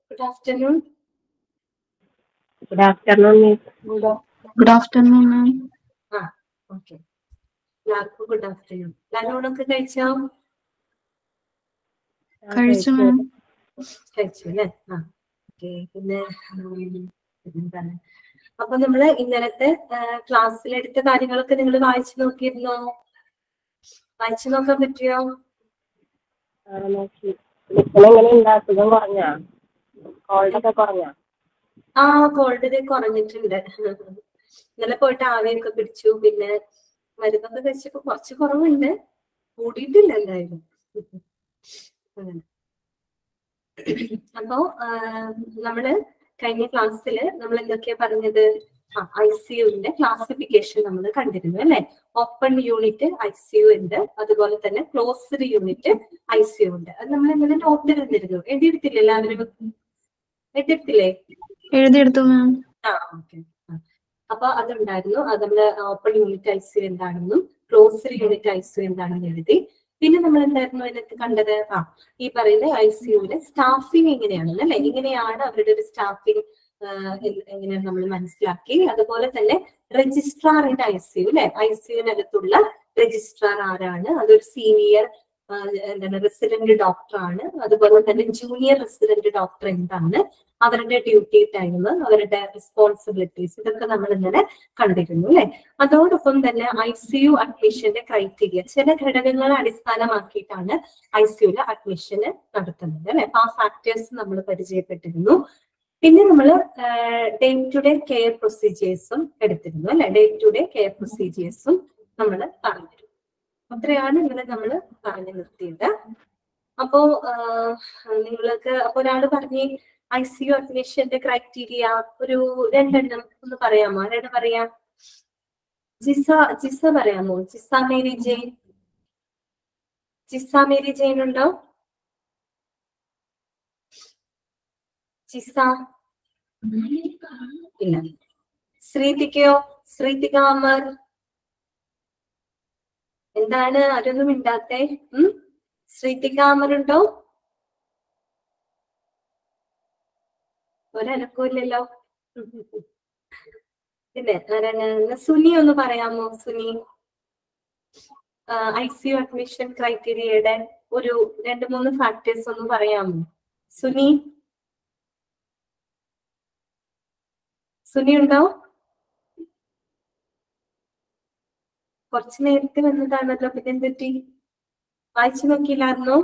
Good afternoon. Good afternoon, Miss. Good afternoon, ma'am. Ah, okay. എല്ലാവർക്കും good afternoon lunch കഴിച്ചോ കഴിച്ചു മാം കഴിച്ചു അല്ലേ ആ ഓക്കെ പിന്നെ ഉം, എന്താണ് അപ്പൊ നമ്മള് ഇന്നലത്തെ ക്ലാസ്സിലെടുത്ത കാര്യങ്ങളൊക്കെ നിങ്ങൾ വായിച്ചു നോക്കിയിരുന്നോ വായിച്ചു നോക്കാൻ പറ്റിയോ ആ, നോക്കി. മിസ്സിന് എങ്ങനെയുണ്ട് അസുഖം കുറഞ്ഞാ കോൾഡൊക്കെ കുറഞ്ഞാ ആ കോൾഡ് ഇത് കുറഞ്ഞിട്ടുണ്ട് ഇന്നലെ പോയിട്ട് ആവിയൊക്കെ പിടിച്ചു പിന്നെ മരുന്നൊക്കെ കഴിച്ചപ്പോ കുറച്ച് കുറവുണ്ട് കൂടിയിട്ടില്ല എന്തായാലും അങ്ങനെ. അപ്പോ ആ, നമ്മള് കഴിഞ്ഞ ക്ലാസ്സിൽ നമ്മൾ എന്തൊക്കെയാ പറഞ്ഞത് ഐ സി യുവിന്റെ ക്ലാസിഫിക്കേഷൻ നമ്മൾ കണ്ടിരുന്നു അല്ലെ open unit I C U ഉണ്ട് അതുപോലെ തന്നെ closed unit I C U ഉണ്ട് അത് നമ്മൾ ഇന്നലെ നോട്ട് തന്നിരുന്നു എഴുതിയെടുത്തില്ലേ എല്ലാവരും എഴുതിയെടുത്തില്ലേ എഴുതിയെടുത്തു മാം ആ ഓക്കെ അപ്പൊ അതുണ്ടായിരുന്നു അത് നമ്മള് ഓപ്പൺ യൂണിറ്റ് ഐ സി എന്താണെന്നും ക്ലോസ്ഡ് യൂണിറ്റ് ഐ സി എന്താണെന്ന് എഴുതി പിന്നെ നമ്മൾ എന്തായിരുന്നു അതിനകത്ത് കണ്ടത് ആ ഈ പറയുന്ന ഐ സി യുവിന്റെ സ്റ്റാഫിംഗ് എങ്ങനെയാണെന്ന് അല്ലെ എങ്ങനെയാണ് അവരുടെ ഒരു സ്റ്റാഫിംഗ് എങ്ങനെയാണ് നമ്മൾ മനസ്സിലാക്കി അതുപോലെ തന്നെ രജിസ്ട്രാറിന്റെ ഐ സി യു അല്ലെ ഐ സി യുവിനകത്തുള്ള രജിസ്ട്രാർ ആരാണ് അതൊരു സീനിയർ എന്താണ് റെസിഡന്റ് ഡോക്ടർ ആണ് അതുപോലെ തന്നെ ജൂനിയർ റെസിഡന്റ് ഡോക്ടർ എന്താണ് അവരുടെ ഡ്യൂട്ടി ടൈം അവരുടെ റെസ്പോൺസിബിലിറ്റീസ് ഇതൊക്കെ നമ്മൾ ഇന്നലെ കണ്ടിരുന്നു അല്ലെ അതോടൊപ്പം തന്നെ ഐ സി യു അഡ്മിഷന്റെ ക്രൈറ്റീരിയ ചില ഘടകങ്ങളെ അടിസ്ഥാനമാക്കിയിട്ടാണ് ഐ സി യുല് അഡ്മിഷന് നടത്തുന്നത് അല്ലെ അപ്പൊ ആ ഫാക്ടേഴ്സ് നമ്മൾ പരിചയപ്പെട്ടിരുന്നു പിന്നെ നമ്മൾ ഡേ ടു ഡേ കെയർ പ്രൊസീജിയേഴ്സും എടുത്തിരുന്നു അല്ലെ ഡേ ടു ഡേ കെയർ പ്രൊസീജിയേഴ്സും നമ്മൾ പറഞ്ഞിരുന്നു അത്രയാണ് ഇന്നലെ നമ്മൾ പറഞ്ഞു നിർത്തിയത് അപ്പോ ആഹ് നിങ്ങൾക്ക് അപ്പൊ ഒരാള് പറഞ്ഞ് ഐ സി യു അഡ്മിഷന്റെ ക്രൈറ്റീരിയ ഒരു രണ്ടെണ്ണം ഒന്ന് പറയാമോ ആരാണ് പറയാം ജിസ ജിസ പറയാമോ Jisa Mary Jane Jisa Mary Jane ഉണ്ടോ ജിസ ഇല്ല ശ്രീതിക്കയോ ശ്രീതിക അമർ എന്താണ് ആരൊന്നും മിണ്ടാത്തെ ഉം ശ്രീതിക അമർ ഉണ്ടോ ഒരനക്കമില്ലല്ലോ പിന്നെ ആരാണ് എന്നാ സുനി ഒന്ന് പറയാമോ Suni I C U admission ക്രൈറ്റീരിയയുടെ ഒരു രണ്ട് മൂന്ന് ഫാക്ടേഴ്സ് ഒന്ന് പറയാമോ സുനി സുനി ഉണ്ടോ കുറച്ചു നേരത്തെ വന്നതാണല്ലോ പിന്നെ എന്തെറ്റി വായിച്ചു നോക്കിയില്ലായിരുന്നോ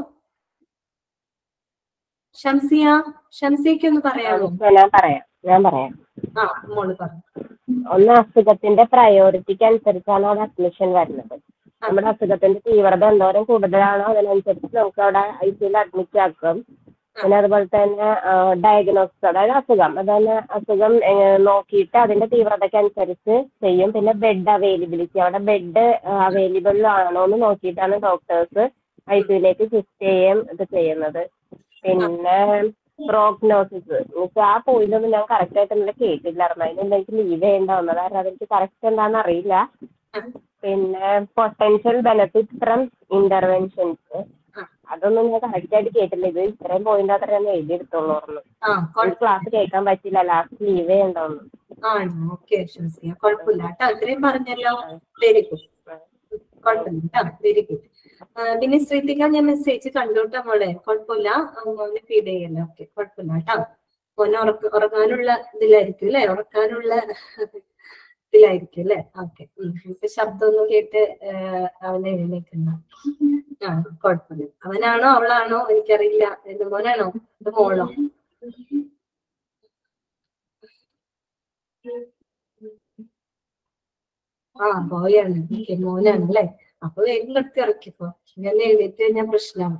ഷംസിയ ഷംസിയക്ക് ഒന്ന് പറയാമോ ഞാൻ പറയാം ഞാൻ പറയാം ആ മോള് പറഞ്ഞു ഒന്ന് അസുഖത്തിന്റെ പ്രയോറിറ്റിക്ക് അനുസരിച്ചാണ് അവിടെ അഡ്മിഷൻ വരുന്നത് നമ്മുടെ അസുഖത്തിന്റെ തീവ്രത എന്തോരം കൂടുതലാണോ അതിനനുസരിച്ച് നമുക്ക് അവിടെ ഐ സിയിൽ അഡ്മിറ്റ് ആക്കും പിന്നെ അതുപോലെ തന്നെ ഡയഗ്നോസിസ് അതായത് അസുഖം അതന്നെ അസുഖം ഏഹ്, നോക്കിയിട്ട് അതിന്റെ തീവ്രതയ്ക്ക് അനുസരിച്ച് ചെയ്യും പിന്നെ ബെഡ് അവൈലബിലിറ്റി അവിടെ ബെഡ് അവൈലബിൾ ആണോ എന്ന് നോക്കിയിട്ടാണ് ഡോക്ടേഴ്സ് ഐ സിയിലേക്ക് ഷിഫ്റ്റ് ചെയ്യുകയും ഇത് ചെയ്യുന്നത് പിന്നെ പ്രോഗ്നോസിസ് എന്നുവെച്ചാൽ ആ പോയിന്റ് ഒന്നും ഞാൻ കറക്റ്റ് ആയിട്ട് ഇന്നലെ കേട്ടില്ലായിരുന്നു അതിന് എനിക്ക് ലീവ് ചെയ്യേണ്ട വന്നത് കാരണം അതെനിക്ക് കറക്റ്റ് എന്താണെന്ന് അറിയില്ല പിന്നെ പൊട്ടൻഷ്യൽ ബെനിഫിറ്റ് ഫ്രം ഇന്റർവെൻഷൻസ് അതൊന്നും ഞാൻ കറക്റ്റ് ആയിട്ട് കേട്ടില്ല ഇത് ഇത്രയും പോയിന്റ് അത്ര ഞാൻ എഴുതിയെടുത്തോളൂ പറഞ്ഞു ആ ഒരു ക്ലാസ് കേൾക്കാൻ പറ്റില്ല ലാസ്റ്റ് ലീവ് ചെയ്യണ്ടോന്ന് ആണോ ഓക്കെ ഷംസിയ കുഴപ്പമില്ല കേട്ടോ അത്രയും പറഞ്ഞല്ലോ വെരി ഗുഡ് കുഴപ്പമില്ല കേട്ടോ വെരി ഗുഡ് പിന്നെ ശ്രീതിക ഞാൻ മെസ്സേജ് കണ്ടോട്ടോ മോളെ കുഴപ്പമില്ല ആ, മോനെ ഫീഡ് ചെയ്യല്ലോ ഓക്കെ കുഴപ്പമില്ല കേട്ടോ മോനെ ഉറക്ക ഉറങ്ങാനുള്ള ഇതിലായിരിക്കും അല്ലെ ഉറക്കാനുള്ള ഇതിലായിരിക്കും അല്ലെ ഓക്കെ ഇപ്പൊ ശബ്ദമൊന്നും കേട്ട് ആ, അവനെ എഴുന്നേക്കുന്ന ആ കുഴപ്പമില്ല അവനാണോ അവളാണോ എനിക്കറിയില്ല ഇത് മോനാണോ ഇത് മോളോ ആ ബോയാണ് ഓക്കെ മോനാണ് അല്ലേ അപ്പൊ വേഗം നിർത്തി ഇറക്കിപ്പോ ഞാൻ എഴുന്നേറ്റ് കഴിഞ്ഞാൽ പ്രശ്നമാണ്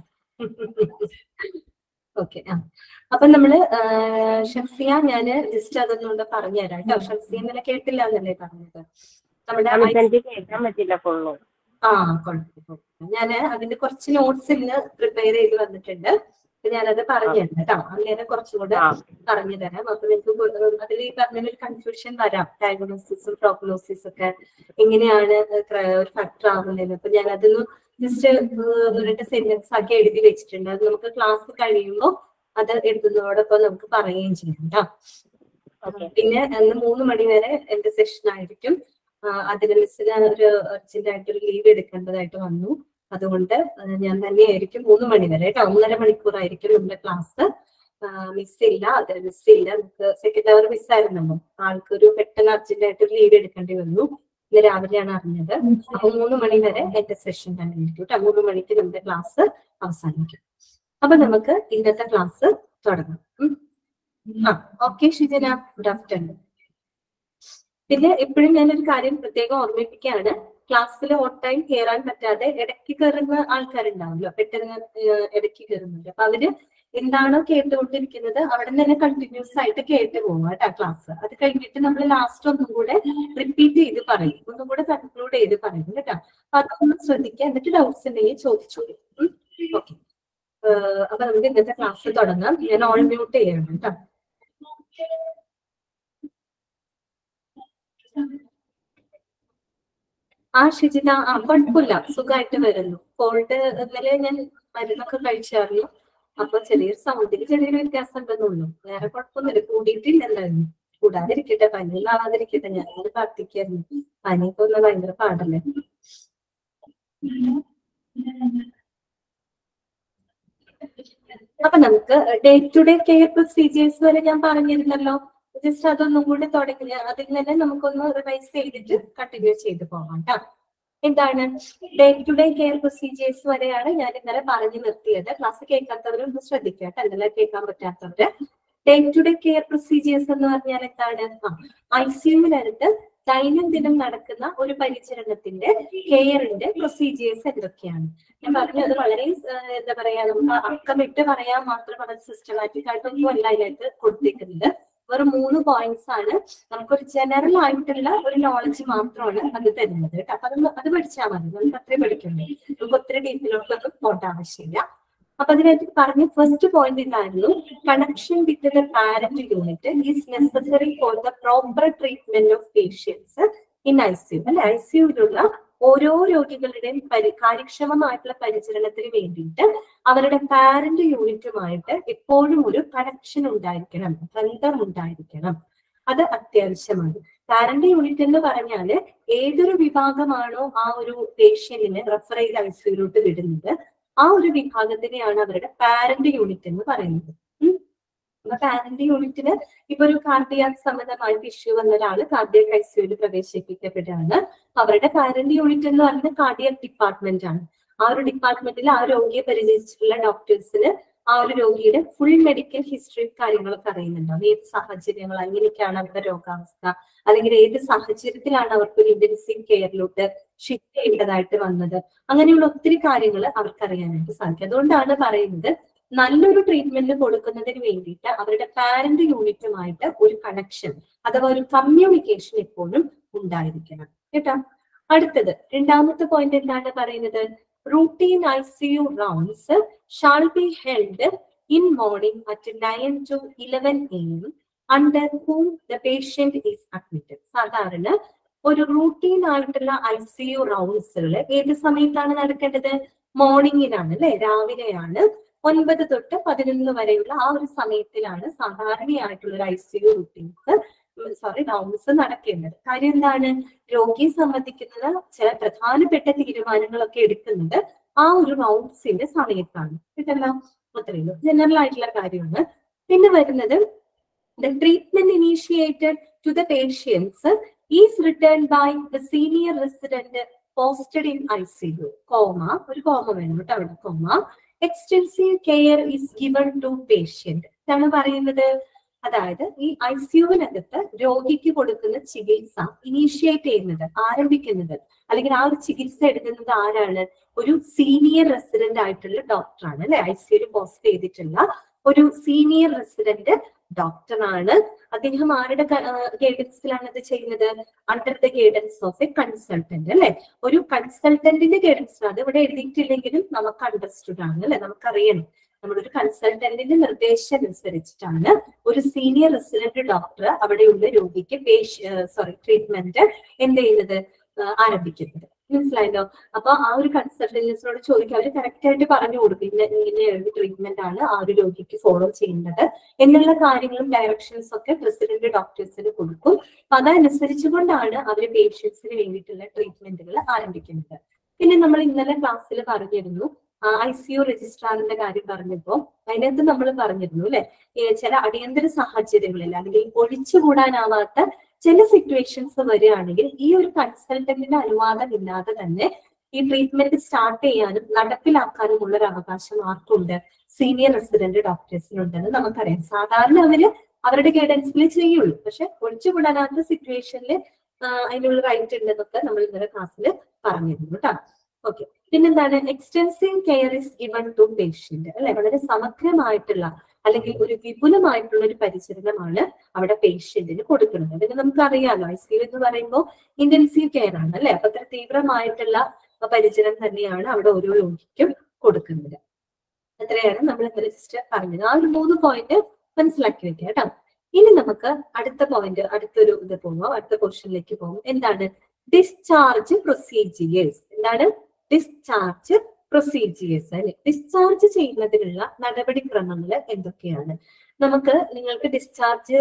ഓക്കെ ആ അപ്പൊ നമ്മള് ആ, ഷംസിയ ഞാന് ജസ്റ്റ് അതൊന്നുകൂടെ പറഞ്ഞുതരാം കേട്ടോ ഷംസിയ ഇന്നലെ കേട്ടില്ല എന്നല്ലേ പറഞ്ഞത് നമ്മുടെ നമുക്ക് എനിക്ക് കേൾക്കാൻ പറ്റില്ല ഫുള്ള് ആ കുഴപ്പമില്ല ഞാന് അതിന്റെ കുറച്ച് നോട്ട്സ് ഇന്ന് പ്രിപ്പയർ ചെയ്ത് വന്നിട്ടുണ്ട് അപ്പൊ ഞാനത് പറഞ്ഞു തരാം കേട്ടോ അങ്ങനെ കുറച്ചും കൂടെ ആ പറഞ്ഞു തരാം അപ്പൊ നിങ്ങൾക്ക് അതിൽ ഈ പറഞ്ഞ ഒരു കൺഫ്യൂഷൻ വരാം ഡയഗ്നോസിസും പ്രോഗ്നോസിസും ഒക്കെ എങ്ങനെയാണ് ക്ര- ഒരു ഫാക്ടർ ആവുന്നത് അപ്പൊ ഞാൻ അതൊന്ന് ജസ്റ്റ് രണ്ട് സെന്റൻസ് ആക്കി എഴുതി വെച്ചിട്ടുണ്ട് അത് നമുക്ക് ക്ലാസ് കഴിയുമ്പോൾ അത് എഴുതുന്നതോടൊപ്പം നമുക്ക് പറയുകയും ചെയ്യാം കേട്ടോ ഓക്കെ പിന്നെ അന്ന് മൂന്ന് മണി വരെ എന്റെ സെഷൻ ആയിരിക്കും ആ, അതിന് മിസ്സിന് ഒരു അർജന്റ് ആയിട്ട് ഒരു ലീവ് എടുക്കേണ്ടതായിട്ട് വന്നു അതുകൊണ്ട് ആ, ഞാൻ തന്നെയായിരിക്കും മൂന്ന് മണി വരെ കേട്ടോ ഒന്നര മണിക്കൂറായിരിക്കും നമ്മുടെ ക്ലാസ് മിസ് ഇല്ല അതിന് മിസ് ഇല്ല നമുക്ക് സെക്കൻഡ് അവർ മിസ്സായിരുന്നല്ലോ ആൾക്കൊരു പെട്ടെന്ന് അർജന്റ് ആയിട്ട് ഒരു ലീവ് എടുക്കേണ്ടി വന്നു ഇന്ന് രാവിലെയാണ് അറിഞ്ഞത് അപ്പൊ മൂന്ന് മണി വരെ എന്റെ സെഷൻ തന്നെ ആയിരിക്കും കേട്ടോ മൂന്ന് മണിക്ക് നമ്മുടെ ക്ലാസ് അവസാനിക്കും അപ്പൊ നമുക്ക് ഇന്നത്തെ ക്ലാസ് തുടങ്ങാം ഉം. ആ ഓക്കെ ഷിജന ഗുഡ് ആഫ്റ്റർനൂൺ പിന്നെ എപ്പോഴും ഞാനൊരു കാര്യം പ്രത്യേകം ഓർമ്മിപ്പിക്കുകയാണ് ക്ലാസ്സിൽ ഓൺ ടൈം കയറാൻ പറ്റാതെ ഇടയ്ക്ക് കയറുന്ന ആൾക്കാരുണ്ടാവുമല്ലോ പെട്ടെന്ന് ഏഹ് ഇടയ്ക്ക് കയറുന്നുണ്ട് അപ്പൊ അവര് എന്താണോ കേട്ടുകൊണ്ടിരിക്കുന്നത് അവിടെ നിന്ന് തന്നെ കണ്ടിന്യൂസ് ആയിട്ട് കേട്ട് പോകും കേട്ടോ ക്ലാസ് അത് കഴിഞ്ഞിട്ട് നമ്മൾ ലാസ്റ്റ് ഒന്നും കൂടെ റിപ്പീറ്റ് ചെയ്ത് പറയും ഒന്നും കൂടെ കൺക്ലൂഡ് ചെയ്ത് പറയും കേട്ടോ അപ്പൊ അതൊന്ന് ശ്രദ്ധിക്കുക എന്നിട്ട് ഡൗട്ട്സ് ഉണ്ടെങ്കിൽ ചോദിച്ചോളൂ ഓക്കെ അപ്പൊ നമുക്ക് ഇന്നത്തെ ക്ലാസ് തുടങ്ങാം ഞാൻ ഓൾ മ്യൂട്ട് ചെയ്യണം കേട്ടോ ആ ഷിജിത ആ കുഴപ്പമില്ല സുഖമായിട്ട് വരുന്നു കോൾഡ് ഇന്നലെ ഞാൻ മരുന്നൊക്കെ കഴിച്ചായിരുന്നു അപ്പൊ ചെറിയൊരു സൗണ്ടിൽ ചെറിയൊരു വ്യത്യാസം ഉണ്ടെന്നുള്ളൂ വേറെ കുഴപ്പമൊന്നുമില്ല കൂടിയിട്ടില്ല എന്തായാലും കൂടാതിരിക്കട്ടെ പനി ആവാതിരിക്കട്ടെ ഞാൻ പ്രാർത്ഥിക്കായിരുന്നു പനിയൊക്കെ ഒന്ന് ഭയങ്കര പാടല്ലേ അപ്പൊ നമുക്ക് day to day care procedures വരെ ഞാൻ പറഞ്ഞിരുന്നല്ലോ ജസ്റ്റ് അതൊന്നും കൂടി തുടങ്ങി അതിൽ തന്നെ നമുക്കൊന്ന് റിവൈസ് ചെയ്തിട്ട് കണ്ടിന്യൂ ചെയ്ത് പോകാം കേട്ടോ എന്താണ് day to day care procedures വരെയാണ് ഞാൻ ഇന്നലെ പറഞ്ഞു നിർത്തിയത് ക്ലാസ് കേൾക്കാത്തവരും ഒന്ന് ശ്രദ്ധിക്കുക കേട്ടോ ഇന്നലെ കേൾക്കാൻ പറ്റാത്തവര് day to day care procedures എന്ന് പറഞ്ഞാൽ എന്താണ് ഐ സിയുവിനടുത്ത് ദൈനംദിനം നടക്കുന്ന ഒരു പരിചരണത്തിന്റെ കെയറിന്റെ പ്രൊസീജിയേഴ്സ് എന്തൊക്കെയാണ് ഞാൻ പറഞ്ഞു അത് വളരെ ആ, എന്താ പറയാ നമുക്ക് അക്കമിട്ട് പറയാൻ മാത്രം വളരെ സിസ്റ്റമാറ്റിക് ആയിട്ടൊന്നും അല്ല അതിനകത്ത് കൊടുത്തേക്കുന്നത് വെറും മൂന്ന് പോയിന്റ്സ് ആണ് നമുക്കൊരു ജനറൽ ആയിട്ടുള്ള ഒരു നോളജ് മാത്രമാണ് അത് തരുന്നത് കേട്ടോ അപ്പൊ അത് അത് പഠിച്ചാൽ മതി നമുക്ക് അത്രയും പഠിക്കണ്ടേ നമുക്ക് ഒത്തിരി ഡീറ്റെയിലോട്ടൊന്നും പോകേണ്ട ആവശ്യമില്ല അപ്പൊ അതിനകത്ത് പറഞ്ഞ ഫസ്റ്റ് പോയിന്റ് ഇതായിരുന്നു connection with the parent unit is necessary for the proper treatment of patients in I C U അല്ലെ ഐ സി യുവിലുള്ള ഓരോ രോഗികളുടെയും പരി കാര്യക്ഷമമായിട്ടുള്ള പരിചരണത്തിന് വേണ്ടിയിട്ട് അവരുടെ പാരന്റ് യൂണിറ്റുമായിട്ട് എപ്പോഴും ഒരു കണക്ഷൻ ഉണ്ടായിരിക്കണം ബന്ധം ഉണ്ടായിരിക്കണം അത് അത്യാവശ്യമാണ് പാരന്റ് യൂണിറ്റ് എന്ന് പറഞ്ഞാല് ഏതൊരു വിഭാഗമാണോ ആ ഒരു പേഷ്യന്റിനെ റെഫർ ചെയ്ത് ഐസിയിലോട്ട് വിടുന്നത് ആ ഒരു വിഭാഗത്തിനെയാണ് അവരുടെ പാരന്റ് യൂണിറ്റ് എന്ന് പറയുന്നത് ഉം. അപ്പൊ പാരന്റ് യൂണിറ്റിന് ഇപ്പൊ ഒരു കാർഡിയാക് സംബന്ധമായിട്ട് ഇഷ്യൂ വന്ന ഒരാള് കാർഡിയക് ഐസിയുവിൽ പ്രവേശിപ്പിക്കപ്പെടുകയാണ് അവരുടെ പാരന്റ് യൂണിറ്റ് എന്ന് പറയുന്നത് കാർഡിയക് ഡിപ്പാർട്ട്മെന്റ് ആണ് ആ ഒരു ഡിപ്പാർട്ട്മെന്റിൽ ആ രോഗിയെ പരിചയിച്ചിട്ടുള്ള ഡോക്ടേഴ്സിന് ആ ഒരു രോഗിയുടെ ഫുൾ മെഡിക്കൽ ഹിസ്റ്ററി കാര്യങ്ങളൊക്കെ അറിയുന്നുണ്ടാവും ഏത് സാഹചര്യങ്ങൾ എങ്ങനെയൊക്കെയാണ് അവരുടെ രോഗാവസ്ഥ അല്ലെങ്കിൽ ഏത് സാഹചര്യത്തിലാണ് അവർക്ക് ഒരു ഇന്റൻസീവ് കെയറിലോട്ട് ഷിഫ്റ്റ് ചെയ്യേണ്ടതായിട്ട് വന്നത് അങ്ങനെയുള്ള ഒത്തിരി കാര്യങ്ങൾ അവർക്ക് അറിയാനായിട്ട് സാധിക്കും അതുകൊണ്ടാണ് പറയുന്നത് നല്ലൊരു ട്രീറ്റ്മെന്റ് കൊടുക്കുന്നതിന് വേണ്ടിയിട്ട് അവരുടെ പാരന്റ് യൂണിറ്റുമായിട്ട് ഒരു കണക്ഷൻ അഥവാ ഒരു കമ്മ്യൂണിക്കേഷൻ എപ്പോഴും ഉണ്ടായിരിക്കണം കേട്ടോ അടുത്തത് രണ്ടാമത്തെ പോയിന്റ് എന്താണ് പറയുന്നത് routine I C U rounds shall be held in morning at nine to eleven A M under whom the patient is admitted സാധാരണ ഒരു റൂട്ടീൻ ആയിട്ടുള്ള ഐ സി യു റൗണ്ട്സുകൾ ഏത് സമയത്താണ് നടക്കേണ്ടത് മോർണിംഗിലാണ് അല്ലെ രാവിലെയാണ് ഒൻപത് തൊട്ട് പതിനൊന്ന് വരെയുള്ള ആ ഒരു സമയത്തിലാണ് സാധാരണയായിട്ടുള്ള ഒരു I C U routines sorry rounds നടക്കേണ്ടത് കാര്യം എന്താണ് രോഗിയെ സംബന്ധിക്കുന്ന ചില പ്രധാനപ്പെട്ട തീരുമാനങ്ങളൊക്കെ എടുക്കുന്നത് ആ ഒരു റൗണ്ട്സിന്റെ സമയത്താണ് ഇതല്ല അത്രയുള്ളൂ ജനറൽ ആയിട്ടുള്ള കാര്യമാണ് പിന്നെ വരുന്നത് the treatment initiated to the patients is written by the senior resident posted in I C U comma ഒരു കോമ വേണം കേട്ടോ അവിടെ comma extensive care is given to patient ഇതാണ് പറയുന്നത് അതായത് ഈ ഐ സിയുവിനകത്ത് രോഗിക്ക് കൊടുക്കുന്ന ചികിത്സ ഇനീഷ്യേറ്റ് ചെയ്യുന്നത് ആരംഭിക്കുന്നത് അല്ലെങ്കിൽ ആ ഒരു ചികിത്സ എടുക്കുന്നത് ആരാണ് ഒരു സീനിയർ റെസിഡന്റ് ആയിട്ടുള്ള ഡോക്ടറാണ് അല്ലെ ഐ സിയുയിൽ പോസ്റ്റ് ചെയ്തിട്ടുള്ള ഒരു സീനിയർ റെസിഡന്റ് ഡോക്ടറാണ് അദ്ദേഹം ആരുടെ ഗൈഡൻസിലാണ് ഇത് ചെയ്യുന്നത് under the guidance of a consultant അല്ലെ ഒരു കൺസൾട്ടന്റിന്റെ ഗൈഡൻസ് അത് ഇവിടെ എഴുതിയിട്ടില്ലെങ്കിലും നമുക്ക് അണ്ടർസ്റ്റുഡ് ആണ് അല്ലെ നമുക്കറിയണം നമ്മളൊരു കൺസൾട്ടന്റിന്റെ നിർദ്ദേശം അനുസരിച്ചിട്ടാണ് ഒരു സീനിയർ റെസിഡന്റ് ഡോക്ടർ അവിടെയുള്ള രോഗിക്ക് സോറി ട്രീറ്റ്മെന്റ് എന്ത് ചെയ്യുന്നത് ആ, ആരംഭിക്കുന്നത് മനസ്സിലായല്ലോ അപ്പൊ ആ ഒരു കൺസൾട്ടൻസിനോട് ചോദിക്കുക അവര് കറക്റ്റ് ആയിട്ട് പറഞ്ഞു കൊടുക്കും ഇന്ന ഇങ്ങനെ ഒരു ട്രീറ്റ്മെന്റ് ആണ് ആ ഒരു രോഗിക്ക് ഫോളോ ചെയ്യേണ്ടത് എന്നുള്ള കാര്യങ്ങളും ഡയറക്ഷൻസ് ഒക്കെ പ്രസിഡന്റ് ഡോക്ടേഴ്സിന് കൊടുക്കും അപ്പൊ അതനുസരിച്ചുകൊണ്ടാണ് അവര് പേഷ്യൻസിന് വേണ്ടിയിട്ടുള്ള ട്രീറ്റ്മെന്റുകൾ ആരംഭിക്കുന്നത് പിന്നെ നമ്മൾ ഇന്നലെ ക്ലാസ്സിൽ പറഞ്ഞിരുന്നു ഐ സി യു രജിസ്ട്രാറിന്റെ കാര്യം പറഞ്ഞപ്പോ അതിനകത്ത് നമ്മൾ പറഞ്ഞിരുന്നു അല്ലെ ചില അടിയന്തര സാഹചര്യങ്ങളിൽ അല്ലെങ്കിൽ ഒഴിച്ചുകൂടാനാവാത്ത ചില സിറ്റുവേഷൻസ് വരികയാണെങ്കിൽ ഈ ഒരു കൺസൾട്ടന്റിന്റെ അനുവാദം ഇല്ലാതെ തന്നെ ഈ ട്രീറ്റ്മെന്റ് സ്റ്റാർട്ട് ചെയ്യാനും നടപ്പിലാക്കാനും ഉള്ള ഒരു അവകാശം ആർക്കുണ്ട് സീനിയർ റെസിഡന്റ് ഡോക്ടേഴ്സിനുണ്ടെന്ന് നമുക്കറിയാം സാധാരണ അവര് അവരുടെ ഗൈഡൻസിൽ ചെയ്യുള്ളൂ പക്ഷെ ഒഴിച്ചുകൂടാനാത്ത സിറ്റുവേഷനിൽ അതിനുള്ള റൈറ്റ് ഉണ്ടെന്നൊക്കെ നമ്മൾ ഇന്നലെ ക്ലാസ്സിൽ പറഞ്ഞിരുന്നു കേട്ടോ ഓക്കെ പിന്നെന്താണ് extensive care is given to patient അല്ലെ വളരെ സമഗ്രമായിട്ടുള്ള അല്ലെങ്കിൽ ഒരു വിപുലമായിട്ടുള്ള ഒരു പരിചരണമാണ് അവിടെ പേഷ്യന്റിന് കൊടുക്കുന്നത് പിന്നെ നമുക്കറിയാലോ ഐ സി എന്ന് പറയുമ്പോൾ ഇന്റൻസീവ് കെയർ ആണ് അല്ലെ അപ്പൊ അത്ര തീവ്രമായിട്ടുള്ള പരിചരണം തന്നെയാണ് അവിടെ ഓരോ രോഗിക്കും കൊടുക്കുന്നത് അത്രയാണ് നമ്മൾ ഇന്നലെ ജസ്റ്റ് പറഞ്ഞത് ആ ഒരു മൂന്ന് പോയിന്റ് മനസ്സിലാക്കി വെക്കുക കേട്ടോ ഇനി നമുക്ക് അടുത്ത പോയിന്റ് അടുത്തൊരു ഇത് പോകാം അടുത്ത ക്വസ്റ്റ്യനിലേക്ക് പോകും എന്താണ് ഡിസ്ചാർജ് പ്രൊസീജിയേഴ്സ് എന്താണ് ഡിസ്ചാർജ് പ്രൊസീജിയേഴ്സ് അല്ലെ ഡിസ്ചാർജ് ചെയ്യുന്നതിനുള്ള നടപടിക്രമങ്ങൾ എന്തൊക്കെയാണ് നമുക്ക് നിങ്ങൾക്ക് ഡിസ്ചാർജ്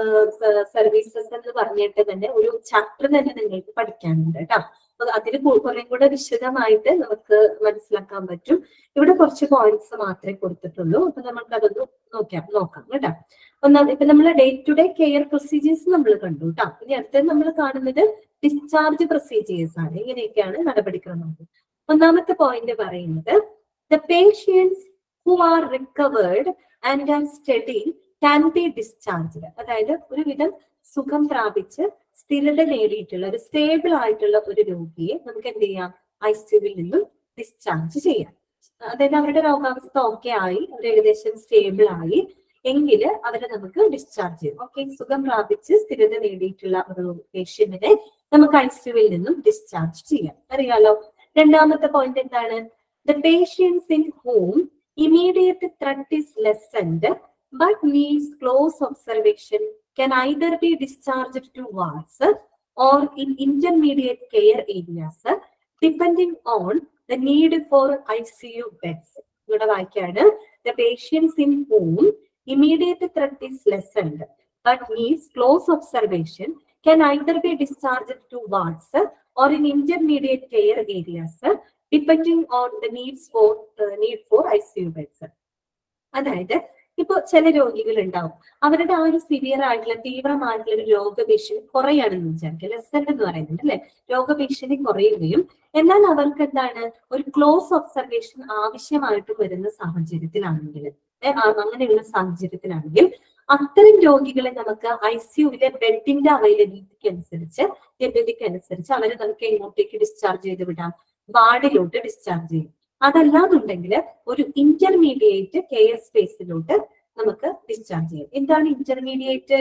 സർവീസസ് എന്ന് പറഞ്ഞിട്ട് തന്നെ ഒരു ചാപ്റ്റർ തന്നെ നിങ്ങൾക്ക് പഠിക്കാനുണ്ട് കേട്ടോ അപ്പൊ അതിൽ കുറെ കൂടെ വിശദമായിട്ട് നമുക്ക് മനസ്സിലാക്കാൻ പറ്റും ഇവിടെ കുറച്ച് പോയിന്റ്സ് മാത്രമേ കൊടുത്തിട്ടുള്ളൂ അപ്പൊ നമുക്ക് അതൊന്ന് നോക്കാം നോക്കാം കേട്ടോ ഒന്നാം ഇപ്പൊ നമ്മൾ day to day care procedures നമ്മൾ കണ്ടു കേട്ടോ ഇനി അടുത്തത് നമ്മൾ കാണുന്നത് ഡിസ്ചാർജ് പ്രൊസീജിയേഴ്സ് ആണ് ഇങ്ങനെയൊക്കെയാണ് നടപടിക്രമങ്ങൾ ഒന്നാമത്തെ പോയിന്റ് പറയുന്നത് the patients who are recovered and are steady can be discharged അതായത് ഒരുവിധം സുഖം പ്രാപിച്ച് സ്ഥിരത നേടിയിട്ടുള്ള ഒരു സ്റ്റേബിൾ ആയിട്ടുള്ള ഒരു രോഗിയെ നമുക്ക് എന്ത് ചെയ്യാം ഐ സിയുവിൽ നിന്നും ഡിസ്ചാർജ് ചെയ്യാം അതായത് അവരുടെ രോഗാവസ്ഥ ഓക്കെ ആയി അവർ ഏകദേശം സ്റ്റേബിൾ ആയി എങ്കിൽ അവരെ നമുക്ക് ഡിസ്ചാർജ് ചെയ്യാം ഓക്കെ സുഖം പ്രാപിച്ച് സ്ഥിരത നേടിയിട്ടുള്ള ഒരു പേഷ്യന്റിനെ നമുക്ക് ഐ സിയുവിൽ നിന്നും ഡിസ്ചാർജ് ചെയ്യാം അറിയാലോ രണ്ടാമത്തെ പോയിന്റ് എന്താണ് the patients in home immediate threat is lessened but needs close observation can either be discharged to wards or in intermediate care areas depending on the need for ICU beds. ഇവിടെ വായിക്കാണ് the patients in whom immediate threat is lessened but needs close observation can either be discharged to wards or in intermediate care areas depending on the needs for uh, need for ICU beds. അതായത് ഇപ്പൊ ചില രോഗികൾ ഉണ്ടാവും അവരുടെ ആ ഒരു severe ആയിട്ടുള്ള തീവ്രമായിട്ടുള്ള ഒരു രോഗഭീഷണി കുറയാണെന്ന് വിചാരിക്കുക ലെസൺ എന്ന് പറയുന്നുണ്ട് അല്ലെ രോഗഭീഷണി കുറയുകയും എന്നാൽ അവർക്ക് എന്താണ് ഒരു ക്ലോസ് ഒബ്സർവേഷൻ ആവശ്യമായിട്ട് വരുന്ന സാഹചര്യത്തിലാണെങ്കിൽ അങ്ങനെയുള്ള സാഹചര്യത്തിലാണെങ്കിൽ അത്തരം രോഗികളെ നമുക്ക് ഐ സിയുവിലെ ബെഡിന്റെ അവൈലബിലിറ്റിക്ക് അനുസരിച്ച് ലഭ്യതയ്ക്ക് അനുസരിച്ച് അവരെ നമുക്ക് എങ്ങോട്ടേക്ക് ഡിസ്ചാർജ് ചെയ്ത് വിടാം വാർഡിലോട്ട് ഡിസ്ചാർജ് ചെയ്യും അതല്ലാന്നുണ്ടെങ്കിൽ ഒരു ഇന്റർമീഡിയറ്റ് കെയർ സ്പേസിലോട്ട് നമുക്ക് ഡിസ്ചാർജ് ചെയ്യാം എന്താണ് ഇന്റർമീഡിയറ്റ്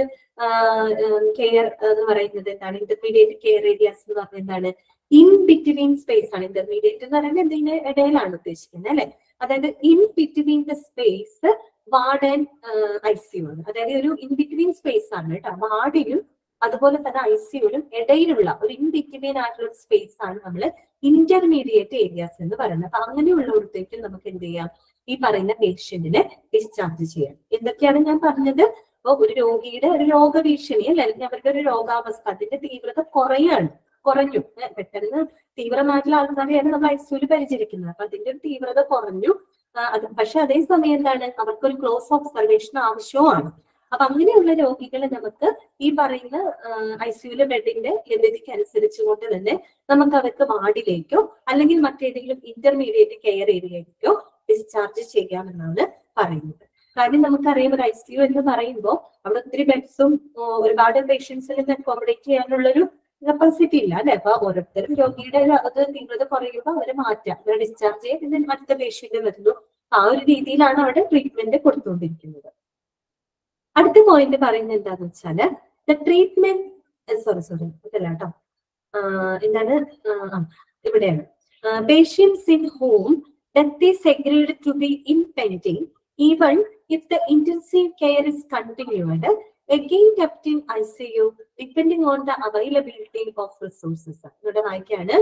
കെയർ എന്ന് പറയുന്നത് എന്താണ് ഇന്റർമീഡിയറ്റ് കെയർ ഏരിയാസ് എന്ന് പറഞ്ഞാൽ എന്താണ് ഇൻ ബിറ്റ്വീൻ സ്പേസ് ആണ് ഇന്റർമീഡിയറ്റ് എന്ന് പറയുന്നത് എന്തിന്റെ ഇടയിലാണ് ഉദ്ദേശിക്കുന്നത് അല്ലെ അതായത് in between the space ward and I C ആണ് അതായത് ഒരു ഇൻ ബിറ്റ്വീൻ സ്പേസ് ആണ് കേട്ടോ വാർഡിലും അതുപോലെ തന്നെ ഐ സിയുലും ഇടയിലുള്ള ഒരു ഇൻ ബിറ്റ്വീൻ ആയിട്ടുള്ള ഒരു സ്പേസ് ആണ് നമ്മൾ ഇന്റർമീഡിയറ്റ് ഏരിയാസ് എന്ന് പറയുന്നത് അപ്പൊ അങ്ങനെയുള്ളടത്തേക്ക് നമുക്ക് എന്ത് ചെയ്യാം ഈ പറയുന്ന പേഷ്യന്റിനെ ഡിസ്ചാർജ് ചെയ്യാം എന്തൊക്കെയാണ് ഞാൻ പറഞ്ഞത് അപ്പൊ ഒരു രോഗിയുടെ ഒരു രോഗഭീഷണി അല്ലെങ്കിൽ അവരുടെ ഒരു രോഗാവസ്ഥ അതിന്റെ തീവ്രത കുറയാണ് കുറഞ്ഞു പെട്ടെന്ന് തീവ്രമായിട്ടുള്ള ആൾക്കാരെയാണ് നമ്മൾ ഐസിയുല് പരിചരിക്കുന്നത് അപ്പൊ അതിന്റെ ഒരു തീവ്രത കുറഞ്ഞു അത് പക്ഷെ അതേസമയം എന്താണ് അവർക്കൊരു ക്ലോസ് ഒബ്സർവേഷൻ ആവശ്യവുമാണ് അപ്പൊ അങ്ങനെയുള്ള രോഗികളെ നമുക്ക് ഈ പറയുന്ന ഐസിയുലെ ബെഡിന്റെ ലഭ്യതയ്ക്ക് അനുസരിച്ചുകൊണ്ട് തന്നെ നമുക്ക് അവർക്ക് വാർഡിലേക്കോ അല്ലെങ്കിൽ മറ്റേതെങ്കിലും ഇന്റർമീഡിയറ്റ് കെയർ ഏരിയയിലേക്കോ ഡിസ്ചാർജ് ചെയ്യാമെന്നാണ് പറയുന്നത് കാരണം നമുക്കറിയാം ഒരു ഐ സിയു എന്ന് പറയുമ്പോൾ അവിടെ ഒത്തിരി ബെഡ്സും ഒരുപാട് പേഷ്യൻസിനെ അക്കോമഡേറ്റ് ചെയ്യാനുള്ളൊരു കപ്പാസിറ്റി ഇല്ല അല്ലെ അപ്പൊ ഓരോരുത്തരും രോഗിയുടെ അത് തീവ്രത കുറയുമ്പോൾ അവരെ മാറ്റാം അവരെ ഡിസ്ചാർജ് ചെയ്ത് പിന്നെ അടുത്ത പേഷ്യന്റ് വരുന്നു ആ ഒരു രീതിയിലാണ് അവിടെ ട്രീറ്റ്മെന്റ് കൊടുത്തുകൊണ്ടിരിക്കുന്നത് അടുത്ത പോയിന്റ് പറയുന്നത് എന്താന്ന് വെച്ചാല് ദ ട്രീറ്റ്മെന്റ് സോറി സോറി ഇതല്ല കേട്ടോ എന്താണ് ഇവിടെയാണ് patients in whom death is agreed to be impending even if the intensive care is continued again kept in ICU depending on the availability of resources. ഇവിടെ വായിക്കാണ്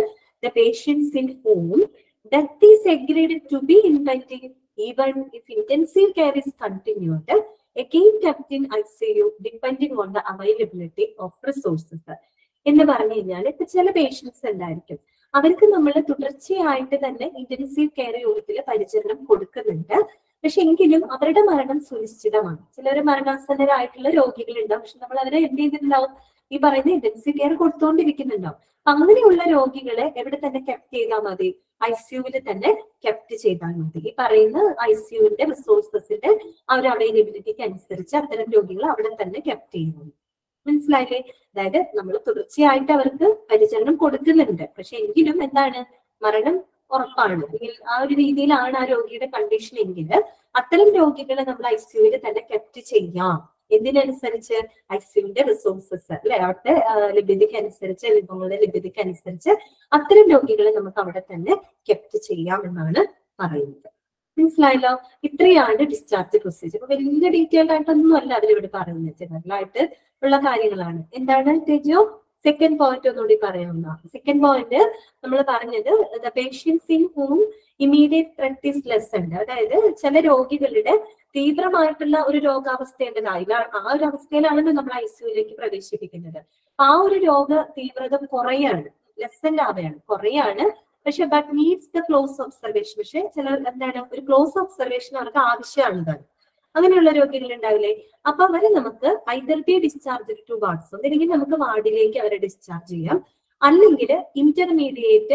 the patients in whom death is agreed to be impending, even if intensive care is continued, again kept in ICU depending on the availability of resources. എന്ന് പറഞ്ഞു കഴിഞ്ഞാൽ ഇപ്പൊ ചില patients ഉണ്ടായിരിക്കും അവർക്ക് നമ്മൾ തുടർച്ചയായിട്ട് തന്നെ ഇന്റൻസീവ് കെയർ യൂണിറ്റിൽ പരിചരണം കൊടുക്കുന്നുണ്ട് പക്ഷെ എങ്കിലും അവരുടെ മരണം സുനിശ്ചിതമാണ് ചിലർ മരണാസന്നരായിട്ടുള്ള രോഗികളുണ്ടാവും പക്ഷെ നമ്മൾ അവരെ എന്ത് ചെയ്തിട്ടുണ്ടാവും ഈ പറയുന്ന ഇന്റൻസീവ് കെയർ കൊടുത്തുകൊണ്ടിരിക്കുന്നുണ്ടാവും അങ്ങനെയുള്ള രോഗികളെ എവിടെ തന്നെ കെപ്റ്റ് ചെയ്താൽ മതി ഐസിയുവിൽ തന്നെ കെപ്റ്റ് ചെയ്താൽ മതി ഈ പറയുന്ന ഐസിയുവിന്റെ റിസോഴ്സസിന്റെ ആ ഒരു അവൈലബിലിറ്റിക്ക് അനുസരിച്ച് അത്തരം രോഗികളെ അവിടെ തന്നെ കെപ്റ്റ് ചെയ്യുന്നു മനസ്സിലായില്ലേ അതായത് നമ്മൾ തുടർച്ചയായിട്ട് അവർക്ക് പരിചരണം കൊടുക്കുന്നുണ്ട് പക്ഷെ എങ്കിലും എന്താണ് മരണം ഉറപ്പാണ് അല്ലെങ്കിൽ ആ ഒരു രീതിയിലാണ് ആ രോഗിയുടെ കണ്ടീഷൻ എങ്കിൽ അത്തരം രോഗികളെ നമ്മൾ ഐസിയുവിൽ തന്നെ കെപ്റ്റ് ചെയ്യാം എന്തിനനുസരിച്ച് ഐസിയുവിന്റെ റിസോഴ്സസ് അല്ലെ അവിടുത്തെ ആ, ലഭ്യതയ്ക്ക് അനുസരിച്ച് വിഭവങ്ങളുടെ ലഭ്യതയ്ക്ക് അനുസരിച്ച് അത്തരം രോഗികളെ നമുക്ക് അവിടെ തന്നെ കെപ്റ്റ് ചെയ്യാം എന്നാണ് പറയുന്നത് മനസ്സിലായല്ലോ ഇത്രയാണ് ഡിസ്ചാർജ് പ്രൊസീജിയർ അപ്പൊ വലിയ ഡീറ്റെയിൽഡ് ആയിട്ടൊന്നും അല്ല അവരിവിടെ പറയുന്നത് ജനറൽ ആയിട്ട് ഉള്ള കാര്യങ്ങളാണ് എന്താണ് തേജോ സെക്കൻഡ് പോയിന്റ് ഒന്നുകൂടി പറയാവുന്ന സെക്കൻഡ് പോയിന്റ് നമ്മൾ പറഞ്ഞത് the patients in whom immediate threat is less ഉണ്ട് അതായത് ചില രോഗികളുടെ തീവ്രമായിട്ടുള്ള ഒരു രോഗാവസ്ഥയുടേതായി ആ ഒരു അവസ്ഥയിലാണല്ലോ നമ്മൾ ഐസിയുലേക്ക് പ്രവേശിപ്പിക്കുന്നത് അപ്പൊ ആ ഒരു രോഗ തീവ്രത കുറയാണ് ലെസൻ ആവുകയാണ് കുറയാണ് പക്ഷെ but needs the close observation പക്ഷെ ചില എന്താണ് ഒരു ക്ലോസ് ഒബ്സർവേഷൻ അവർക്ക് ആവശ്യമാണ് താനും അങ്ങനെയുള്ള രോഗികൾ ഉണ്ടാവില്ലേ അപ്പൊ അവരെ നമുക്ക് either be discharge to wards അല്ലെങ്കിൽ നമുക്ക് വാർഡിലേക്ക് അവരെ ഡിസ്ചാർജ് ചെയ്യാം അല്ലെങ്കിൽ ഇന്റർമീഡിയറ്റ്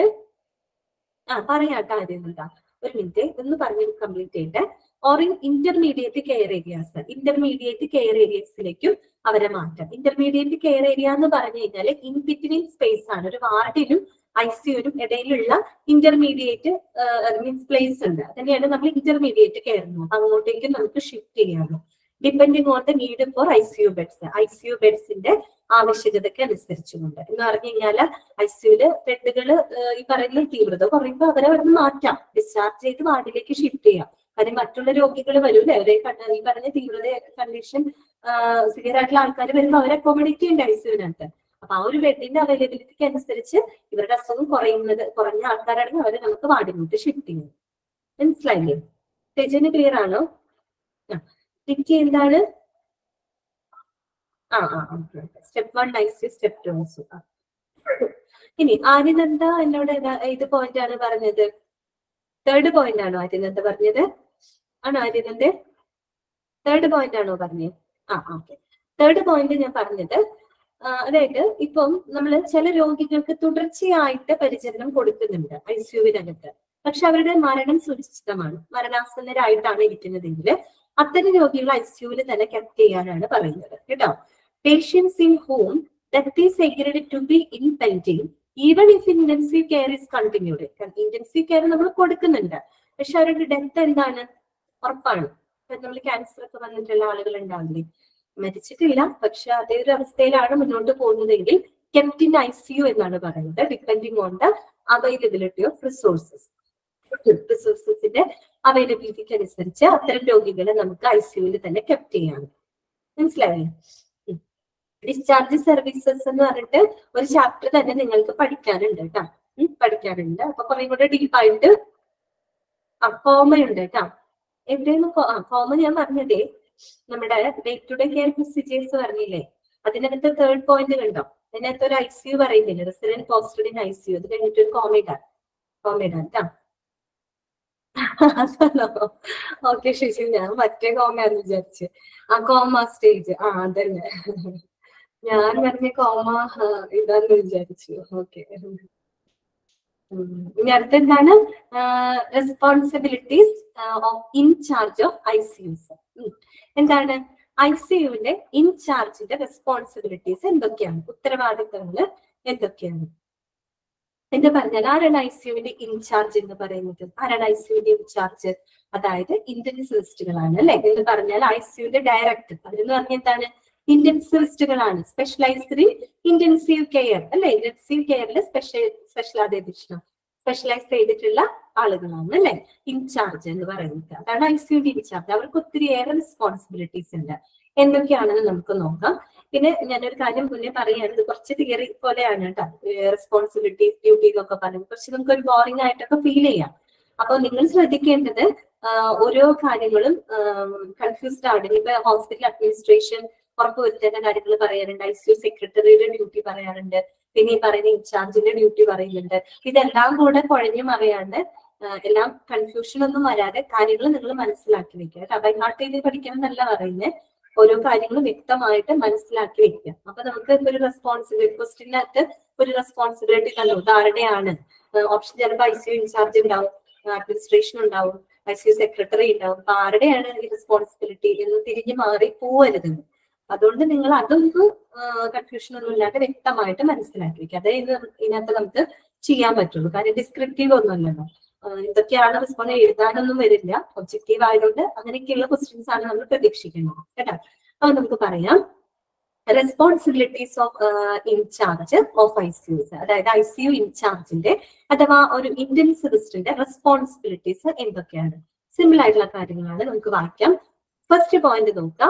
ആ പറയാട്ടോ ആദ്യം എന്താ ഒരു മിനിറ്റ് ഒന്ന് പറഞ്ഞ് കംപ്ലീറ്റ് ചെയ്യട്ടെ or in intermediate care areas intermediate care ഏരിയസിലേക്കും അവരെ മാറ്റാം ഇന്റർമീഡിയറ്റ് കെയർ ഏരിയ എന്ന് പറഞ്ഞു കഴിഞ്ഞാൽ ഇൻ ബിറ്റ്വീൻ സ്പേസ് ആണ് ഒരു വാർഡിനും ഐസിയുനും ഇടയിലുള്ള ഇന്റർമീഡിയറ്റ് മീൻസ് പ്ലേസ് ഉണ്ട് തന്നെയാണ് നമ്മൾ ഇന്റർമീഡിയറ്റ് കെയർ എന്ന് അങ്ങോട്ടേക്ക് നമുക്ക് ഷിഫ്റ്റ് ചെയ്യാമോ depending on the need for ICU beds ICU ബെഡ്സിന്റെ ആവശ്യകതയ്ക്ക് അനുസരിച്ചുകൊണ്ട് എന്ന് പറഞ്ഞു കഴിഞ്ഞാൽ ഐസിയുല് ബെഡുകൾ ഈ പറയുന്ന തീവ്രത കുറയുമ്പോൾ അവരെ അവിടെ മാറ്റാം ഡിസ്ചാർജ് ചെയ്ത് വാർഡിലേക്ക് ഷിഫ്റ്റ് ചെയ്യാം കാര്യം മറ്റുള്ള രോഗികൾ വരൂല്ലേ അവരെ കണ്ട- ഈ പറഞ്ഞ തീവ്രത കണ്ടീഷൻ സിവിയർ ആയിട്ടുള്ള ആൾക്കാർ വരുമ്പോൾ അവരെ അക്കോമഡേറ്റ് ചെയ്യേണ്ട ഐസിയുവിനകത്ത് അപ്പൊ ആ ഒരു ബെഡിന്റെ അവൈലബിലിറ്റിക്ക് അനുസരിച്ച് ഇവരുടെ അസുഖം കുറയുന്നത് കുറഞ്ഞ ആൾക്കാരാണെങ്കിൽ അവരെ നമുക്ക് വാർഡിലോട്ട് ഷിഫ്റ്റ് ചെയ്യും മനസ്സിലായില്ലേ തെജന് ക്ലിയർ ആണോ ആ ടിക്ക് എന്താണ് ആ ആ step one is step two also ഇനി ആര്യനന്ദ എന്നോട് ഏതാ- ഏത് പോയിന്റ് ആണ് പറഞ്ഞത് തേർഡ് പോയിന്റ് ആണോ ആര്യനന്ദ പറഞ്ഞത് ആണോ ആര്യനന്ദ തേർഡ് പോയിന്റ് ആണോ പറഞ്ഞത് ആ ഓക്കെ തേർഡ് പോയിന്റ് ഞാൻ പറഞ്ഞത് ആ, അതായത് ഇപ്പം നമ്മൾ ചില രോഗികൾക്ക് തുടർച്ചയായിട്ട് പരിചരണം കൊടുക്കുന്നുണ്ട് ഐസിയുവിനകത്ത് പക്ഷെ അവരുടെ മരണം സുനിശ്ചിതമാണ് മരണാസന്നരായിട്ടാണ് ഇരിക്കുന്നതെങ്കിൽ അത്തരം രോഗികൾ ഐസിയുവിൽ തന്നെ കെപ്റ്റ് ചെയ്യാനാണ് പറയുന്നത് കേട്ടോ patients in whom death is agreed to be impending even if intensive care is continued intensive care നമ്മൾ കൊടുക്കുന്നുണ്ട് പക്ഷെ അവരുടെ ഡെത്ത് എന്താണ് ഉറപ്പാണ് നമ്മൾ ക്യാൻസർ ഒക്കെ വന്നിട്ടുള്ള ആളുകൾ ഉണ്ടാവില്ലേ മരിച്ചിട്ടില്ല പക്ഷെ അതേ ഒരു അവസ്ഥയിലാണ് മുന്നോട്ട് പോകുന്നതെങ്കിൽ കെപ്റ്റിൻ ഐ സി യു എന്നാണ് പറയുന്നത് depending on the availability of resources റിസോഴ്സസിന്റെ അവൈലബിലിറ്റിക്ക് അനുസരിച്ച് അത്തരം രോഗികളെ നമുക്ക് ഐ സി യുവിൽ തന്നെ കെപ്റ്റ് ചെയ്യാം മനസ്സിലായില്ലേ ഡിസ്ചാർജ് സർവീസസ് എന്ന് പറഞ്ഞിട്ട് ഒരു ചാപ്റ്റർ തന്നെ നിങ്ങൾക്ക് പഠിക്കാനുണ്ട് കേട്ടോ ഉം, പഠിക്കാനുണ്ട് അപ്പൊ കുറെ കൂടെ ഡീപ്പായിട്ട് ആ കോമയുണ്ട് കേട്ടോ എവിടെയാണ് കോ- ആ കോമ ഞാൻ പറഞ്ഞതേ നമ്മുടെ day to day care procedures പറഞ്ഞില്ലേ അതിനകത്ത് തേർഡ് പോയിന്റ് കണ്ടോ അതിനകത്ത് ഒരു ഐ സി യു പറയുന്നില്ല resident posted in I C U അത് കഴിഞ്ഞിട്ട് ഒരു കോമിഡാൻ കോമിഡാൻ കേട്ടോ ഓക്കെ ശരി ഞാൻ മറ്റേ കോമയാന്ന് വിചാരിച്ച് ആ കോമ സ്റ്റേജ് ആ അതന്നെ ഞാൻ പറഞ്ഞ കോമ ആ, ഇതാന്ന് വിചാരിച്ചു ഓക്കെ ഇനി അടുത്തെന്താണ് responsibilities of in charge of I C Us എന്താണ് ഐ സി യുവിന്റെ ഇൻ ചാർജിന്റെ റെസ്പോൺസിബിലിറ്റീസ് എന്തൊക്കെയാണ് ഉത്തരവാദിത്തങ്ങൾ എന്തൊക്കെയാണ് എന്ന് പറഞ്ഞാൽ ആരാണ് ഐ സിയുവിന്റെ ഇൻചാർജ് എന്ന് പറയുന്നത് ആരാണ് ഐ സിയുവിന്റെ ഇൻചാർജ് അതായത് ഇന്റൻസിവിസ്റ്റുകളാണ് അല്ലെ എന്ന് പറഞ്ഞാൽ ഐ സിയുവിന്റെ ഡയറക്ടർ അവരെന്ന് പറഞ്ഞാൽ എന്താണ് ഇന്റൻസിവിസ്റ്റുകളാണ് സ്പെഷ്യലൈസ്ഡ് ഇൻ ഇന്റൻസീവ് കെയർ അല്ലെ ഇന്റൻസീവ് കെയറിൽ സ്പെഷ്യൽ സ്പെഷ്യലൈസേഷൻ സ്പെഷ്യലൈസ് ചെയ്തിട്ടുള്ള ആളുകളാണ് അല്ലെ ഇൻചാർജ് എന്ന് പറയുന്നത് അതാണ് ഐ സിയുവിന്റെ ഇൻചാർജ് അവർക്ക് ഒത്തിരിയേറെ റെസ്പോൺസിബിലിറ്റീസ് ഉണ്ട് എന്തൊക്കെയാണെന്ന് നമുക്ക് നോക്കാം പിന്നെ ഞാനൊരു കാര്യം മുന്നേ പറയാണ് ഇത് കുറച്ച് തിയറി പോലെയാണ് കേട്ടോ റെസ്പോൺസിബിലിറ്റി ഡ്യൂട്ടി എന്നൊക്കെ പറയുന്നത് കുറച്ച് നമുക്ക് ഒരു ബോറിംഗ് ആയിട്ടൊക്കെ ഫീൽ ചെയ്യാം അപ്പൊ നിങ്ങൾ ശ്രദ്ധിക്കേണ്ടത് ആ, ഓരോ കാര്യങ്ങളും കൺഫ്യൂസ്ഡ് ആണ് ഇപ്പൊ ഹോസ്പിറ്റൽ അഡ്മിനിസ്ട്രേഷൻ ഉറപ്പുവരുത്തേണ്ട കാര്യങ്ങൾ പറയാറുണ്ട് ഐ സി യു സെക്രട്ടറിയുടെ ഡ്യൂട്ടി പറയാറുണ്ട് പിന്നെ ഈ പറയുന്ന ഇൻചാർജിന്റെ ഡ്യൂട്ടി പറയുന്നുണ്ട് ഇതെല്ലാം കൂടെ കുഴഞ്ഞു മറിയാണ്ട് ആ, എല്ലാം കൺഫ്യൂഷൻ ഒന്നും വരാതെ കാര്യങ്ങൾ നിങ്ങൾ മനസ്സിലാക്കി വെക്കുക കേട്ടോ ബൈ ഹാർട്ട് ചെയ്ത് പഠിക്കണം എന്നല്ല പറയുന്നത് ഓരോ കാര്യങ്ങളും വ്യക്തമായിട്ട് മനസ്സിലാക്കി വെക്കുക അപ്പൊ നമുക്ക് ഇപ്പൊ ഒരു റെസ്പോൺസിബിലിറ്റി ക്വസ്റ്റിനകത്ത് ഒരു റെസ്പോൺസിബിലിറ്റി കണ്ടു ഇത് ആരുടെയാണ് ഓപ്ഷൻ ചിലപ്പോൾ ഐ സി യു ഇൻചാർജ് ഉണ്ടാവും അഡ്മിനിസ്ട്രേഷൻ ഉണ്ടാവും ഐ സി യു സെക്രട്ടറി ഉണ്ടാവും അപ്പൊ ആരുടെയാണ് ഈ റെസ്പോൺസിബിലിറ്റി എന്ന് തിരിഞ്ഞു മാറി പോവരുത് അതുകൊണ്ട് നിങ്ങൾ അതൊന്നും കൺഫ്യൂഷൻ ഒന്നും ഇല്ലാതെ വ്യക്തമായിട്ട് മനസ്സിലാക്കി വെക്കുക അതേ ഇത് ഇതിനകത്ത് നമുക്ക് ചെയ്യാൻ പറ്റുള്ളൂ കാര്യം ഡിസ്ക്രിപ്റ്റീവ് ഒന്നുമല്ലല്ലോ ആഹ് ഇതൊക്കെയാണ് റെസ്പോണ്ട് എഴുതാനൊന്നും വരില്ല ഒബ്ജക്റ്റീവ് ആയതുകൊണ്ട് അങ്ങനെയൊക്കെയുള്ള ക്വസ്റ്റ്യൻസ് ആണ് നമ്മൾ പ്രതീക്ഷിക്കുന്നത് കേട്ടോ അപ്പൊ നമുക്ക് പറയാം responsibilities of in charge of I C Us അതായത് ഐ സി യു ഇൻചാർജിന്റെ അഥവാ ഒരു ഇന്റൻസിവിസ്റ്റിന്റെ റെസ്പോൺസിബിലിറ്റീസ് എന്തൊക്കെയാണ് സിമ്പിൾ ആയിട്ടുള്ള കാര്യങ്ങളാണ് നമുക്ക് വായിക്കാം ഫസ്റ്റ് പോയിന്റ് നോക്കാം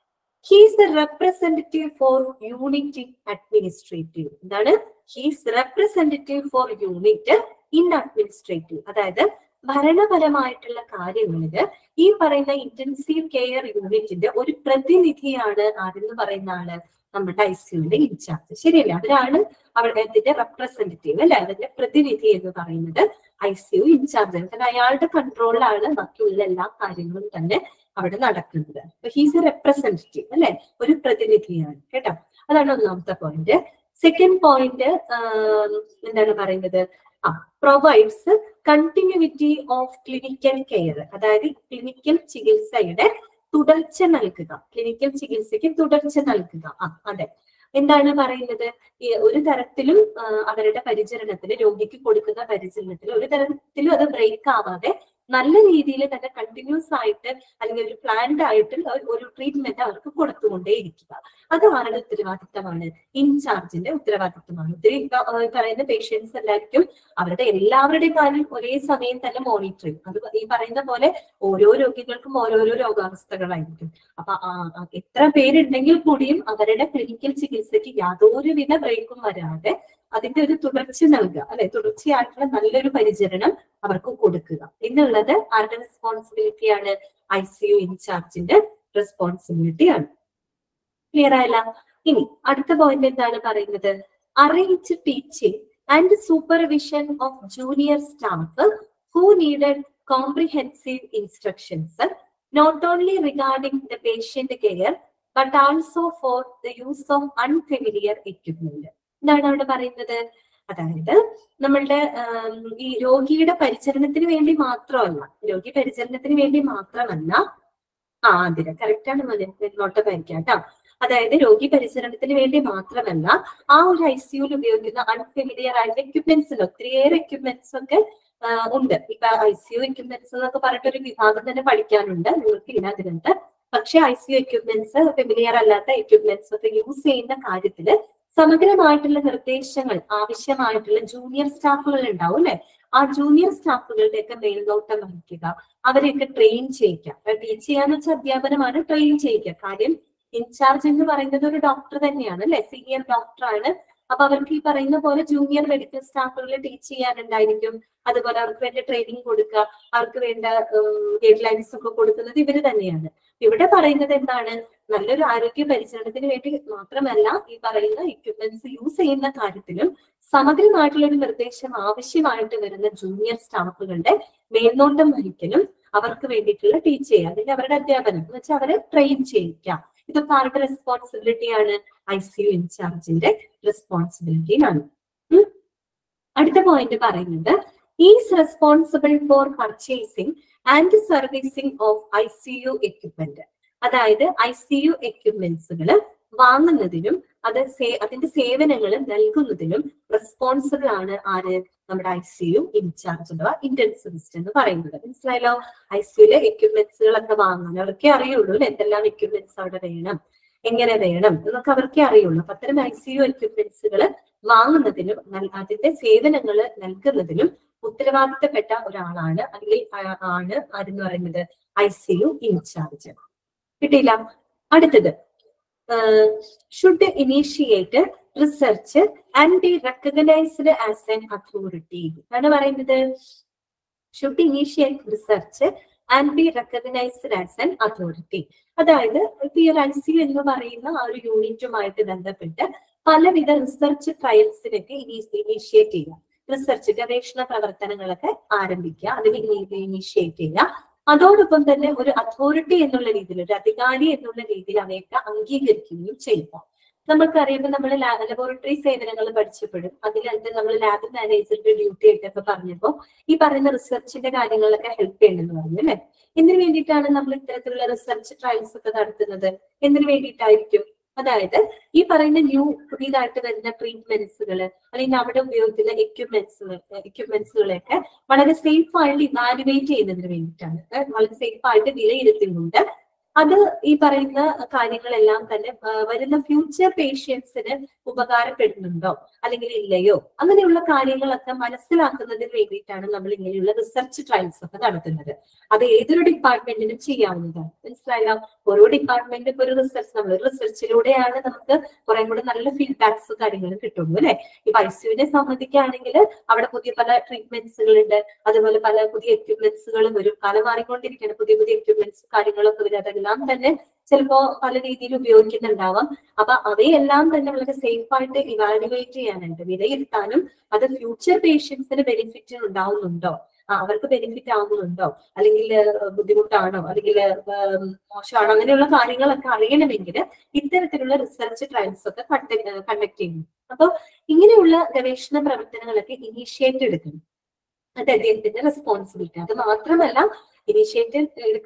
he's a representative for unit administrative എന്താണ് he's representative for unit in administrative അതായത് ഭരണപരമായിട്ടുള്ള കാര്യങ്ങളില് ഈ പറയുന്ന ഇന്റൻസീവ് കെയർ യൂണിറ്റിന്റെ ഒരു പ്രതിനിധിയാണ് ആരെന്ന് പറയുന്ന ആള് നമ്മുടെ ഐ സിയുവിന്റെ ഇൻചാർജ് ശരിയല്ലേ അവരാണ് അവിടെ അതിന്റെ റെപ്രസെന്റേറ്റീവ് അല്ലെ അതിന്റെ പ്രതിനിധി എന്ന് പറയുന്നത് ഐ സി യു ഇൻചാർജ് കാരണം അയാളുടെ കൺട്രോളിലാണ് ബാക്കിയുള്ള എല്ലാ കാര്യങ്ങളും തന്നെ അവിടെ നടക്കുന്നത് ഹീസ് എ റെപ്രസെന്റേറ്റീവ് അല്ലെ ഒരു പ്രതിനിധിയാണ് കേട്ടോ അതാണ് ഒന്നാമത്തെ പോയിന്റ് സെക്കൻഡ് പോയിന്റ് എന്താണ് പറയുന്നത് ആ provides continuity of clinical care അതായത് ക്ലിനിക്കൽ ചികിത്സയുടെ തുടർച്ച നൽകുക ക്ലിനിക്കൽ ചികിത്സയ്ക്ക് തുടർച്ച നൽകുക ആ അതെ എന്താണ് പറയുന്നത് ഈ ഒരു തരത്തിലും ആ, അവരുടെ പരിചരണത്തിന് രോഗിക്ക് കൊടുക്കുന്ന പരിചരണത്തിൽ ഒരു തരത്തിലും അത് ബ്രേക്ക് ആവാതെ നല്ല രീതിയിൽ തന്നെ കണ്ടിന്യൂസ് ആയിട്ട് അല്ലെങ്കിൽ ഒരു പ്ലാൻഡ് ആയിട്ട് ഒരു- ഒരു ട്രീറ്റ്മെന്റ് അവർക്ക് കൊടുത്തുകൊണ്ടേയിരിക്കുക അത് ആരുടെ ഉത്തരവാദിത്തമാണ് ഇൻചാർജിന്റെ ഉത്തരവാദിത്തമാണ് ഒത്തിരി ഇപ്പൊ, ആ, പറയുന്ന പേഷ്യൻസ് എല്ലാവർക്കും അവരുടെ എല്ലാവരുടെയും കാര്യം ഒരേ സമയം തന്നെ മോണിറ്റർ ചെയ്യും അത് ഈ പറയുന്ന പോലെ ഓരോ രോഗികൾക്കും ഓരോരോ രോഗാവസ്ഥകളായിരിക്കും അപ്പൊ ആ ആ എത്ര പേരുണ്ടെങ്കിൽ കൂടിയും അവരുടെ ക്ലിനിക്കൽ ചികിത്സയ്ക്ക് യാതൊരുവിധ ബ്രേക്കും വരാതെ അതിന്റെ ഒരു തുടർച്ച നൽകുക അല്ലെ തുടർച്ചയായിട്ടുള്ള നല്ലൊരു പരിചരണം അവർക്ക് കൊടുക്കുക എന്നുള്ളത് ആരുടെ റെസ്പോൺസിബിലിറ്റിയാണ് ഐ സി യു ഇൻചാർജിന്റെ റെസ്പോൺസിബിലിറ്റിയാണ് ക്ലിയർ ആയല്ല ഇനി അടുത്ത പോയിന്റ് എന്താണ് പറയുന്നത് arrange teaching and supervision of junior staff who needed comprehensive instructions not only regarding the patient care but also for the use of unfamiliar equipment എന്താണ് അവിടെ പറയുന്നത് അതായത് നമ്മളുടെ ആം, ഈ രോഗിയുടെ പരിചരണത്തിന് വേണ്ടി മാത്രമല്ല രോഗി പരിചരണത്തിന് വേണ്ടി മാത്രമല്ല ആ അതിന് കറക്റ്റ് ആണ് മോനെ നോട്ട് പരിക്കാം കേട്ടോ അതായത് രോഗി പരിചരണത്തിന് വേണ്ടി മാത്രമല്ല ആ ഒരു ഐ സിയുയിൽ ഉപയോഗിക്കുന്ന അൺഫെമിലിയർ ആയിട്ടുള്ള എക്യുപ്മെന്റ്സ് ഒത്തിരിയേറെ എക്യുപ്മെന്റ്സ് ഒക്കെ ആ, ഉണ്ട് ഇപ്പൊ ഐ സി യു എക്യുപ്മെന്റ്സ് എന്നൊക്കെ പറഞ്ഞിട്ട് ഒരു വിഭാഗം തന്നെ പഠിക്കാനുണ്ട് നിങ്ങൾക്ക് ഇതിനകത്തുണ്ട് പക്ഷെ I C U equipments familiar അല്ലാത്ത എക്യുപ്മെന്റ്സ് ഒക്കെ യൂസ് ചെയ്യുന്ന കാര്യത്തില് സമഗ്രമായിട്ടുള്ള നിർദ്ദേശങ്ങൾ ആവശ്യമായിട്ടുള്ള ജൂനിയർ സ്റ്റാഫുകൾ ഉണ്ടാവും അല്ലെ ആ ജൂനിയർ സ്റ്റാഫുകളുടെ ഒക്കെ മേൽനോട്ടം വഹിക്കുക അവരെയൊക്കെ ട്രെയിൻ ചെയ്യിക്കുക ടീച്ച് ചെയ്യാന്ന് വെച്ചാൽ അധ്യാപനമാണ് ട്രെയിൻ ചെയ്യിക്കുക കാര്യം ഇൻചാർജ് എന്ന് പറയുന്നത് ഒരു ഡോക്ടർ തന്നെയാണ് അല്ലെ സീനിയർ ഡോക്ടറാണ് അപ്പൊ അവർക്ക് ഈ പറയുന്ന പോലെ ജൂനിയർ മെഡിക്കൽ സ്റ്റാഫുകളെ ടീച്ച് ചെയ്യാനുണ്ടായിരിക്കും അതുപോലെ അവർക്ക് വേണ്ട ട്രെയിനിങ് കൊടുക്കുക അവർക്ക് വേണ്ട ഗൈഡ് ലൈൻസ് ഒക്കെ കൊടുക്കുന്നത് ഇവര് തന്നെയാണ് ഇവിടെ പറയുന്നത് എന്താണ് നല്ലൊരു ആരോഗ്യ പരിചരണത്തിന് വേണ്ടി മാത്രമല്ല ഈ പറയുന്ന എക്യുപ്മെന്റ്സ് യൂസ് ചെയ്യുന്ന കാര്യത്തിലും സമഗ്രമായിട്ടുള്ള ഒരു നിർദ്ദേശം ആവശ്യമായിട്ട് വരുന്ന ജൂനിയർ സ്റ്റാഫുകളുടെ മേൽനോട്ടം വഹിക്കലും അവർക്ക് വേണ്ടിയിട്ടുള്ള ടീച്ച് ചെയ്യുക അല്ലെങ്കിൽ അവരുടെ അധ്യാപനം എന്ന് വെച്ചാൽ അവരെ ട്രെയിൻ ചെയ്യിക്കാം ഇതൊക്കെ ആരുടെ റെസ്പോൺസിബിലിറ്റിയാണ് ഐ സി യു ഇൻചാർജിന്റെ റെസ്പോൺസിബിലിറ്റിയാണ് ഉം. അടുത്ത പോയിന്റ് പറയുന്നത് is responsible for purchasing and servicing of I C U equipment അതായത് ഐ സി യു എക്യുപ്മെന്റ്സുകൾ വാങ്ങുന്നതിനും അത് സേ- അതിന്റെ സേവനങ്ങൾ നൽകുന്നതിനും റെസ്പോൺസിബിൾ ആണ് ആര് നമ്മുടെ ഐ സി യു ഇൻചാർജ് അഥവാ ഇന്റൻസിവിസ്റ്റ് എന്ന് പറയുന്നത് മനസ്സിലായല്ലോ ഐ സി യുലെ എക്യുപ്മെന്റ്സുകളൊക്കെ വാങ്ങാൻ അവർക്കേ അറിയുള്ളൂ അല്ലെ എന്തെല്ലാം എക്യുപ്മെന്റ്സ് അവിടെ വേണം എങ്ങനെ വേണം എന്നൊക്കെ അവർക്കേ അറിയുള്ളൂ അപ്പൊ അത്തരം ഐ സി യു എക്യുപ്മെന്റ്സുകൾ വാങ്ങുന്നതിനും നൽ- അതിന്റെ സേവനങ്ങൾ നൽകുന്നതിനും ഉത്തരവാദിത്തപ്പെട്ട ഒരാളാണ് അല്ലെങ്കിൽ ആ- ആണ് ആരെന്ന് പറയുന്നത് ഐ സി യു ഇൻചാർജ് കിട്ടിയില്ല അടുത്തത് should initiate research and be recognised as an authority ആണ് പറയുന്നത് should initiate research and be recognised as an authority അതായത് ഇപ്പൊ ഈ ഒരു ഐ എന്ന് പറയുന്ന ആ ഒരു യൂണിറ്റുമായിട്ട് ബന്ധപ്പെട്ട് പലവിധ റിസർച്ച് ട്രയൽസിനൊക്കെ ഇനീഷ്യേറ്റ് ചെയ്യുക റിസർച്ച് ഗവേഷണ പ്രവർത്തനങ്ങളൊക്കെ ആരംഭിക്കുക അതിന് ഇനീഷ്യേറ്റ് ചെയ്യുക അതോടൊപ്പം തന്നെ ഒരു അതോറിറ്റി എന്നുള്ള രീതിയിൽ ഒരു അധികാരി എന്നുള്ള രീതിയിൽ അവയൊക്കെ അംഗീകരിക്കുകയും ചെയ്യുക നമുക്കറിയുമ്പോൾ നമ്മൾ ലബോറട്ടറി സേവനങ്ങൾ പഠിച്ചപ്പോഴും അതിലത് നമ്മൾ ലാബ് മാനേജറുടെ ഡ്യൂട്ടി ആയിട്ടൊക്കെ പറഞ്ഞപ്പോൾ ഈ പറയുന്ന റിസർച്ചിന്റെ കാര്യങ്ങളിലൊക്കെ ഹെൽപ്പ് ചെയ്യണമെന്ന് പറഞ്ഞു അല്ലെ എന്തിനു വേണ്ടിയിട്ടാണ് നമ്മൾ ഇത്തരത്തിലുള്ള റിസർച്ച് ട്രയൽസ് ഒക്കെ നടത്തുന്നത് എന്തിനു വേണ്ടിയിട്ടായിരിക്കും അതായത് ഈ പറയുന്ന ന്യൂ പുതിയതായിട്ട് വരുന്ന ട്രീറ്റ്മെന്റ്സുകൾ അല്ലെങ്കിൽ അവിടെ ഉപയോഗിക്കുന്ന എക്യുപ്മെന്റ്സുകൾ എക്യുപ്മെന്റ്സുകളെയൊക്കെ വളരെ സേഫ് ആയിട്ട് ഇവാലുവേറ്റ് ചെയ്യുന്നതിന് വേണ്ടിയിട്ടാണ് ഏഹ് വളരെ സേഫ് ആയിട്ട് വിലയിരുത്തുന്നുണ്ട് അത് ഈ പറയുന്ന കാര്യങ്ങളെല്ലാം തന്നെ ആ, വരുന്ന ഫ്യൂച്ചർ പേഷ്യൻസിന് ഉപകാരപ്പെടുന്നുണ്ടോ അല്ലെങ്കിൽ ഇല്ലയോ അങ്ങനെയുള്ള കാര്യങ്ങളൊക്കെ മനസ്സിലാക്കുന്നതിന് വേണ്ടിയിട്ടാണ് നമ്മൾ ഇങ്ങനെയുള്ള റിസർച്ച് ട്രയൽസ് ഒക്കെ നടത്തുന്നത് അത് ഏതൊരു ഡിപ്പാർട്ട്മെന്റിനും ചെയ്യാവുന്നതാണ് മനസ്സിലായോ ഓരോ ഡിപ്പാർട്ട്മെന്റും ഇപ്പൊ ഒരു റിസർച്ച് നമ്മൾ റിസർച്ചിലൂടെയാണ് നമുക്ക് കുറെ കൂടെ നല്ല ഫീഡ്ബാക്സ് കാര്യങ്ങളും കിട്ടുള്ളൂ അല്ലെ ഈ ഐസിയുവിനെ സംബന്ധിക്കുകയാണെങ്കിൽ അവിടെ പുതിയ പല ട്രീറ്റ്മെന്റ്സുകൾ ഉണ്ട് അതുപോലെ പല പുതിയ എക്യുപ്മെന്റ്സുകളും വരും കാലം മാറിക്കൊണ്ടിരിക്കുകയാണ് പുതിയ പുതിയ എക്യുപ്മെന്റ്സ് കാര്യങ്ങളൊക്കെ വരും അതെല്ലാം തന്നെ ചിലപ്പോ പല രീതിയിൽ ഉപയോഗിക്കുന്നുണ്ടാവാം അപ്പൊ അവയെല്ലാം തന്നെ വളരെ സേഫ് ആയിട്ട് ഇവാലുവേറ്റ് ചെയ്യാനുണ്ട് വിലയിരുത്താനും അത് ഫ്യൂച്ചർ പേഷ്യൻസിന് ബെനിഫിറ്റ് ഉണ്ടാവുന്നുണ്ടോ ആ, അവർക്ക് ബെനിഫിറ്റ് ആവുന്നുണ്ടോ അല്ലെങ്കിൽ ഏഹ്, ബുദ്ധിമുട്ടാണോ അല്ലെങ്കിൽ ഏഹ്, മോശമാണോ അങ്ങനെയുള്ള കാര്യങ്ങളൊക്കെ അറിയണമെങ്കിൽ ഇത്തരത്തിലുള്ള റിസർച്ച് ട്രയൽസ് ഒക്കെ കണ്ടക്ട് ചെയ്യുന്നു അപ്പൊ ഇങ്ങനെയുള്ള ഗവേഷണ പ്രവർത്തനങ്ങളൊക്കെ ഇനീഷ്യേറ്റ് എടുക്കണം അത് അദ്ദേഹത്തിന്റെ റെസ്പോൺസിബിലിറ്റി അത് മാത്രമല്ല ഇനീഷ്യേറ്റീവ്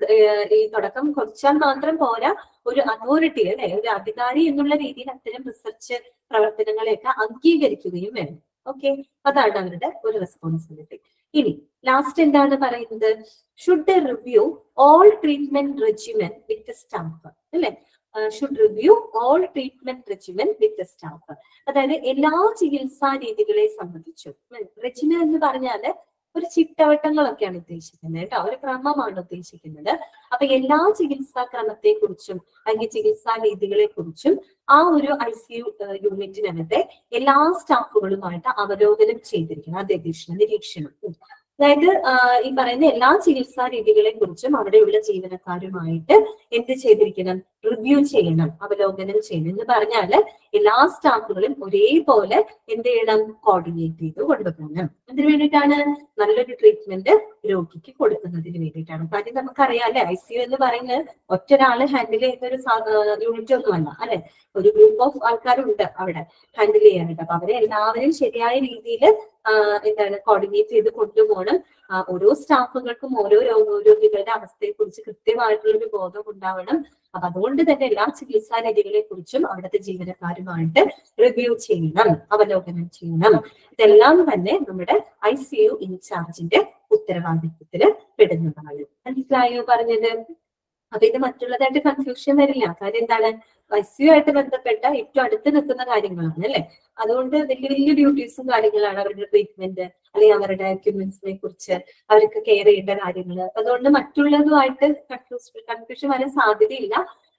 ഈ തുടക്കം കുറച്ചാൽ മാത്രം പോരാ ഒരു അതോറിറ്റി അല്ലെ ഒരു അധികാരി എന്നുള്ള രീതിയിൽ അത്തരം റിസർച്ച് പ്രവർത്തനങ്ങളെയൊക്കെ അംഗീകരിക്കുകയും വേണം ഓക്കെ അതാണ് അവരുടെ ഒരു റെസ്പോൺസിബിലിറ്റി ഇനി ലാസ്റ്റ് എന്താണ് പറയുന്നത് should review all treatment regimen with staff അല്ലെ should review all treatment regimen with staff അതായത് എല്ലാ ചികിത്സാ രീതികളെ സംബന്ധിച്ചും റെജിമെൻ എന്ന് പറഞ്ഞാല് ഒരു ചിട്ടവട്ടങ്ങളൊക്കെയാണ് ഉദ്ദേശിക്കുന്നത് കേട്ടോ ഒരു ക്രമമാണ് ഉദ്ദേശിക്കുന്നത് അപ്പൊ എല്ലാ ചികിത്സാ ക്രമത്തെ കുറിച്ചും അല്ലെങ്കിൽ ചികിത്സാ രീതികളെ കുറിച്ചും ആ ഒരു ഐ സി യു യൂണിറ്റിനകത്തെ എല്ലാ സ്റ്റാഫുകളുമായിട്ട് അവലോകനം ചെയ്തിരിക്കണം അധ്യക്ഷണം നിരീക്ഷണം ഉം. അതായത് ആ, ഈ പറയുന്ന എല്ലാ ചികിത്സാ രീതികളെ കുറിച്ചും അവിടെയുള്ള ജീവനക്കാരുമായിട്ട് എന്ത് ചെയ്തിരിക്കണം റിവ്യൂ ചെയ്യണം അവലോകനം ചെയ്യണം എന്ന് പറഞ്ഞാല് എല്ലാ സ്റ്റാഫുകളും ഒരേപോലെ എന്ത് ചെയ്യണം കോർഡിനേറ്റ് ചെയ്ത് കൊണ്ടുപോകണം എന്തിനു വേണ്ടിയിട്ടാണ് നല്ലൊരു ട്രീറ്റ്മെന്റ് രോഗിക്ക് കൊടുക്കുന്നതിന് വേണ്ടിയിട്ടാണ് കാര്യം നമുക്കറിയാം അല്ലെ ഐ സി യു എന്ന് പറയുന്നത് ഒറ്റ ഒരാള് ഹാൻഡിൽ ചെയ്യുന്ന ഒരു യൂണിറ്റ് ഒന്നുമല്ല അല്ലെ ഒരു ഗ്രൂപ്പ് ഓഫ് ആൾക്കാരുണ്ട് അവിടെ ഹാൻഡിൽ ചെയ്യാനായിട്ട് അപ്പൊ അവരെ എല്ലാവരും ശരിയായ രീതിയിൽ എന്താണ് കോർഡിനേറ്റ് ചെയ്ത് കൊണ്ടുപോകണം ആ, ഓരോ സ്റ്റാഫുകൾക്കും ഓരോ രോഗ- രോഗികളുടെ അവസ്ഥയെ കുറിച്ച് കൃത്യമായിട്ടുള്ള ഒരു ബോധം ഉണ്ടാവണം അപ്പൊ അതുകൊണ്ട് തന്നെ എല്ലാ ചികിത്സാ രീതികളെ കുറിച്ചും അവിടുത്തെ ജീവനക്കാരുമായിട്ട് റിവ്യൂ ചെയ്യണം അവലോകനം ചെയ്യണം ഇതെല്ലാം തന്നെ നമ്മുടെ ഐ സി യു ഇൻചാർജിന്റെ ഉത്തരവാദിത്വത്തില് പെടുന്നതാണ് മനസ്സിലായോ പറഞ്ഞത് അപ്പൊ ഇത് മറ്റുള്ളതായിട്ട് കൺഫ്യൂഷൻ വരില്ല കാര്യം എന്താണ് ഐ സി യു ആയിട്ട് ബന്ധപ്പെട്ട ഏറ്റവും അടുത്ത് നിൽക്കുന്ന കാര്യങ്ങളാണ് അല്ലെ അതുകൊണ്ട് വലിയ വലിയ ഡ്യൂട്ടീസും കാര്യങ്ങളാണ് അവരുടെ ട്രീറ്റ്മെന്റ് അല്ലെങ്കിൽ അവരുടെ എക്യുപ്മെന്റ്സിനെ കുറിച്ച് അവർക്ക് കെയർ ചെയ്യേണ്ട കാര്യങ്ങൾ അതുകൊണ്ട് മറ്റുള്ളതുമായിട്ട് കൺഫ്യൂസ് കൺഫ്യൂഷൻ വരാൻ സാധ്യതയില്ല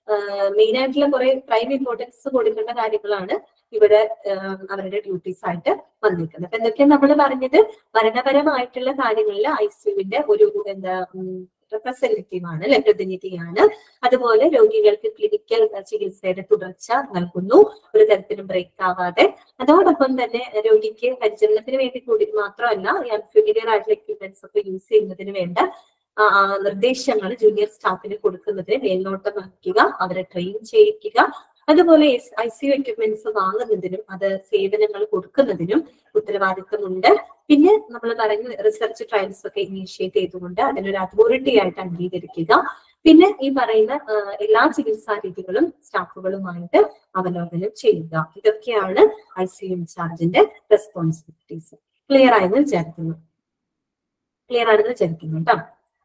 മെയിൻ ആയിട്ടുള്ള കുറെ പ്രൈം ഇമ്പോർട്ടൻസ് കൊടുക്കേണ്ട കാര്യങ്ങളാണ് ഇവിടെ ആഹ് അവരുടെ ഡ്യൂട്ടീസ് ആയിട്ട് വന്നിരിക്കുന്നത് അപ്പൊ എന്തൊക്കെയാണ് നമ്മൾ പറഞ്ഞത് ഭരണപരമായിട്ടുള്ള കാര്യങ്ങളിൽ ഐ സിയുവിന്റെ ഒരു എന്താ റെപ്രസെന്റേറ്റീവ് ആണ് അല്ലെ പ്രതിനിധിയാണ് അതുപോലെ രോഗികൾക്ക് ക്ലിനിക്കൽ ചികിത്സയുടെ തുടർച്ച നൽകുന്നു ഒരു തരത്തിലും ബ്രേക്ക് ആവാതെ അതോടൊപ്പം തന്നെ രോഗിക്ക് പരിചരണത്തിന് വേണ്ടി കൂടി മാത്രമല്ല ഈ അൺഫെമിലിയർ ആയിട്ടുള്ള എക്യുപ്മെന്റ്സ് ഒക്കെ യൂസ് ചെയ്യുന്നതിന് വേണ്ട ആ, ആ, നിർദ്ദേശങ്ങൾ ജൂനിയർ സ്റ്റാഫിന് കൊടുക്കുന്നതിന് മേൽനോട്ടം വഹിക്കുക അവരെ ട്രെയിൻ ചെയ്യിക്കുക അതുപോലെ ഐ സി യു എക്യുപ്മെന്റ്സ് വാങ്ങുന്നതിനും അത് സേവനങ്ങൾ കൊടുക്കുന്നതിനും ഉത്തരവാദിത്തമുണ്ട് പിന്നെ നമ്മൾ പറഞ്ഞ റിസർച്ച് ട്രയൽസ് ഒക്കെ ഇനീഷ്യേറ്റ് ചെയ്തുകൊണ്ട് അതിനൊരു അതോറിറ്റി ആയിട്ട് അംഗീകരിക്കുക പിന്നെ ഈ പറയുന്ന ആ, എല്ലാ ചികിത്സാ രീതികളും സ്റ്റാഫുകളുമായിട്ട് അവലോകനം ചെയ്യുക ഇതൊക്കെയാണ് ഐ സി യു ഇൻചാർജിന്റെ റെസ്പോൺസിബിലിറ്റീസ് ക്ലിയർ ആയെന്ന് വിചാരിക്കുന്നു ക്ലിയർ ആണെന്ന് വിചാരിക്കുന്നു കേട്ടോ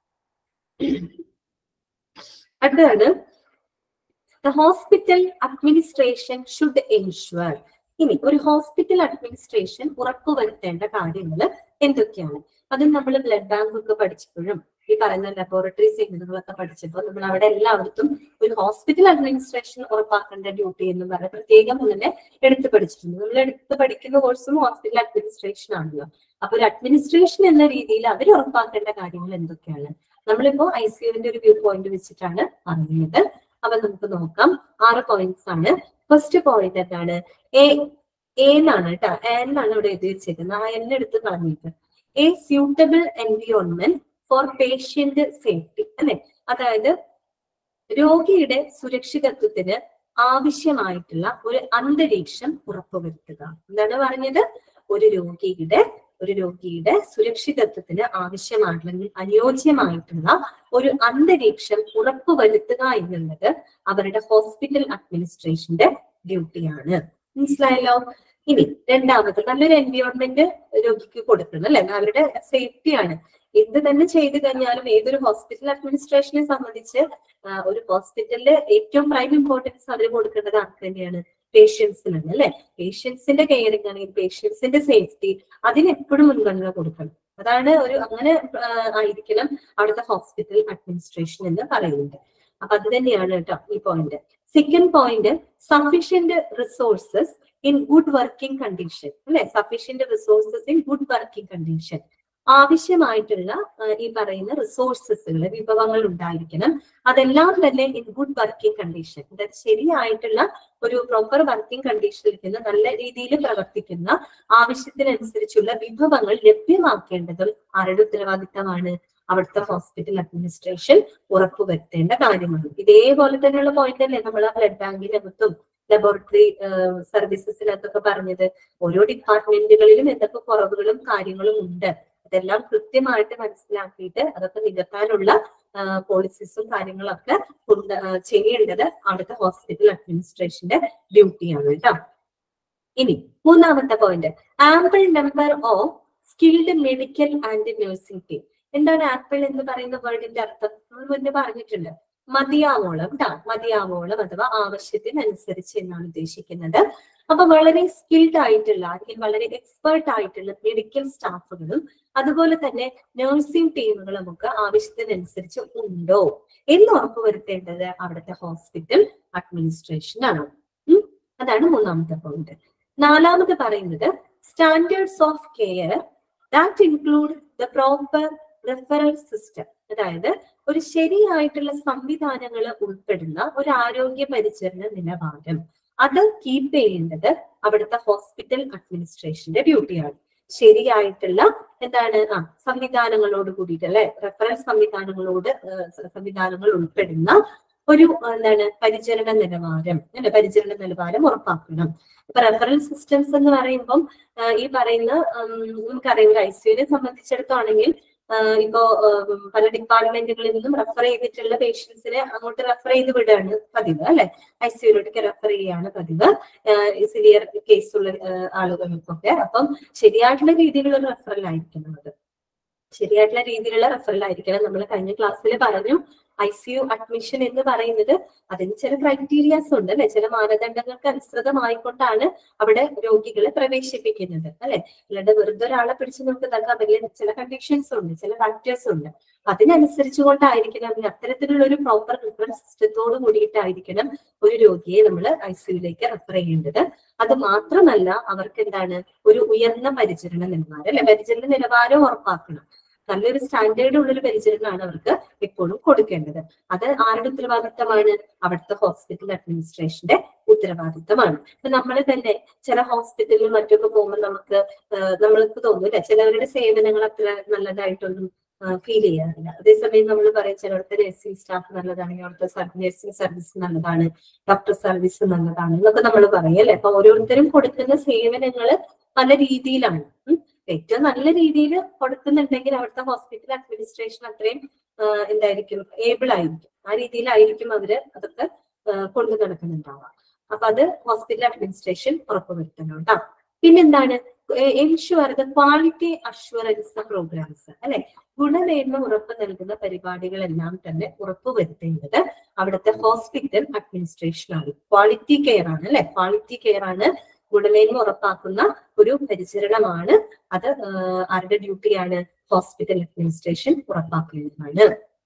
അടുത്തതാണ് the hospital administration should ensure ഇനി ഒരു ഹോസ്പിറ്റൽ അഡ്മിനിസ്ട്രേഷൻ ഉറപ്പുവരുത്തേണ്ട കാര്യങ്ങൾ എന്തൊക്കെയാണ് അത് നമ്മൾ ബ്ലഡ് ബാങ്ക് ഒക്കെ പഠിച്ചപ്പോഴും ഈ പറയുന്ന ലബോറട്ടറി സേവനങ്ങളൊക്കെ പഠിച്ചപ്പോൾ നമ്മൾ അവിടെ എല്ലായിടത്തും ഒരു ഹോസ്പിറ്റൽ അഡ്മിനിസ്ട്രേഷൻ ഉറപ്പാക്കേണ്ട ഡ്യൂട്ടി എന്ന് പറഞ്ഞ പ്രത്യേകം തന്നെ എടുത്ത് പഠിച്ചിട്ടുണ്ട് നമ്മൾ എടുത്ത് പഠിക്കുന്ന കോഴ്സും ഹോസ്പിറ്റൽ അഡ്മിനിസ്ട്രേഷൻ ആണല്ലോ അപ്പൊ ഒരു അഡ്മിനിസ്ട്രേഷൻ എന്ന രീതിയിൽ അവർ ഉറപ്പാക്കേണ്ട കാര്യങ്ങൾ എന്തൊക്കെയാണ് നമ്മളിപ്പോ ഐ സി യുവിന്റെ ഒരു വ്യൂ പോയിന്റ് വെച്ചിട്ടാണ് പറയുന്നത് അപ്പൊ നമുക്ക് നോക്കാം ആറ് പോയിന്റ്സ് ആണ് ഫസ്റ്റ് പോയിന്റ് എന്താണ് എ എന്നാണ് കേട്ടോ എന്നാണ് ഇവിടെ എഴുതി വെച്ചേക്കുന്നത് ആ എന്നെ എടുത്ത് കളഞ്ഞിട്ട് a suitable environment for patient safety അല്ലെ അതായത് രോഗിയുടെ സുരക്ഷിതത്വത്തിന് ആവശ്യമായിട്ടുള്ള ഒരു അന്തരീക്ഷം ഉറപ്പുവരുത്തുക എന്താണ് പറഞ്ഞത് ഒരു രോഗിയുടെ ഒരു രോഗിയുടെ സുരക്ഷിതത്വത്തിന് ആവശ്യമായിട്ടുള്ള അല്ലെങ്കിൽ അനുയോജ്യമായിട്ടുള്ള ഒരു അന്തരീക്ഷം ഉറപ്പുവരുത്തുക എന്നുള്ളത് അവരുടെ ഹോസ്പിറ്റൽ അഡ്മിനിസ്ട്രേഷന്റെ ഡ്യൂട്ടിയാണ് മനസ്സിലായല്ലോ ഇനി രണ്ടാമത് നല്ലൊരു എൻവയോൺമെന്റ് രോഗിക്ക് കൊടുക്കണം അല്ലെ അവരുടെ സേഫ്റ്റിയാണ് എന്ത് തന്നെ ചെയ്തു കഴിഞ്ഞാലും ഏതൊരു ഹോസ്പിറ്റൽ അഡ്മിനിസ്ട്രേഷനെ സംബന്ധിച്ച് ആ, ഒരു ഹോസ്പിറ്റലില് ഏറ്റവും പ്രൈം ഇമ്പോർട്ടൻസ് അവർ കൊടുക്കേണ്ടത് ആർക്ക് തന്നെയാണ് പേഷ്യൻസിനാണ് അല്ലെ പേഷ്യൻസിന്റെ കെയറിംഗ് ആണെങ്കിൽ പേഷ്യൻസിന്റെ സേഫ്റ്റി അതിന് എപ്പോഴും മുൻഗണന കൊടുക്കണം അതാണ് ഒരു അങ്ങനെ ആ, ആയിരിക്കണം അവിടുത്തെ ഹോസ്പിറ്റൽ അഡ്മിനിസ്ട്രേഷൻ എന്ന് പറയുന്നത് അപ്പൊ അത് തന്നെയാണ് കേട്ടോ ഈ point second point sufficient resources in good working condition അല്ലെ sufficient resources in good working condition ആവശ്യമായിട്ടുള്ള ആ, ഈ പറയുന്ന റിസോഴ്സസുകൾ വിഭവങ്ങൾ ഉണ്ടായിരിക്കണം അതെല്ലാം തന്നെ ഇൻ ഗുഡ് വർക്കിംഗ് കണ്ടീഷൻ അതായത് ശരിയായിട്ടുള്ള ഒരു പ്രോപ്പർ വർക്കിംഗ് കണ്ടീഷനിൽ നിന്ന് നല്ല രീതിയിൽ പ്രവർത്തിക്കുന്ന ആവശ്യത്തിനനുസരിച്ചുള്ള വിഭവങ്ങൾ ലഭ്യമാക്കേണ്ടതും ആരുടെ ഉത്തരവാദിത്തമാണ് അവിടുത്തെ ഹോസ്പിറ്റൽ അഡ്മിനിസ്ട്രേഷൻ ഉറപ്പുവരുത്തേണ്ട കാര്യമാണ് ഇതേപോലെ തന്നെയുള്ള പോയിന്റ് അല്ലേ നമ്മൾ ബ്ലഡ് ബാങ്കിനകത്തും ലബോറട്ടറി സർവീസസിനകത്തൊക്കെ പറഞ്ഞത് ഓരോ ഡിപ്പാർട്ട്മെന്റുകളിലും എന്തൊക്കെ കുറവുകളും കാര്യങ്ങളും ഉണ്ട് അതെല്ലാം കൃത്യമായിട്ട് മനസ്സിലാക്കിയിട്ട് അതൊക്കെ നികത്താനുള്ള പോളിസീസും കാര്യങ്ങളൊക്കെ കൊണ്ട് ആ, ചെയ്യേണ്ടത് അവിടുത്തെ ഹോസ്പിറ്റൽ അഡ്മിനിസ്ട്രേഷന്റെ ഡ്യൂട്ടിയാണ് കേട്ടോ ഇനി മൂന്നാമത്തെ point ample number of skilled medical and nursing team എന്താണ് ആപ്പിൾ എന്ന് പറയുന്ന വേർഡിന്റെ അർത്ഥം നമ്മൾ മുന്നേ പറഞ്ഞിട്ടുണ്ട് മതിയാവോളം ട്ടാ മതിയാവോളം അഥവാ ആവശ്യത്തിനനുസരിച്ച് എന്നാണ് ഉദ്ദേശിക്കുന്നത് അപ്പൊ വളരെ സ്കിൽഡ് ആയിട്ടുള്ള അല്ലെങ്കിൽ വളരെ എക്സ്പേർട്ട് ആയിട്ടുള്ള മെഡിക്കൽ സ്റ്റാഫുകളും അതുപോലെ തന്നെ നഴ്സിംഗ് ടീമുകളും ഒക്കെ ആവശ്യത്തിനനുസരിച്ച് ഉണ്ടോ എന്ന് ഉറപ്പുവരുത്തേണ്ടത് അവിടുത്തെ ഹോസ്പിറ്റൽ അഡ്മിനിസ്ട്രേഷൻ ആണ് ഉം. അതാണ് മൂന്നാമത്തെ പോയിന്റ് നാലാമത് പറയുന്നത് standards of care that include the proper referral system അതായത് ഒരു ശരിയായിട്ടുള്ള സംവിധാനങ്ങൾ ഉൾപ്പെടുന്ന ഒരു ആരോഗ്യ പരിചരണ നിലവാരം അത് കീപ്പ് ചെയ്യേണ്ടത് അവിടുത്തെ ഹോസ്പിറ്റൽ അഡ്മിനിസ്ട്രേഷന്റെ ഡ്യൂട്ടിയാണ് ശരിയായിട്ടുള്ള എന്താണ് ആ സംവിധാനങ്ങളോട് കൂടിയിട്ട് അല്ലെ റെഫറൻസ് സംവിധാനങ്ങളോട് ആ, സംവിധാനങ്ങൾ ഉൾപ്പെടുന്ന ഒരു ആ, എന്താണ് പരിചരണ നിലവാരം അല്ലെ പരിചരണ നിലവാരം ഉറപ്പാക്കണം ഇപ്പൊ റെഫറൻസ് സിസ്റ്റംസ് എന്ന് പറയുമ്പം ആ, ഈ പറയുന്ന ഉം, നമുക്കറിയാം ഐ സിയുനെ സംബന്ധിച്ചിടത്താണെങ്കിൽ ആഹ് ഇപ്പോ ഉം, പല ഡിപ്പാർട്ട്മെന്റുകളിൽ നിന്നും റെഫർ ചെയ്തിട്ടുള്ള പേഷ്യൻസിനെ അങ്ങോട്ട് റെഫർ ചെയ്ത് വിടുകയാണ് പതിവ് അല്ലെ ഐ സിയുലോട്ടൊക്കെ റെഫർ ചെയ്യാണ് പതിവ് സിവിയർ കേസുള്ള ആഹ് ആളുകൾക്കൊക്കെ അപ്പം ശരിയായിട്ടുള്ള രീതിയിലുള്ള റെഫറൽ ആയിരിക്കണം അത് ശരിയായിട്ടുള്ള രീതിയിലുള്ള റെഫറൽ ആയിരിക്കണം നമ്മൾ കഴിഞ്ഞ ക്ലാസ്സിൽ പറഞ്ഞു ഐ സി യു അഡ്മിഷൻ എന്ന് പറയുന്നത് അതിന് ചില ക്രൈറ്റീരിയാസ് ഉണ്ട് അല്ലെ ചില മാനദണ്ഡങ്ങൾക്ക് അനുസൃതമായിക്കൊണ്ടാണ് അവിടെ രോഗികളെ പ്രവേശിപ്പിക്കുന്നത് അല്ലെ അല്ലാണ്ട് വെറുതെ ഒരാളെ പിടിച്ച് നമുക്ക് തൽക്കാൻ പറ്റില്ല ചില കണ്ടീഷൻസ് ഉണ്ട് ചില ഫാക്ടേഴ്സ് ഉണ്ട് അതിനനുസരിച്ചുകൊണ്ടായിരിക്കണം അതിന് അത്തരത്തിലുള്ള ഒരു പ്രോപ്പർ റിഫറൻസ് സിസ്റ്റത്തോട് കൂടിയിട്ടായിരിക്കണം ഒരു രോഗിയെ നമ്മൾ ഐ സിയുലേക്ക് റെഫർ ചെയ്യേണ്ടത് അത് മാത്രമല്ല അവർക്ക് എന്താണ് ഒരു ഉയർന്ന പരിചരണ നിലവാരം അല്ലെ പരിചരണ നിലവാരം ഉറപ്പാക്കണം നല്ലൊരു സ്റ്റാൻഡേർഡ് ഉള്ള ഒരു പരിചരണമാണ് അവർക്ക് എപ്പോഴും കൊടുക്കേണ്ടത് അത് ആരുടെ ഉത്തരവാദിത്തമാണ് അവിടുത്തെ ഹോസ്പിറ്റൽ അഡ്മിനിസ്ട്രേഷന്റെ ഉത്തരവാദിത്തമാണ് ഇപ്പൊ നമ്മൾ തന്നെ ചില ഹോസ്പിറ്റലിലും മറ്റൊക്കെ പോകുമ്പോൾ നമുക്ക് ആഹ് നമ്മൾക്ക് തോന്നില്ല ചിലവരുടെ സേവനങ്ങൾ അത്ര നല്ലതായിട്ടൊന്നും ഫീൽ ചെയ്യാറില്ല അതേസമയം നമ്മൾ പറയും ചിലയിടത്തെ നഴ്സിംഗ് സ്റ്റാഫ് നല്ലതാണെങ്കിൽ അവിടുത്തെ നഴ്സിംഗ് സർവീസ് നല്ലതാണ് ഡോക്ടർ സർവീസ് നല്ലതാണ് എന്നൊക്കെ നമ്മൾ പറയും അല്ലെ അപ്പൊ ഓരോരുത്തരും കൊടുക്കുന്ന സേവനങ്ങൾ പല രീതിയിലാണ് ഉം. ഏറ്റവും നല്ല രീതിയിൽ കൊടുക്കുന്നുണ്ടെങ്കിൽ അവിടുത്തെ ഹോസ്പിറ്റൽ അഡ്മിനിസ്ട്രേഷൻ അത്രയും ആഹ് എന്തായിരിക്കും ഏബിൾ ആയിരിക്കും ആ രീതിയിലായിരിക്കും അവര് അതൊക്കെ ആഹ് കൊണ്ടു നടക്കുന്നുണ്ടാവുക അപ്പൊ അത് ഹോസ്പിറ്റൽ അഡ്മിനിസ്ട്രേഷൻ ഉറപ്പുവരുത്തണം കേട്ടോ പിന്നെന്താണ് ensure the quality assurance programmes അല്ലെ ഗുണമേന്മ ഉറപ്പ് നൽകുന്ന പരിപാടികളെല്ലാം തന്നെ ഉറപ്പുവരുത്തേണ്ടത് അവിടുത്തെ ഹോസ്പിറ്റൽ അഡ്മിനിസ്ട്രേഷൻ ആണ് ക്വാളിറ്റി കെയർ ആണ് അല്ലെ ക്വാളിറ്റി കെയർ ആണ് ഗുണമേന്മ ഉറപ്പാക്കുന്ന ഒരു പരിചരണമാണ് അത് ആഹ് ആരുടെ ഡ്യൂട്ടിയാണ് ഹോസ്പിറ്റൽ അഡ്മിനിസ്ട്രേഷൻ ഉറപ്പാക്കുന്നതാണ്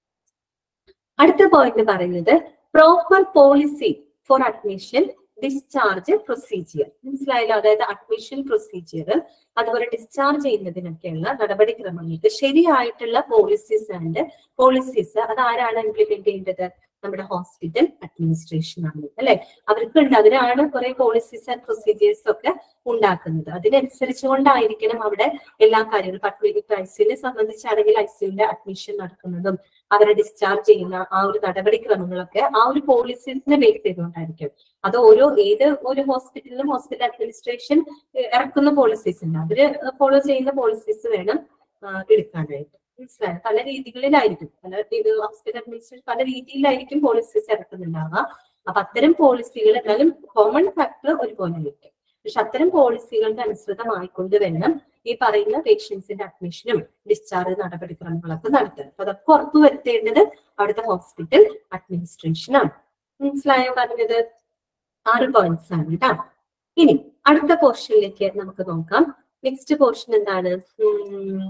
അടുത്ത പോയിന്റ് പറയുന്നത് proper policy for admission discharge procedure മനസ്സിലായല്ലോ അതായത് അഡ്മിഷൻ പ്രൊസീജിയർ അതുപോലെ ഡിസ്ചാർജ് ചെയ്യുന്നതിനൊക്കെയുള്ള നടപടിക്രമങ്ങൾക്ക് ശരിയായിട്ടുള്ള പോളിസീസ് ആൻഡ് പോളിസീസ് അത് ആരാണ് ഇംപ്ലിമെന്റ് ചെയ്യേണ്ടത് നമ്മുടെ ഹോസ്പിറ്റൽ അഡ്മിനിസ്ട്രേഷൻ ആണ് അല്ലെ അവർക്കുണ്ട് അതിനാണ് കുറെ പോളിസീസ് ആൻഡ് പ്രൊസീജിയേഴ്സ് ഒക്കെ ഉണ്ടാക്കുന്നത് അതിനനുസരിച്ചുകൊണ്ടായിരിക്കണം അവിടെ എല്ലാ കാര്യങ്ങളും പത്ത് ഐസിയുനെ സംബന്ധിച്ചാണെങ്കിൽ ഐസിയുന്റെ അഡ്മിഷൻ നടക്കുന്നതും അവരെ ഡിസ്ചാർജ് ചെയ്യുന്ന ആ ഒരു നടപടിക്രമങ്ങളൊക്കെ ആ ഒരു പോളിസീസിനെ ബേസ് ചെയ്തുകൊണ്ടായിരിക്കും അത് ഓരോ ഏത് ഒരു ഹോസ്പിറ്റലിലും ഹോസ്പിറ്റൽ അഡ്മിനിസ്ട്രേഷൻ ഏഹ് ഇറക്കുന്ന പോളിസീസ് ഉണ്ട് അവര് ഫോളോ ചെയ്യുന്ന പോളിസീസ് വേണം ആ, എടുക്കാനായിട്ട് മനസ്സിലായോ പല രീതികളിലായിരിക്കും പല ഇത് ഹോസ്പിറ്റൽ അഡ്മിനിസ്ട്രേഷൻ പല രീതിയിലായിരിക്കും പോളിസീസ് ഇറക്കുന്നുണ്ടാവുക അപ്പൊ അത്തരം പോളിസികൾ എന്നാലും കോമൺ ഫാക്ടർ ഒരുപോലെ ആയിരിക്കും പക്ഷെ അത്തരം പോളിസികളുടെ അനുസൃതമായിക്കൊണ്ട് വേണം ഈ പറയുന്ന പേഷ്യൻസിന്റെ അഡ്മിഷനും ഡിസ്ചാർജ് നടപടിക്രമങ്ങളൊക്കെ നടത്തുക അപ്പൊ അതൊക്കെ ഉറപ്പുവരുത്തേണ്ടത് അവിടുത്തെ ഹോസ്പിറ്റൽ അഡ്മിനിസ്ട്രേഷൻ ആണ് മനസ്സിലായോ പറഞ്ഞത് ആറ് പോയിന്റ്സ് ആണ് കേട്ടോ ഇനി അടുത്ത പോർഷനിലേക്ക് നമുക്ക് നോക്കാം നെക്സ്റ്റ് പോർഷൻ എന്താണ് ഉം,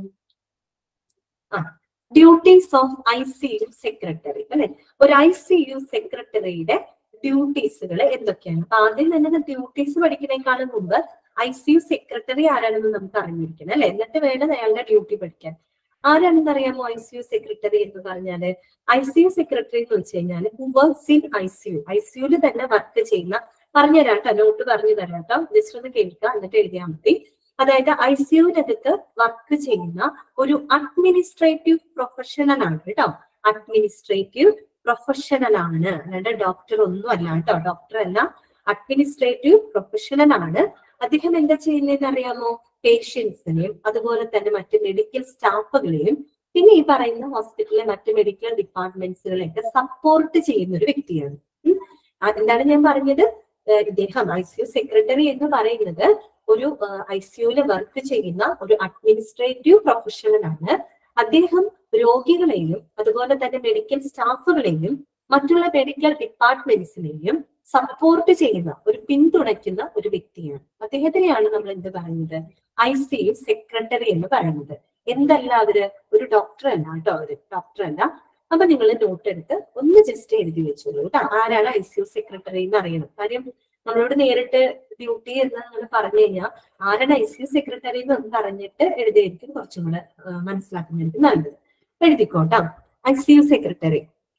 ആ duties of I C U secretary അല്ലെ ഒരു ഐ സി യു സെക്രട്ടറിയുടെ ഡ്യൂട്ടീസുകൾ എന്തൊക്കെയാണ് അപ്പൊ ആദ്യം തന്നെ ഡ്യൂട്ടീസ് പഠിക്കുന്നതിനേക്കാളും മുമ്പ് ഐ സി യു സെക്രട്ടറി ആരാണെന്ന് നമുക്ക് അറിഞ്ഞിരിക്കണം അല്ലെ എന്നിട്ട് വേണം അയാളുടെ ഡ്യൂട്ടി പഠിക്കാൻ ആരാണെന്ന് അറിയാമോ ഐ സി യു സെക്രട്ടറി എന്ന് പറഞ്ഞാല് ഐ സി യു സെക്രട്ടറി എന്ന് വെച്ച് കഴിഞ്ഞാൽ who works in I C U I C യുല് തന്നെ വർക്ക് ചെയ്യുന്ന പറഞ്ഞുതരാം കേട്ടോ നോട്ട് പറഞ്ഞു തരാം കേട്ടോ ജസ്റ്റ് ഒന്ന് കേൾക്കുക എന്നിട്ട് എഴുതിയാൽ മതി അതായത് ഐ സി യുവിനകത്ത് വർക്ക് ചെയ്യുന്ന ഒരു അഡ്മിനിസ്ട്രേറ്റീവ് പ്രൊഫഷണൽ ആണ് കേട്ടോ അഡ്മിനിസ്ട്രേറ്റീവ് പ്രൊഫഷണൽ ആണ് അല്ലാണ്ട് ഡോക്ടർ ഒന്നും അല്ല കേട്ടോ ഡോക്ടർ അല്ല അഡ്മിനിസ്ട്രേറ്റീവ് പ്രൊഫഷണൽ ആണ് അദ്ദേഹം എന്താ ചെയ്യുന്നതെന്ന് അറിയാമോ പേഷ്യൻസിനെയും അതുപോലെ തന്നെ മറ്റ് മെഡിക്കൽ സ്റ്റാഫുകളെയും പിന്നെ ഈ പറയുന്ന ഹോസ്പിറ്റലിലെ മറ്റ് മെഡിക്കൽ ഡിപ്പാർട്ട്മെന്റ്സുകളെയൊക്കെ സപ്പോർട്ട് ചെയ്യുന്ന ഒരു വ്യക്തിയാണ് ഉം. ആ, എന്താണ് ഞാൻ പറഞ്ഞത് ഏഹ് ഇദ്ദേഹം ഐ സി യു സെക്രട്ടറി എന്ന് പറയുന്നത് ഒരു ഐ സി യുവിൽ വർക്ക് ചെയ്യുന്ന ഒരു അഡ്മിനിസ്ട്രേറ്റീവ് പ്രൊഫഷണൽ ആണ് അദ്ദേഹം രോഗികളെയും അതുപോലെ തന്നെ മെഡിക്കൽ സ്റ്റാഫുകളെയും മറ്റുള്ള മെഡിക്കൽ ഡിപ്പാർട്ട്മെന്റ്സിനെയും സപ്പോർട്ട് ചെയ്യുന്ന ഒരു പിന്തുണയ്ക്കുന്ന ഒരു വ്യക്തിയാണ് അദ്ദേഹത്തിനെയാണ് നമ്മൾ എന്ത് പറയുന്നത് ഐ സി യു സെക്രട്ടറി എന്ന് പറയുന്നത് എന്തല്ല അവര് ഒരു ഡോക്ടർ അല്ല കേട്ടോ അവര് ഡോക്ടർ അല്ല അപ്പൊ നിങ്ങൾ നോട്ട് എടുത്ത് ഒന്ന് ജസ്റ്റ് എഴുതി വെച്ചോളൂ കേട്ടോ ആരാണ് ഐ സി യു സെക്രട്ടറി എന്ന് അറിയണം കാര്യം നമ്മളോട് നേരിട്ട് ഡ്യൂട്ടി എന്ന് നമ്മൾ പറഞ്ഞു കഴിഞ്ഞാൽ ആരാണ് ഐ സി യു സെക്രട്ടറി എന്ന് ഒന്ന് പറഞ്ഞിട്ട് എഴുതിയായിരിക്കും കുറച്ചും കൂടെ ആ, മനസ്സിലാക്കുന്നതായിരിക്കും നല്ലത് എഴുതിക്കോട്ടോ ഐ സി യു സെക്രട്ടറി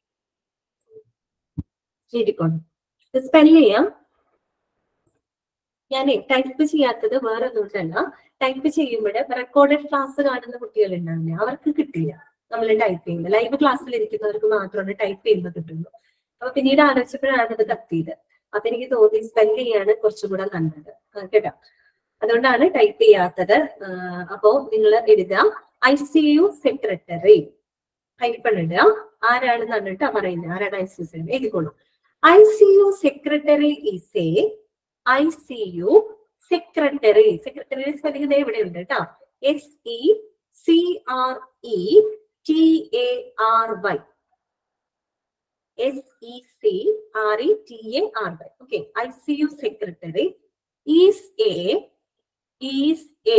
എഴുതിക്കോട്ടെ സ്പെൽ ചെയ്യാം ഞാൻ ടൈപ്പ് ചെയ്യാത്തത് വേറെ ഒന്നുകൊണ്ടല്ല ടൈപ്പ് ചെയ്യുമ്പോൾ റെക്കോർഡഡ് ക്ലാസ് കാണുന്ന കുട്ടികൾ ഉണ്ടാവില്ല അവർക്ക് കിട്ടില്ല നമ്മൾ ടൈപ്പ് ചെയ്യുന്നത് ലൈവ് ക്ലാസ്സിൽ ഇരിക്കുന്നവർക്ക് മാത്രമാണ് ടൈപ്പ് ചെയ്യുമ്പോൾ കിട്ടുള്ളൂ അപ്പൊ പിന്നീട് ആലോചിച്ചപ്പോഴാണ് അത് കത്തിയത് അപ്പൊ എനിക്ക് തോന്നി സ്പെൽ ചെയ്യാണ് കുറച്ചും കൂടെ നല്ലത് ആ, കേട്ടോ അതുകൊണ്ടാണ് ടൈപ്പ് ചെയ്യാത്തത് ആ, അപ്പോ നിങ്ങൾ എഴുതാം I C U secretary type ഇടുക ആരാണെന്നാണ് കേട്ടോ പറയുന്നത് ആരാണ് ഐ സി യു സെക്രട്ടറി എഴുതിക്കോളൂ I C U secretary is a I C U secretary secretary spelling ഇവിടെ ഉണ്ട് കേട്ടോ S E C R E T A R Y S E C R E T A R Y okay I C U secretary is a is a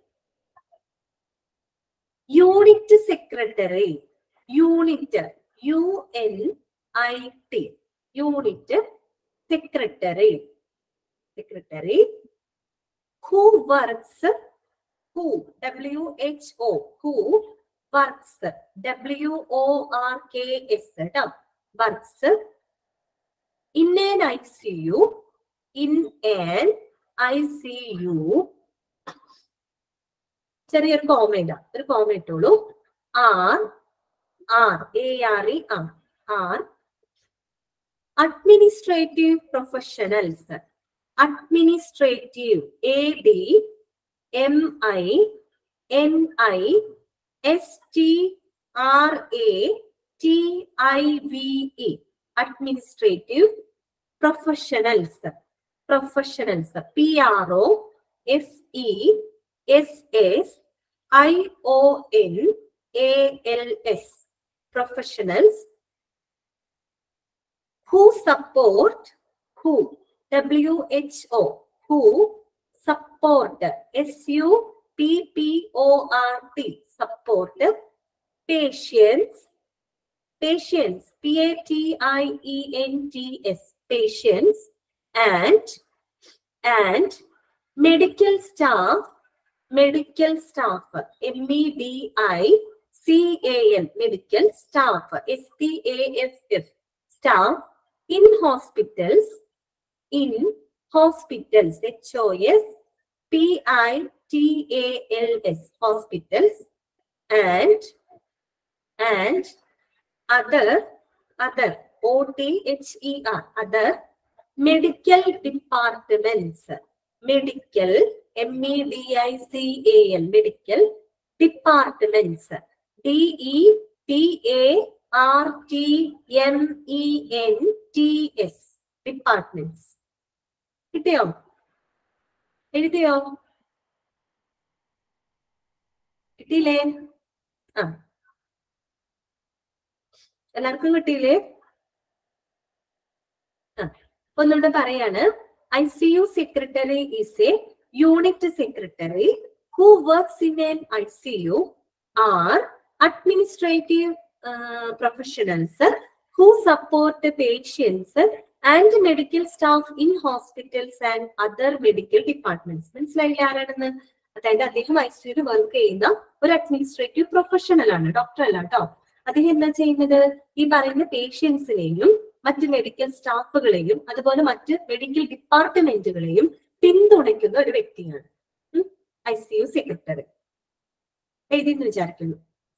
unit secretary unit U N I T unit secretary secretary who works who w h o who works w o r k s ട്ടോ works in an ICU in an ICU ചെറിയൊരു comma ഇടാം ഒരു comma ഇട്ടോളൂ are are A R E are are administrative professionals administrative A D M I N I S T R A T I V E administrative professionals professionals P R O F E S S I O N A L S professionals who support who WHO who support S U P P O R T support patients patients P A T I E N T S patients and and medical staff medical staff M E D I C A L medical staff S T A F F staff in hospitals in hospitals, H-O-S, P-I-T-A-L-S, hospitals, and, and other, other, O-T-H-E-R, other medical departments, medical, M-E-D-I-C-A-L, medical departments, D-E-P-A-R-T-M-E-N-T-S, departments. കിട്ടിയോ എഴുതിയോ കിട്ടിയില്ലേ ആ എല്ലാവർക്കും കിട്ടിയില്ലേ ആ ഒന്നുകൂടെ പറയാണ് I C U secretary is a unit secretary who works in an I C U are administrative professionals who support patients and medical staff in hospitals and other medical departments മനസ്സിലായില്ല ആരാണെന്ന് അതായത് അദ്ദേഹം ഐ സിയിൽ work ചെയ്യുന്ന ഒരു administrative professional ആണ് doctor അല്ല കേട്ടോ അദ്ദേഹം എന്താ ചെയ്യുന്നത് ഈ പറയുന്ന പേഷ്യൻസിനെയും മറ്റ് മെഡിക്കൽ സ്റ്റാഫുകളെയും അതുപോലെ മറ്റ് മെഡിക്കൽ ഡിപ്പാർട്ട്മെന്റുകളെയും പിന്തുണയ്ക്കുന്ന ഒരു വ്യക്തിയാണ് ഐ സി യു സെക്രട്ടറി എഴുതിയെന്ന് വിചാരിക്കുന്നു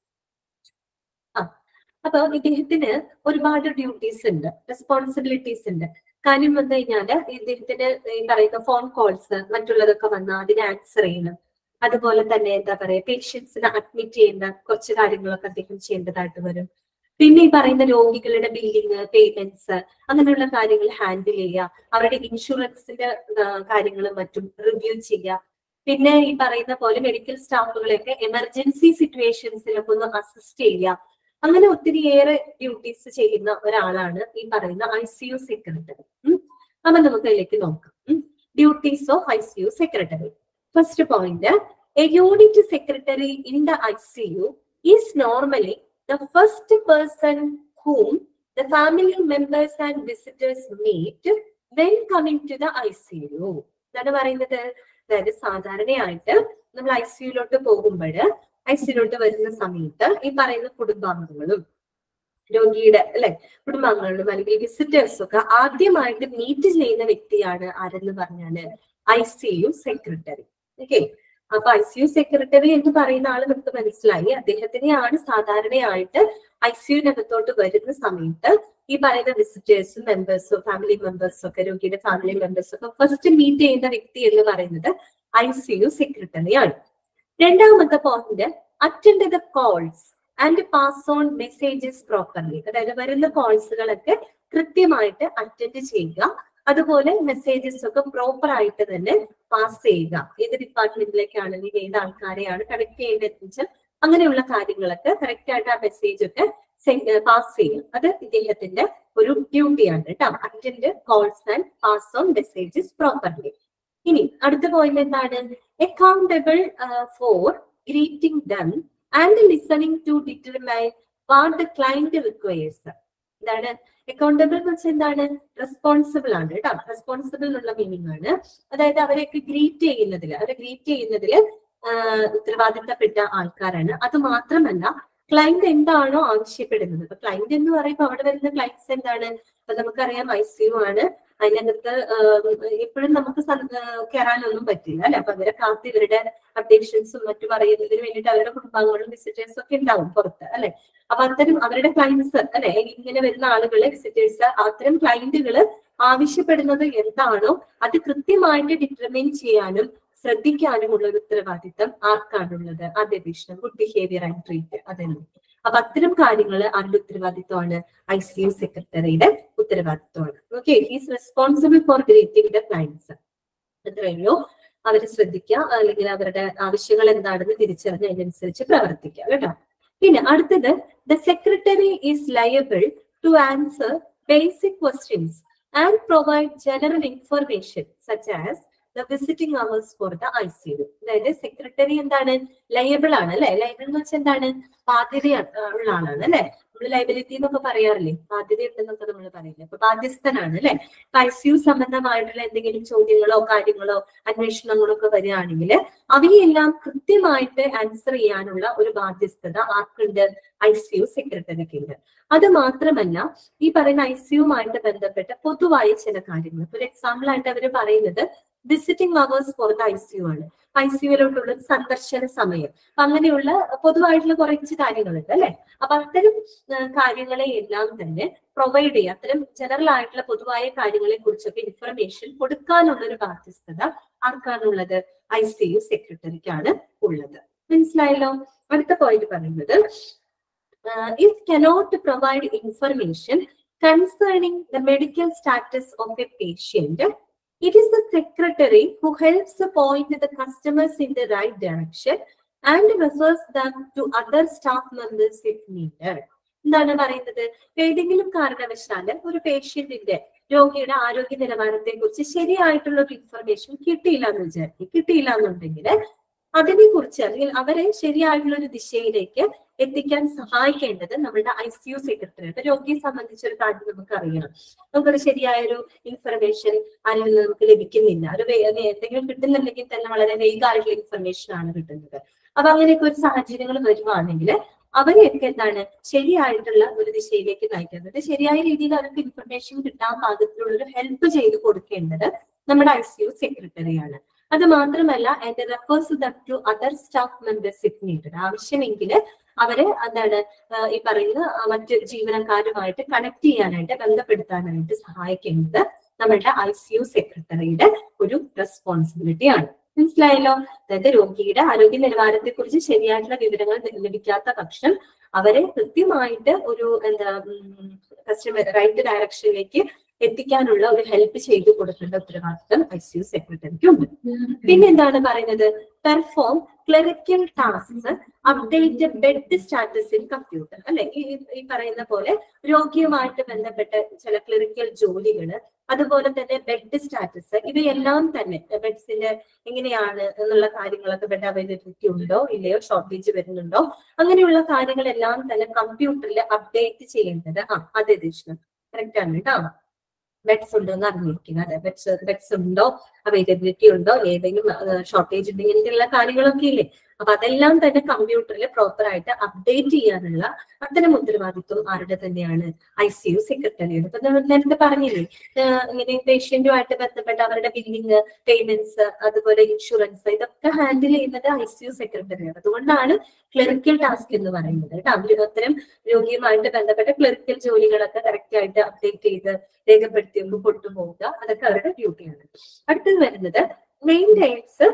ആ അപ്പൊ ഇദ്ദേഹത്തിന് ഒരുപാട് ഡ്യൂട്ടീസ് ഉണ്ട് റെസ്പോൺസിബിലിറ്റീസ് ഉണ്ട് കാര്യം വന്നു കഴിഞ്ഞാല് ഇദ്ദേഹത്തിന് ഈ പറയുന്ന ഫോൺ കോൾസ് മറ്റുള്ളതൊക്കെ വന്നാൽ അതിന് ആൻസർ ചെയ്യണം അതുപോലെ തന്നെ എന്താ പറയാ പേഷ്യൻസിനെ അഡ്മിറ്റ് ചെയ്യുന്ന കുറച്ച് കാര്യങ്ങളൊക്കെ അദ്ദേഹം ചെയ്യേണ്ടതായിട്ട് വരും പിന്നെ ഈ പറയുന്ന രോഗികളുടെ ബില്ലിങ് പേയ്മെന്റ്സ് അങ്ങനെയുള്ള കാര്യങ്ങൾ ഹാൻഡിൽ ചെയ്യുക അവരുടെ ഇൻഷുറൻസിന്റെ കാര്യങ്ങളും മറ്റും റിവ്യൂ ചെയ്യുക പിന്നെ ഈ പറയുന്ന പോലെ മെഡിക്കൽ സ്റ്റാഫുകളെയൊക്കെ എമർജൻസി സിറ്റുവേഷൻസിലൊക്കെ ഒന്ന് അസിസ്റ്റ് ചെയ്യുക അങ്ങനെ ഒത്തിരിയേറെ ഡ്യൂട്ടീസ് ചെയ്യുന്ന ഒരാളാണ് ഈ പറയുന്ന ഐ സി യു സെക്രട്ടറി അപ്പൊ നമുക്ക് അതിലേക്ക് നോക്കാം duties of I C U secretary first point a unit secretary in the I C U is normally the first person whom the family members and visitors meet when coming to the I C U എന്താണ് പറയുന്നത് അതായത് സാധാരണയായിട്ട് നമ്മൾ I C യുലോട്ട് പോകുമ്പോൾ I സിയിലോട്ട് വരുന്ന സമയത്ത് ഈ പറയുന്ന കുടുംബാംഗങ്ങളും രോഗിയുടെ അല്ലെ കുടുംബാംഗങ്ങളും അല്ലെങ്കിൽ വിസിറ്റേഴ്സും ഒക്കെ ആദ്യമായിട്ട് മീറ്റ് ചെയ്യുന്ന വ്യക്തിയാണ് ആരെന്ന് പറഞ്ഞാല് I C U secretary okay അപ്പൊ ഐ സി യു സെക്രട്ടറി എന്ന് പറയുന്ന ആള് നമുക്ക് മനസ്സിലായി അദ്ദേഹത്തിനെയാണ് സാധാരണയായിട്ട് ഐ സി യുനകത്തോട്ട് വരുന്ന സമയത്ത് ഈ പറയുന്ന വിസിറ്റേഴ്സും മെമ്പേഴ്സും ഫാമിലി മെമ്പേഴ്സും ഒക്കെ രോഗിയുടെ ഫാമിലി മെമ്പേഴ്സും ഒക്കെ ഫസ്റ്റ് മീറ്റ് ചെയ്യുന്ന വ്യക്തി എന്ന് പറയുന്നത് ഐ സി യു സെക്രട്ടറിയാണ് രണ്ടാമത്തെ point attend the calls and pass on messages properly അതായത് വരുന്ന കോൾസുകളൊക്കെ കൃത്യമായിട്ട് അറ്റൻഡ് ചെയ്യുക അതുപോലെ മെസ്സേജസ് ഒക്കെ പ്രോപ്പർ ആയിട്ട് തന്നെ പാസ് ചെയ്യുക ഏത് ഡിപ്പാർട്ട്മെന്റിലേക്കാണെങ്കിൽ ഏത് ആൾക്കാരെയാണ് കണക്ട് ചെയ്യേണ്ടതെന്ന് വെച്ചാൽ അങ്ങനെയുള്ള കാര്യങ്ങളൊക്കെ കറക്റ്റ് ആയിട്ട് ആ മെസ്സേജ് ഒക്കെ പാസ് ചെയ്യും അത് ഇദ്ദേഹത്തിന്റെ ഒരു ഡ്യൂട്ടിയാണ് കേട്ടോ attend calls and pass on messages properly ഇനി അടുത്ത പോയിന്റ് എന്താണ് accountable for greeting done and listening to determine what the client requires എന്താണ് അക്കൗണ്ടബിൾ എന്ന് വെച്ചാൽ എന്താണ് റെസ്പോൺസിബിൾ ആണ് കേട്ടോ റെസ്പോൺസിബിൾ എന്നുള്ള മീനിങ് ആണ് അതായത് അവരെയൊക്കെ ഗ്രീറ്റ് ചെയ്യുന്നതിൽ അവരെ ഗ്രീറ്റ് ചെയ്യുന്നതിൽ ഉത്തരവാദിത്തപ്പെട്ട ആൾക്കാരാണ് അത് മാത്രമല്ല ക്ലയന്റ് എന്താണോ ആവശ്യപ്പെടുന്നത് ഇപ്പൊ ക്ലയന്റ് എന്ന് പറയുമ്പോൾ അവിടെ വരുന്ന ക്ലയൻസ് എന്താണ് അപ്പൊ നമുക്കറിയാം ഐ സി യു ആണ് അതിനകത്ത് എപ്പോഴും നമുക്ക് കയറാനൊന്നും പറ്റില്ല അല്ലെ അപ്പൊ അവരെ കാത്ത് ഇവരുടെ അപ്ഡേഷൻസും മറ്റു പറയുന്നതിന് വേണ്ടിയിട്ട് അവരുടെ കുടുംബാംഗങ്ങളും വിസിറ്റേഴ്സും ഒക്കെ ഉണ്ടാവും പുറത്ത് അല്ലെ അപ്പൊ അത്തരം അവരുടെ ക്ലയൻസ് അല്ലെ ഇങ്ങനെ വരുന്ന ആളുകളെ വിസിറ്റേഴ്സ് അത്തരം ക്ലയന്റുകൾ ആവശ്യപ്പെടുന്നത് എന്താണോ അത് കൃത്യമായിട്ട് ഡിറ്റർമൈൻ ചെയ്യാനും ശ്രദ്ധിക്കാനുമുള്ള ഒരു ഉത്തരവാദിത്തം ആർക്കാണുള്ളത് അധ്യപേക്ഷണം ഗുഡ് ബിഹേവിയർ ആൻഡ് ട്രീറ്റ് അതന്നെ അപ്പൊ അത്തരം കാര്യങ്ങൾ ആരുടെ ഉത്തരവാദിത്വമാണ് ഐ സി യു സെക്രട്ടറിയുടെ ഉത്തരവാദിത്വമാണ് okay he's responsible for greeting the clients അത്രയുള്ളൂ അവരെ ശ്രദ്ധിക്കുക അല്ലെങ്കിൽ അവരുടെ ആവശ്യങ്ങൾ എന്താണെന്ന് തിരിച്ചറിഞ്ഞ് അതിനനുസരിച്ച് പ്രവർത്തിക്കുക കേട്ടോ പിന്നെ അടുത്തത് the secretary is liable to answer basic questions and provide general information such as the visiting hours for the I C U അതായത് സെക്രട്ടറി എന്താണ് ലയബിൾ ആണ് അല്ലെ ലയബിൾ എന്ന് വെച്ചാൽ എന്താണ് ബാധ്യത ഉള്ള ആളാണ് അല്ലെ നമ്മൾ ലയബിലിറ്റി എന്നൊക്കെ പറയാറില്ലേ ബാധ്യത ഉണ്ടെന്നൊക്കെ നമ്മൾ പറയില്ലേ അപ്പൊ ബാധ്യസ്ഥനാണ് അല്ലെ ഐ സി യു സംബന്ധമായിട്ടുള്ള എന്തെങ്കിലും ചോദ്യങ്ങളോ കാര്യങ്ങളോ അന്വേഷണങ്ങളോ ഒക്കെ വരികയാണെങ്കിൽ അവയെല്ലാം കൃത്യമായിട്ട് ആൻസർ ചെയ്യാനുള്ള ഒരു ബാധ്യസ്ഥത ആർക്കുണ്ട് ഐ സി യു സെക്രട്ടറിക്ക് ഉണ്ട് അത് മാത്രമല്ല ഈ പറയുന്ന ഐ സി യുമായിട്ട് ബന്ധപ്പെട്ട പൊതുവായ ചില കാര്യങ്ങൾ ഒരു എക്സാമ്പിൾ ആയിട്ട് അവർ പറയുന്നത് visiting hours for the I C U ആണ് ഐ സി യുവിലോട്ടുള്ള സന്ദർശന സമയം അപ്പൊ അങ്ങനെയുള്ള പൊതുവായിട്ടുള്ള കുറച്ച് കാര്യങ്ങളുണ്ട് അല്ലെ അപ്പൊ അത്തരം ആ, കാര്യങ്ങളെ എല്ലാം തന്നെ പ്രൊവൈഡ് ചെയ്യുക അത്തരം ജനറൽ ആയിട്ടുള്ള പൊതുവായ കാര്യങ്ങളെ കുറിച്ചൊക്കെ ഇൻഫർമേഷൻ കൊടുക്കാനുള്ള ഒരു ബാധ്യസ്ഥത ആർക്കാണുള്ളത് ഐ സി യു സെക്രട്ടറിക്കാണ് ഉള്ളത് മനസ്സിലായല്ലോ അടുത്ത പോയിന്റ് പറയുന്നത് if cannot provide information concerning the medical status of a patient it is the secretary who helps point the customers in the right direction and refers them to other staff members if needed. എന്താണ് പറയുന്നത് ഏതെങ്കിലും കാരണവശാല് ഒരു പേഷ്യന്റിന്റെ രോഗിയുടെ ആരോഗ്യ നിലവാരത്തെ കുറിച്ച് ശരിയായിട്ടുള്ള ഒരു ഇൻഫർമേഷൻ കിട്ടിയില്ല എന്ന് വിചാരിക്കും കിട്ടിയില്ല എന്നുണ്ടെങ്കിൽ അതിനെ കുറിച്ച് അല്ലെങ്കിൽ അവരെ ശരിയായിട്ടുള്ള ഒരു ദിശയിലേക്ക് എത്തിക്കാൻ സഹായിക്കേണ്ടത് നമ്മുടെ ഐ സി യു സെക്രട്ടറി അപ്പൊ രോഗിയെ സംബന്ധിച്ച ഒരു കാര്യം നമുക്ക് അറിയണം നമുക്കൊരു ശരിയായൊരു ഇൻഫർമേഷൻ അതിൽ നിന്ന് നമുക്ക് ലഭിക്കുന്നില്ല ഒരു വേ- അത് എന്തെങ്കിലും കിട്ടുന്നുണ്ടെങ്കിൽ തന്നെ വളരെ വേഗമായിട്ടുള്ള ഇൻഫർമേഷൻ ആണ് കിട്ടുന്നത് അപ്പൊ അങ്ങനെയൊക്കെ ഒരു സാഹചര്യങ്ങൾ വരുവാണെങ്കിൽ അവരെയൊക്കെ എന്താണ് ശരിയായിട്ടുള്ള ഒരു ദിശയിലേക്ക് നയിക്കുന്നത് ശരിയായ രീതിയിൽ അവർക്ക് ഇൻഫർമേഷൻ കിട്ടാൻ പാകത്തിലുള്ള ഒരു ഹെൽപ്പ് ചെയ്ത് കൊടുക്കേണ്ടത് നമ്മുടെ ഐ സി യു സെക്രട്ടറിയാണ് അത് മാത്രമല്ല and refers them to other staff members if needed ആവശ്യമെങ്കിൽ അവരെ എന്താണ് ആ, ഈ പറയുന്ന ആ, മറ്റ് ജീവനക്കാരുമായിട്ട് കണക്ട് ചെയ്യാനായിട്ട് ബന്ധപ്പെടുത്താനായിട്ട് സഹായിക്കുന്നത് നമ്മളുടെ ഐ സി യു സെക്രട്ടറിയുടെ ഒരു റെസ്പോൺസിബിലിറ്റി ആണ് മനസ്സിലായല്ലോ അതായത് രോഗിയുടെ ആരോഗ്യ നിലവാരത്തെ കുറിച്ച് ശരിയായിട്ടുള്ള വിവരങ്ങൾ ലഭിക്കാത്ത പക്ഷം അവരെ കൃത്യമായിട്ട് ഒരു എന്താ കസ്റ്റമർ റൈറ്റ് ഡയറക്ഷനിലേക്ക് എത്തിക്കാനുള്ള ഒരു ഹെൽപ്പ് ചെയ്തു കൊടുക്കേണ്ട ഉത്തരവാദിത്തം ഐ സി യു സെക്രട്ടറിക്ക് ഉണ്ട് പിന്നെ എന്താണ് പറയുന്നത് perform clerical task update bed status in computer അല്ലെ ഈ ഈ പറയുന്ന പോലെ രോഗിയുമായിട്ട് ബന്ധപ്പെട്ട ചില ക്ലറിക്കൽ ജോലികള് അതുപോലെ തന്നെ ബെഡ് സ്റ്റാറ്റസ് ഇവയെല്ലാം തന്നെ ബെഡ്സിന്റെ എങ്ങനെയാണ് എന്നുള്ള കാര്യങ്ങളൊക്കെ ബെഡ് അവൈലബിലിറ്റി ഉണ്ടോ ഇല്ലയോ ഷോർട്ടേജ് വരുന്നുണ്ടോ അങ്ങനെയുള്ള കാര്യങ്ങളെല്ലാം തന്നെ കമ്പ്യൂട്ടറിൽ അപ്ഡേറ്റ് ചെയ്യേണ്ടത് ആ അതെ ദീക്ഷണം കറക്റ്റ് ആണ് കേട്ടോ ബെഡ്സ് ഉണ്ടോ എന്ന് അറിഞ്ഞിരിക്കുക അതെ ബെഡ്സ് ബെഡ്സ് ഉണ്ടോ അവൈലബിലിറ്റി ഉണ്ടോ ഏതെങ്കിലും ഷോർട്ടേജ് ഉണ്ടെങ്കിൽ ഇങ്ങനെയുള്ള കാര്യങ്ങളൊക്കെ ഇല്ലേ അപ്പൊ അതെല്ലാം തന്നെ കമ്പ്യൂട്ടറിൽ പ്രോപ്പർ ആയിട്ട് അപ്ഡേറ്റ് ചെയ്യാനുള്ള അത്തരം ഉത്തരവാദിത്വം ആരുടെ തന്നെയാണ് ഐ സി യു സെക്രട്ടറിയുടെ ഇപ്പൊ നമ്മൾ നേരത്തെ പറഞ്ഞില്ലേ ആഹ് ഇങ്ങനെ പേഷ്യന്റുമായിട്ട് ബന്ധപ്പെട്ട അവരുടെ ബില്ലിങ് പേയ്മെന്റ്സ് അതുപോലെ ഇൻഷുറൻസ് ഇതൊക്കെ ഹാൻഡിൽ ചെയ്യുന്നത് ഐ സി യു സെക്രട്ടറിയാണ് അതുകൊണ്ടാണ് ക്ലറിക്കൽ ടാസ്ക് എന്ന് പറയുന്നത് കേട്ടോ അവര് അത്തരം രോഗിയുമായിട്ട് ബന്ധപ്പെട്ട ക്ലറിക്കൽ ജോലികളൊക്കെ കറക്റ്റ് ആയിട്ട് അപ്ഡേറ്റ് ചെയ്ത് രേഖപ്പെടുത്തി ഒന്ന് കൊണ്ടുപോവുക അതൊക്കെ അവരുടെ ഡ്യൂട്ടിയാണ് അടുത്തത് വരുന്നത് maintains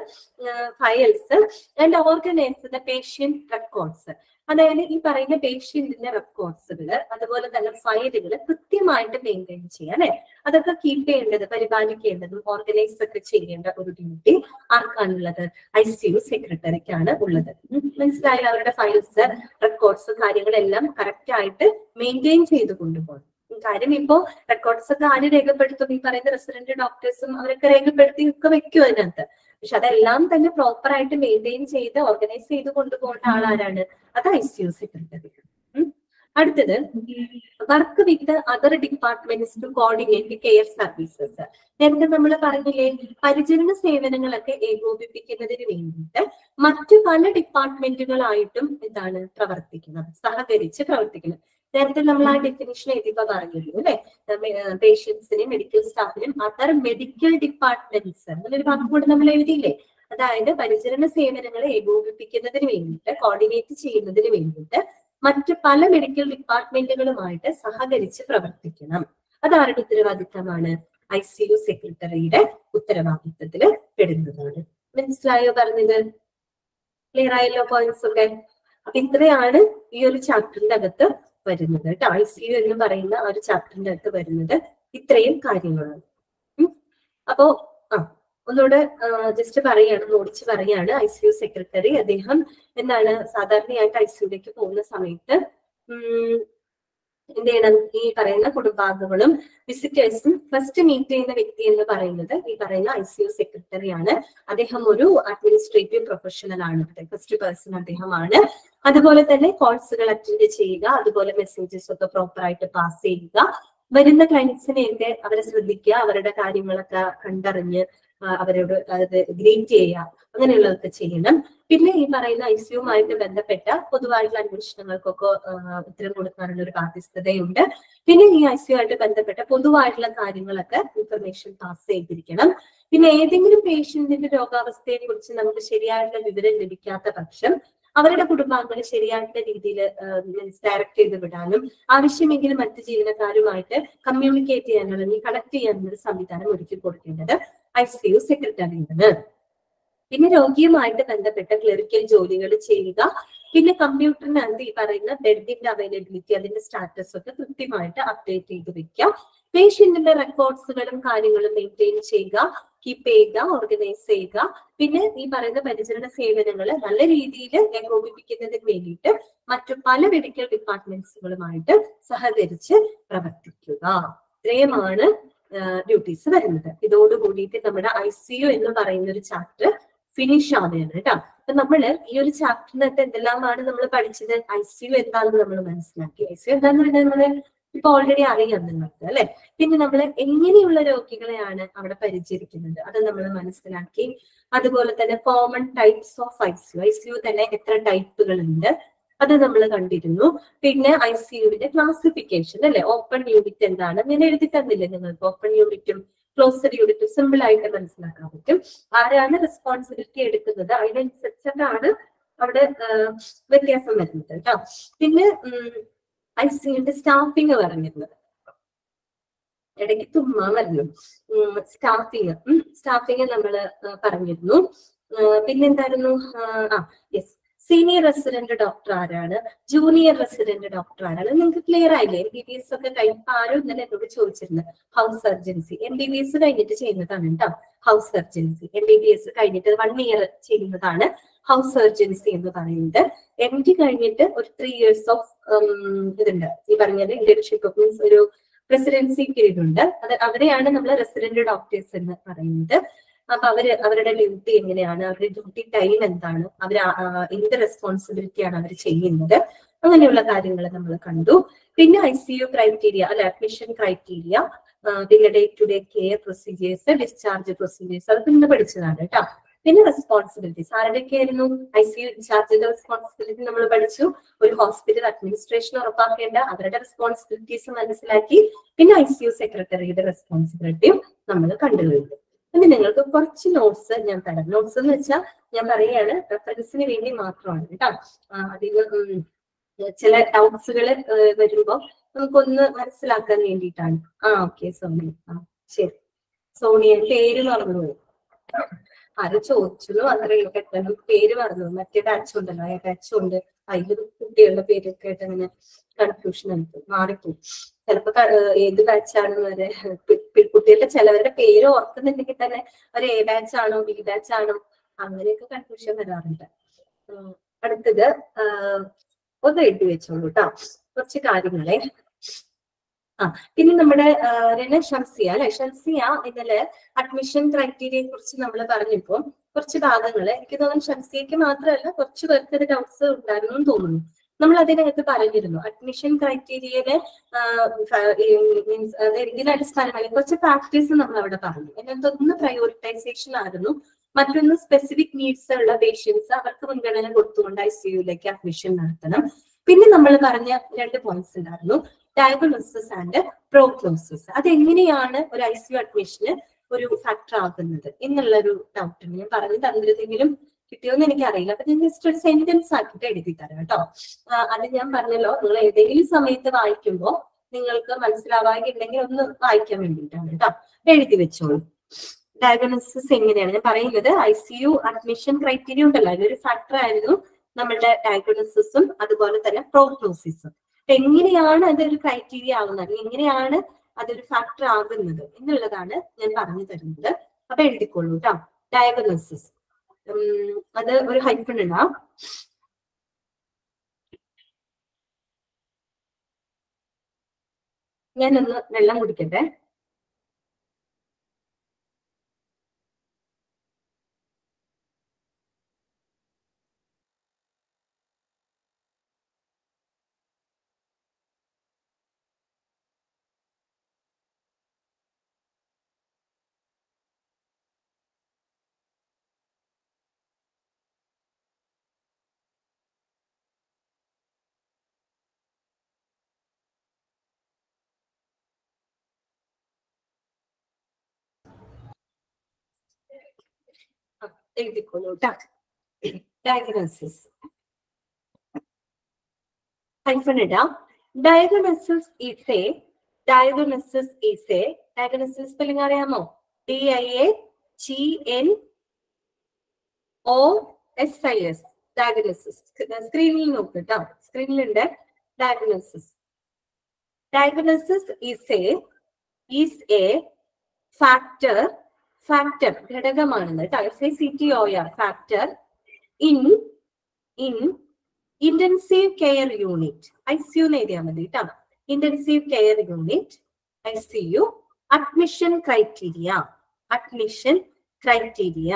files and organise the patient records അതായത് ഈ പറയുന്ന പേഷ്യന്റിന്റെ റെക്കോർഡ്സുകൾ അതുപോലെ തന്നെ ഫയലുകൾ കൃത്യമായിട്ട് മെയിൻറ്റെയിൻ ചെയ്യാം അല്ലെ അതൊക്കെ കീപ്പ് ചെയ്യേണ്ടത് പരിപാലിക്കേണ്ടതും ഓർഗനൈസ് ഒക്കെ ചെയ്യേണ്ട ഒരു ഡ്യൂട്ടി ആർക്കാണുള്ളത് ഐ സി യു സെക്രട്ടറിക്കാണ് ഉള്ളത് ഉം. മനസ്സിലായില്ല അവരുടെ ഫയൽസ് റെക്കോർഡ്സ് കാര്യങ്ങളെല്ലാം കറക്റ്റ് ആയിട്ട് മെയിൻറ്റെയിൻ ചെയ്ത് കൊണ്ടുപോകണം ഉം, കാര്യം ഇപ്പോ റെക്കോർഡ്സ് ഒക്കെ ആര് രേഖപ്പെടുത്തും ഈ പറയുന്ന റെസിഡന്റ് ഡോക്ടേഴ്സും അവരൊക്കെ രേഖപ്പെടുത്തി ഒക്കെ വെക്കും അതിനകത്ത് പക്ഷെ അതെല്ലാം തന്നെ പ്രോപ്പർ ആയിട്ട് മെയിൻറ്റെയിൻ ചെയ്ത് ഓർഗനൈസ് ചെയ്ത് കൊണ്ടുപോകേണ്ട ആളാരാണ് അത് ഐ സി യു സെക്രട്ടറി അടുത്തത് work with other departments to coordinate care services നേരത്തെ നമ്മൾ പറഞ്ഞില്ലേ പരിചരണ സേവനങ്ങളൊക്കെ ഏകോപിപ്പിക്കുന്നതിന് വേണ്ടിയിട്ട് മറ്റു പല ഡിപ്പാർട്ട്മെന്റുകളായിട്ടും എന്താണ് പ്രവർത്തിക്കുന്നത് സഹകരിച്ച് പ്രവർത്തിക്കുന്നത് നേരത്തെ നമ്മൾ ആ ഡെഫിനിഷൻ എഴുതിയപ്പോ പറഞ്ഞിരുന്നു അല്ലെ പേഷ്യൻസിനെയും മെഡിക്കൽ സ്റ്റാഫിനും അതർ മെഡിക്കൽ ഡിപ്പാർട്ട്മെന്റ്സ് എന്നൊരു വാക്ക് കൂടെ നമ്മൾ എഴുതിയില്ലേ അതായത് പരിചരണ സേവനങ്ങളെ ഏകോപിപ്പിക്കുന്നതിന് വേണ്ടിയിട്ട് കോർഡിനേറ്റ് ചെയ്യുന്നതിന് വേണ്ടിയിട്ട് മറ്റ് പല മെഡിക്കൽ ഡിപ്പാർട്ട്മെന്റുകളുമായിട്ട് സഹകരിച്ച് പ്രവർത്തിക്കണം അതാരുടെ ഉത്തരവാദിത്തമാണ് ഐ സി യു സെക്രട്ടറിയുടെ ഉത്തരവാദിത്തത്തിൽ പെടുന്നതാണ് മനസ്സിലായോ പറഞ്ഞത് ക്ലിയർ ആയല്ലോ പോയിന്റ്സ് ഒക്കെ അപ്പൊ ഇത്രയാണ് ഈ ഒരു ചാപ്റ്ററിന്റെ അകത്ത് വരുന്നത് കേട്ടോ ഐ സി യു എന്ന് പറയുന്ന ആ ഒരു ചാപ്റ്ററിന്റെ അകത്ത് വരുന്നത് ഇത്രയും കാര്യങ്ങളാണ് ഉം. അപ്പോ ആ ഒന്നുകൂടെ ജസ്റ്റ് പറയാണ് ഓടിച്ച് പറയാണ് ഐ സി യു സെക്രട്ടറി അദ്ദേഹം എന്താണ് സാധാരണയായിട്ട് ഐ സിയുലേക്ക് പോകുന്ന സമയത്ത് ഉം, എന്ത് ചെയ്യണം ഈ പറയുന്ന കുടുംബാംഗങ്ങളും വിസിറ്റേഴ്സും ഫസ്റ്റ് മീറ്റ് ചെയ്യുന്ന വ്യക്തി എന്ന് പറയുന്നത് ഈ പറയുന്ന ഐ സി യു സെക്രട്ടറി ആണ് അദ്ദേഹം ഒരു അഡ്മിനിസ്ട്രേറ്റീവ് പ്രൊഫഷണൽ ആണ് ഫസ്റ്റ് പേഴ്സൺ അദ്ദേഹമാണ് അതുപോലെ തന്നെ കോൾസുകൾ അറ്റൻഡ് ചെയ്യുക അതുപോലെ മെസ്സേജസ് ഒക്കെ പ്രോപ്പർ ആയിട്ട് പാസ് ചെയ്യുക വരുന്ന ക്ലയൻസിനെയൊക്കെ അവരെ ശ്രദ്ധിക്കുക അവരുടെ കാര്യങ്ങളൊക്കെ കണ്ടറിഞ്ഞ് ആ, അവരോട് അത് ഗ്രേറ്റ് ചെയ്യുക അങ്ങനെയുള്ളതൊക്കെ ചെയ്യണം പിന്നെ ഈ പറയുന്ന ഐ സിയുമായിട്ട് ബന്ധപ്പെട്ട പൊതുവായിട്ടുള്ള അന്വേഷണങ്ങൾക്കൊക്കെ ആ, ഉത്തരം കൊടുക്കാനുള്ള ഒരു ബാധ്യസ്ഥതയുണ്ട് പിന്നെ ഈ ഐ സിയു ആയിട്ട് ബന്ധപ്പെട്ട പൊതുവായിട്ടുള്ള കാര്യങ്ങളൊക്കെ ഇൻഫർമേഷൻ പാസ് ചെയ്തിരിക്കണം പിന്നെ ഏതെങ്കിലും പേഷ്യന്റിന്റെ രോഗാവസ്ഥയെ കുറിച്ച് നമുക്ക് ശരിയായിട്ടുള്ള വിവരം ലഭിക്കാത്ത പക്ഷം അവരുടെ കുടുംബാംഗങ്ങളെ ശരിയായിട്ടുള്ള രീതിയിൽ ഡയറക്ട് ചെയ്ത് വിടാനും ആവശ്യമെങ്കിൽ മറ്റ് ജീവനക്കാരുമായിട്ട് കമ്മ്യൂണിക്കേറ്റ് ചെയ്യാനുള്ള അല്ലെങ്കിൽ കണക്ട് ചെയ്യാനുള്ള ഒരു സംവിധാനം ഒരുക്കി കൊടുക്കേണ്ടത് ഐ സി യു സെക്രട്ടറിയാണ് പിന്നെ രോഗിയുമായിട്ട് ബന്ധപ്പെട്ട ക്ലറിക്കൽ ജോലികൾ ചെയ്യുക പിന്നെ കമ്പ്യൂട്ടറിനകത്ത് ഈ പറയുന്ന ബെഡിന്റെ അവൈലബിലിറ്റി അതിന്റെ സ്റ്റാറ്റസ് ഒക്കെ കൃത്യമായിട്ട് അപ്ഡേറ്റ് ചെയ്ത് വെക്കാം പേഷ്യന്റിന്റെ റെക്കോർഡ്സുകളും കാര്യങ്ങളും മെയിൻറ്റെയിൻ ചെയ്യുക കീപ്പ് ചെയ്യുക ഓർഗനൈസ് ചെയ്യുക പിന്നെ ഈ പറയുന്ന പരിചരണ സേവനങ്ങൾ നല്ല രീതിയിൽ ഏകോപിപ്പിക്കുന്നതിന് വേണ്ടിയിട്ട് മറ്റു പല മെഡിക്കൽ ഡിപ്പാർട്ട്മെന്റ്സുകളുമായിട്ട് സഹകരിച്ച് പ്രവർത്തിക്കുക ഇത്രയുമാണ് ഡ്യൂട്ടീസ് വരുന്നത് ഇതോട് കൂടിയിട്ട് നമ്മുടെ ഐ സി യു എന്ന് പറയുന്ന ഒരു ചാപ്റ്റർ ഫിനിഷ് ആവുകയാണ് കേട്ടോ അപ്പൊ നമ്മള് ഈ ഒരു ചാപ്റ്ററിനകത്ത് എന്തെല്ലാമാണ് നമ്മൾ പഠിച്ചത് ഐ സി യു എന്താണെന്ന് നമ്മൾ മനസ്സിലാക്കി ഐ സി യു എന്താന്ന് പറഞ്ഞാൽ നമ്മള് ഇപ്പൊ ഓൾറെഡി അറിയാം നിങ്ങൾക്ക് അല്ലെ പിന്നെ നമ്മൾ എങ്ങനെയുള്ള രോഗികളെയാണ് അവിടെ പരിചരിക്കുന്നത് അത് നമ്മൾ മനസ്സിലാക്കി അതുപോലെ തന്നെ common types of I C U I C U തന്നെ എത്ര ടൈപ്പുകൾ ഉണ്ട് അത് നമ്മൾ കണ്ടിരുന്നു പിന്നെ ഐ സി യുവിന്റെ ക്ലാസിഫിക്കേഷൻ അല്ലെ ഓപ്പൺ യൂണിറ്റ് എന്താണ് ഞാൻ എഴുതി തന്നില്ലേ നിങ്ങൾക്ക് ഓപ്പൺ യൂണിറ്റും ക്ലോസഡ് യൂണിറ്റും സിമ്പിൾ ആയിട്ട് മനസ്സിലാക്കാൻ പറ്റും ആരാണ് റെസ്പോൺസിബിലിറ്റി എടുക്കുന്നത് അതിനനുസരിച്ചിട്ടാണ് അവിടെ ആ, വ്യത്യാസം വരുന്നത് കേട്ടോ പിന്നെ ഐ സിയുടെ സ്റ്റാഫിങ് പറഞ്ഞിരുന്നത് ഇടയ്ക്ക് തുമ്മാ വരുന്നു സ്റ്റാഫിങ് സ്റ്റാഫിങ് നമ്മൾ പറഞ്ഞിരുന്നു ആ, പിന്നെന്തായിരുന്നു ആ, ആ യെസ് സീനിയർ റെസിഡന്റ് ഡോക്ടർ ആരാണ് ജൂനിയർ റെസിഡന്റ് ഡോക്ടർ ആരാണ് നിങ്ങൾക്ക് ക്ലിയർ ആയില്ലേ എം ബി ബി എസ് ഒക്കെ കഴിഞ്ഞ ആരും ഇന്നലെ എന്നോട് ചോദിച്ചിരുന്നു house surgency M B B S കഴിഞ്ഞിട്ട് ചെയ്യുന്നതാണ് കേട്ടോ house surgency M B B S കഴിഞ്ഞിട്ട് വൺ ഇയർ ചെയ്യുന്നതാണ് ഹൗസ് സർജൻസി എന്ന് പറയുന്നത് എം ഡി കഴിഞ്ഞിട്ട് ഒരു ത്രീ ഇയേഴ്സ് ഓഫ് ഇതുണ്ട് ഈ പറഞ്ഞത് ഇന്റേൺഷിപ്പ് മീൻസ് ഒരു റെസിഡൻസി പീരീഡ് ഉണ്ട് അത് അവരെയാണ് നമ്മൾ റെസിഡന്റ് ഡോക്ടേഴ്സ് എന്ന് പറയുന്നത് അപ്പൊ അവര് അവരുടെ ഡ്യൂട്ടി എങ്ങനെയാണ് അവരുടെ ഡ്യൂട്ടി ടൈം എന്താണ് അവർ എന്ത് റെസ്പോൺസിബിലിറ്റിയാണ് അവർ ചെയ്യുന്നത് അങ്ങനെയുള്ള കാര്യങ്ങൾ നമ്മൾ കണ്ടു പിന്നെ ഐ സി യു ക്രൈറ്റീരിയ അല്ലെ അഡ്മിഷൻ ക്രൈറ്റീരിയ പിന്നെ day to day care procedures discharge procedures അത് പിന്നെ പഠിച്ചതാണ് കേട്ടോ പിന്നെ റെസ്പോൺസിബിലിറ്റീസ് ആരുടെയൊക്കെ ആയിരുന്നു ഐ സി യു ഇൻചാർജിന്റെ റെസ്പോൺസിബിലിറ്റി നമ്മൾ പഠിച്ചു ഒരു ഹോസ്പിറ്റൽ അഡ്മിനിസ്ട്രേഷൻ ഉറപ്പാക്കേണ്ട അവരുടെ റെസ്പോൺസിബിലിറ്റീസ് മനസ്സിലാക്കി പിന്നെ ഐ സി യു സെക്രട്ടറിയുടെ റെസ്പോൺസിബിലിറ്റിയും നമ്മൾ കണ്ടു കഴിഞ്ഞു പിന്നെ നിങ്ങൾക്ക് കുറച്ച് നോട്ട്സ് ഞാൻ തരാം നോട്ട്സ് എന്ന് വെച്ചാൽ ഞാൻ പറയുകയാണ് റെഫറൻസിന് വേണ്ടി മാത്രമാണ് കേട്ടോ ആ, അധികം ഉം, ചില ഡൗട്ട്സുകൾ വരുമ്പോ നമുക്കൊന്ന് മനസ്സിലാക്കാൻ വേണ്ടിയിട്ടാണ് ആ ഓക്കെ സോണിയ ആ ശരി സോണിയ പേര് മറന്നുപോയി ആരും ചോദിച്ചു അത്രയും പെട്ടെന്ന് പേര് മറന്നു പേര് ബാച്ച് ഉണ്ടല്ലോ ആ ബാച്ച് ഉണ്ട് അതിൽ കുട്ടികളുടെ പേരൊക്കെ ആയിട്ട് അങ്ങനെ കൺഫ്യൂഷൻ ആയിട്ട് മാറിപ്പോയി ചിലപ്പോ ക- ഏഹ് ഏത് ബാച്ചാണെന്ന് വരെ പി- പി- കുട്ടികളുടെ ചിലവരുടെ പേര് ഓർക്കുന്നുണ്ടെങ്കിൽ തന്നെ അവർ എ ബാച്ച് ആണോ ബി ബാച്ച് ആണോ അങ്ങനെയൊക്കെ കൺഫ്യൂഷൻ വരാറുണ്ട് ഉം, അടുത്തത് ആഹ് ഒന്ന് എഴുതി വെച്ചോളൂ കേട്ടോ കുറച്ച് കാര്യങ്ങളെ ആ പിന്നെ നമ്മുടെ ആഹ് രന ഷംസിയ അല്ലെ ഷംസിയ ഇതില് അഡ്മിഷൻ ക്രൈറ്റീരിയയെ കുറിച്ച് നമ്മൾ പറഞ്ഞപ്പോ കുറച്ച് ഭാഗങ്ങള് എനിക്ക് തോന്നുന്നു ഷംസിയക്ക് മാത്രമല്ല കുറച്ച് പേർക്ക് ഇത് ഡൗട്ട്സ് ഉണ്ടായിരുന്നു എന്ന് തോന്നുന്നു നമ്മൾ അതിനകത്ത് പറഞ്ഞിരുന്നു അഡ്മിഷൻ ക്രൈറ്റീരിയയില് മീൻസ് അത് എന്തിനെ അടിസ്ഥാനമായി കുറച്ച് പ്രാക്ടീസ് നമ്മൾ അവിടെ പറഞ്ഞു അതിനകത്ത് ഒന്ന് പ്രയോറിറ്റൈസേഷൻ ആയിരുന്നു മറ്റൊന്ന് സ്പെസിഫിക് നീഡ്സ് ഉള്ള പേഷ്യൻസ് അവർക്ക് മുൻഗണന കൊടുത്തുകൊണ്ട് ഐ സിയുലേക്ക് അഡ്മിഷൻ നടത്തണം പിന്നെ നമ്മൾ പറഞ്ഞ രണ്ട് പോയിന്റ്സ് ഉണ്ടായിരുന്നു ഡയഗ്നോസിസ് ആൻഡ് പ്രോഗ്നോസിസ് അതെങ്ങനെയാണ് ഒരു ഐ സി യു അഡ്മിഷന് ഒരു ഫാക്ടർ ആകുന്നത് എന്നുള്ളൊരു ഡൗട്ട് ഉണ്ട് ഞാൻ പറഞ്ഞു തന്നിരുന്നെങ്കിലും കിട്ടിയോന്ന് എനിക്ക് അറിയില്ല അപ്പൊ ഞാൻ ജസ്റ്റ് ഒരു സെന്റൻസ് ആക്കിയിട്ട് എഴുതി തരാം കേട്ടോ ആ, അത് ഞാൻ പറഞ്ഞല്ലോ നിങ്ങൾ ഏതെങ്കിലും സമയത്ത് വായിക്കുമ്പോൾ നിങ്ങൾക്ക് മനസ്സിലാവായിട്ടുണ്ടെങ്കിൽ ഒന്ന് വായിക്കാൻ വേണ്ടിയിട്ടാണ് കേട്ടോ എഴുതി വെച്ചോളൂ ഡയഗ്നോസിസ് എങ്ങനെയാണ് ഞാൻ പറയുന്നത് I C U admission criteria ഉണ്ടല്ലോ അതൊരു ഫാക്ടർ ആയിരുന്നു നമ്മളുടെ ഡയഗ്നോസിസും അതുപോലെ തന്നെ പ്രോഗ്നോസിസും എങ്ങനെയാണ് അതൊരു ക്രൈറ്റീരിയ ആവുന്നത് അല്ലെങ്കിൽ എങ്ങനെയാണ് അതൊരു ഫാക്ടർ ആകുന്നത് എന്നുള്ളതാണ് ഞാൻ പറഞ്ഞു തരുന്നത് അപ്പൊ എഴുതിക്കോളൂ കേട്ടോ ഡയഗ്നോസിസ് അത് ഒരു ഹൈപ്പൺ ഇടാം ഞാനൊന്ന് വെള്ളം കുടിക്കട്ടെ ആ, എഴുതിക്കോളൂ കേട്ടോ ഡയഗ്നോസിസ് ഹൈഫൺ ഇടാം diagnosis is a diagnosis is a diagnosis spelling അറിയാമോ D I A G N O S I S diagnosis സ്ക്രീനിൽ നോക്ക് കേട്ടോ സ്ക്രീനിലുണ്ട് diagnosis diagnosis is a is a factor factor ഘടകമാണെന്ന് കേട്ടോ F I C T O R factor in in intensive care unit I C U എഴുതിയാൽ മതി കേട്ടോ intensive care unit I C U admission criteria admission criteria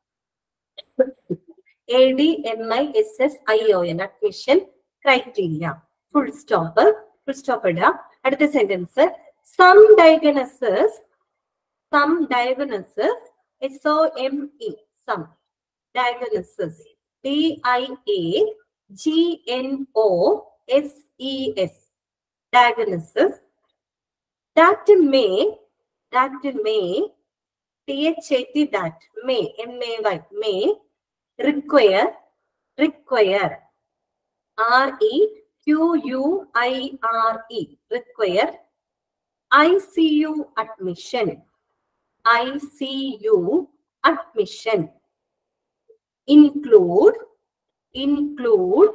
A D M I S S I O N admission criteria full stop full stop ഇടാം അടുത്ത sentence some diagnoses some diagnoses S O M E some diagnoses D I A G N O S E S diagnosis that may that may THAT that may M A Y may require require R E Q U I R E require ICU admission ICU admission include include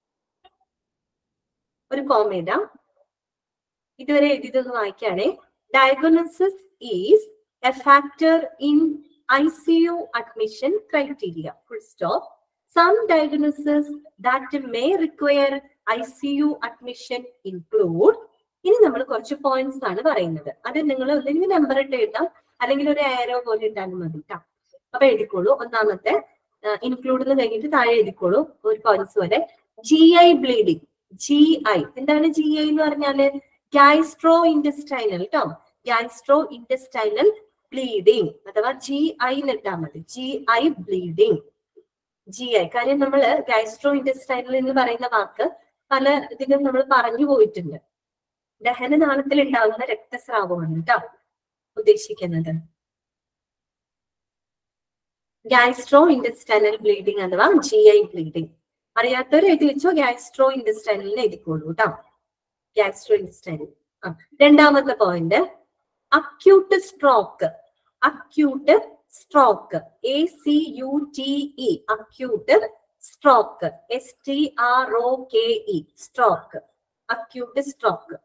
ഒരു കോമേഡ ഇതുവരെ എഴുതിയതൊന്ന് വായിക്കുകയാണെ diagnosis is a factor in I C U admission criteria full stop some diagnosis that may require I C U admission include ഇനി നമ്മൾ കുറച്ച് points ആണ് പറയുന്നത് അത് നിങ്ങൾ ഒന്നെങ്കിൽ നമ്പർ ഇട്ട് എഴുതാം അല്ലെങ്കിൽ ഒരു ആരോ പോലെ ഇട്ടാലും മതി കേട്ടോ അപ്പൊ എഴുതിക്കോളൂ ഒന്നാമത്തെ ഇൻക്ലൂഡ് എന്ന് കഴിഞ്ഞിട്ട് താഴെ എഴുതിക്കോളൂ ഒരു പോയിന്റ്സ് പോലെ G I bleeding G I എന്താണ് ജി ഐ എന്ന് പറഞ്ഞാല് ഗൈസ്ട്രോ ഇൻഡസ്റ്റൈനൽ കേട്ടോ ഗൈസ്ട്രോ ഇൻഡസ്റ്റൈനൽ ബ്ലീഡിംഗ് അഥവാ ജി ഐ എന്നിട്ടാ മതി G I bleeding G I കാര്യം നമ്മൾ ഗൈസ്ട്രോ ഇൻഡസ്റ്റൈനൽ എന്ന് പറയുന്ന വാക്ക് പല ഇതിലും നമ്മൾ പറഞ്ഞു പോയിട്ടുണ്ട് ദഹനനാളത്തിൽ ഉണ്ടാകുന്ന രക്തസ്രാവമാണ് കേട്ടോ ഉദ്ദേശിക്കുന്നത് ഗൈസ്ട്രോ ഇൻഡസ്റ്റൈനൽ ബ്ലീഡിംഗ് അഥവാ ജി ഐ ബ്ലീഡിംഗ് അറിയാത്തവർ എഴുതി വെച്ചോ ഗ്യാസ്ട്രോ ഇൻഡസ്റ്റൈനലിന് എഴുതിക്കോളൂ കേട്ടോ ഗ്യാസ്ട്രോ ഇൻഡസ്റ്റൈനൽ ആ രണ്ടാമത്തെ point acute stroke acute stroke A C U T E acute stroke S T R O K E stroke acute stroke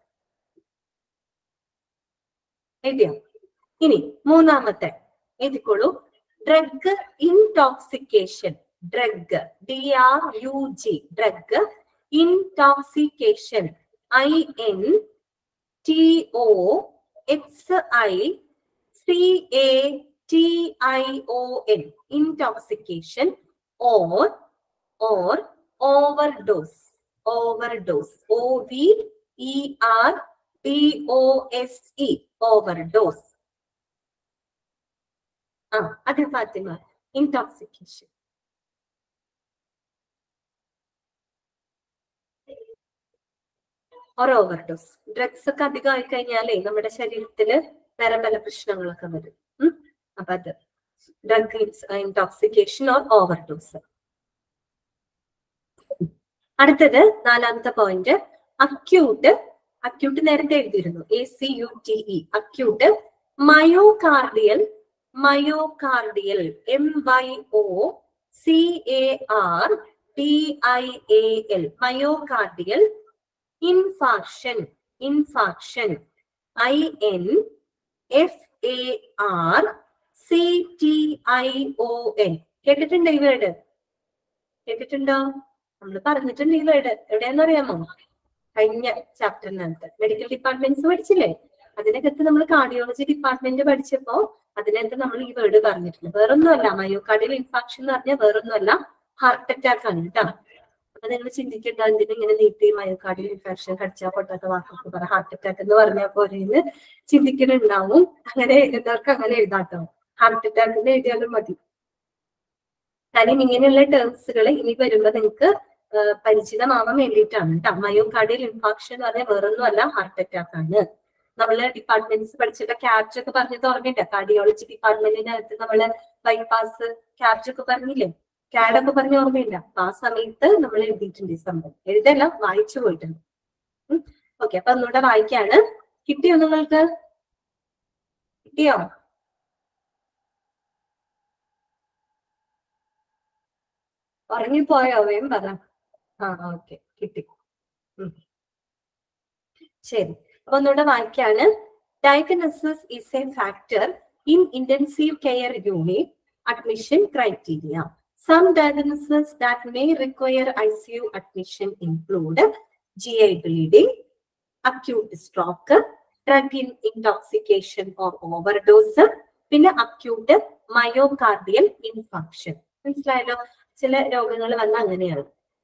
എഴുതിയോ ഇനി മൂന്നാമത്തെ എഴുതിക്കോളൂ drug intoxication drug D R U G drug intoxication I N T O X I C A T I O N intoxication or or overdose overdose O V E R D O S E overdose ആ അതെ Fathima intoxication or overdose drugs ഒക്കെ അധികമായി കഴിഞ്ഞാലേ നമ്മുടെ ശരീരത്തില് വേറെ പല പ്രശ്നങ്ങളൊക്കെ വരും ഉം. അപ്പൊ അത് ഡ്രഗ് ഇൻടോക്സിക്കേഷൻ ഓർ ഓവർഡോസ് അടുത്തത് നാലാമത്തെ പോയിന്റ് അക്യൂട്ട് അക്യൂട്ട് നേരത്തെ എഴുതിയിരുന്നു A C U T E acute myocardial myocardial M Y O C A R T I A L myocardial infarction infarction I N F A R C T I O N കേട്ടിട്ടുണ്ടോ ഈ word കേട്ടിട്ടുണ്ടോ നമ്മൾ പറഞ്ഞിട്ടുണ്ട് ഈ word എവിടെയാന്ന് അറിയാമോ കഴിഞ്ഞ ചാപ്റ്ററിനകത്ത് medical departments പഠിച്ചില്ലേ അതിനകത്ത് നമ്മൾ കാർഡിയോളജി ഡിപ്പാർട്ട്മെന്റ് പഠിച്ചപ്പോ അതിനകത്ത് നമ്മൾ ഈ വേർഡ് പറഞ്ഞിട്ടുണ്ട് വേറൊന്നുമല്ല മയോകാർഡിയൽ ഇൻഫാക്ഷൻ എന്ന് പറഞ്ഞാൽ വേറൊന്നുമല്ല ഹാർട്ട് അറ്റാക്ക് ആണ് കേട്ടോ അപ്പൊ നിങ്ങൾ ചിന്തിക്കേണ്ട എന്തിനും ഇങ്ങനെ നീട്ടി മയോകാർഡിയൽ ഇൻഫെക്ഷൻ കടിച്ചാൽ പൊട്ടാത്ത വാക്കൊക്കെ പറ ഹാർട്ട് അറ്റാക്ക് എന്ന് പറഞ്ഞാൽ പോരെന്ന് ചിന്തിക്കുന്നുണ്ടാവും അങ്ങനെ എഴുതുന്നവർക്ക് അങ്ങനെ എഴുതാട്ടോ ഹാർട്ട് അറ്റാക്കിന് എഴുതിയാലും മതി കാര്യം ഇങ്ങനെയുള്ള ടേംസുകൾ ഇനി വരുമ്പോ നിങ്ങൾക്ക് പരിചിതമാവാൻ വേണ്ടിയിട്ടാണ് കേട്ടോ മയോകാർഡിയൽ ഇൻഫാക്ഷൻ എന്ന് പറഞ്ഞാൽ വേറൊന്നുമല്ല ഹാർട്ട് അറ്റാക്ക് ആണ് നമ്മള് ഡിപ്പാർട്ട്മെന്റ്സ് പഠിച്ചിട്ട് ക്യാപ്ച് ഒക്കെ പറഞ്ഞത് ഓർമ്മയില്ല കാർഡിയോളജി ഡിപ്പാർട്ട്മെന്റിനകത്ത് നമ്മള് ബൈപ്പാസ് ക്യാപ്ച് ഒക്കെ പറഞ്ഞില്ലേ കാഡ് ഒക്കെ പറഞ്ഞ ഓർമ്മയില്ല അപ്പൊ ആ സമയത്ത് നമ്മൾ എഴുതിയിട്ടുണ്ട് ഈ സംഭവം എഴുതല്ല വായിച്ചു പോയിട്ടുണ്ട് ഓക്കെ അപ്പൊ ഒന്നുകൂടെ വായിക്കാണ് കിട്ടിയോ നിങ്ങൾക്ക് കിട്ടിയോ ഉറങ്ങിപ്പോയോ വേം പറ ആ ഓക്കെ കിട്ടി ഉം. ശരി അപ്പൊ ഒന്നുകൂടെ വായിക്കാണ് diagnosis is a factor in intensive care unit admission criteria some diagnosis that may require ICU admission include GI bleeding, acute stroke, drug in intoxication or overdose, പിന്നെ അക്യൂട്ട് മയോകാർഡിയൽ ഇൻഫാക്ഷൻ മനസ്സിലായല്ലോ ചില രോഗങ്ങൾ വന്ന അങ്ങനെയാണ്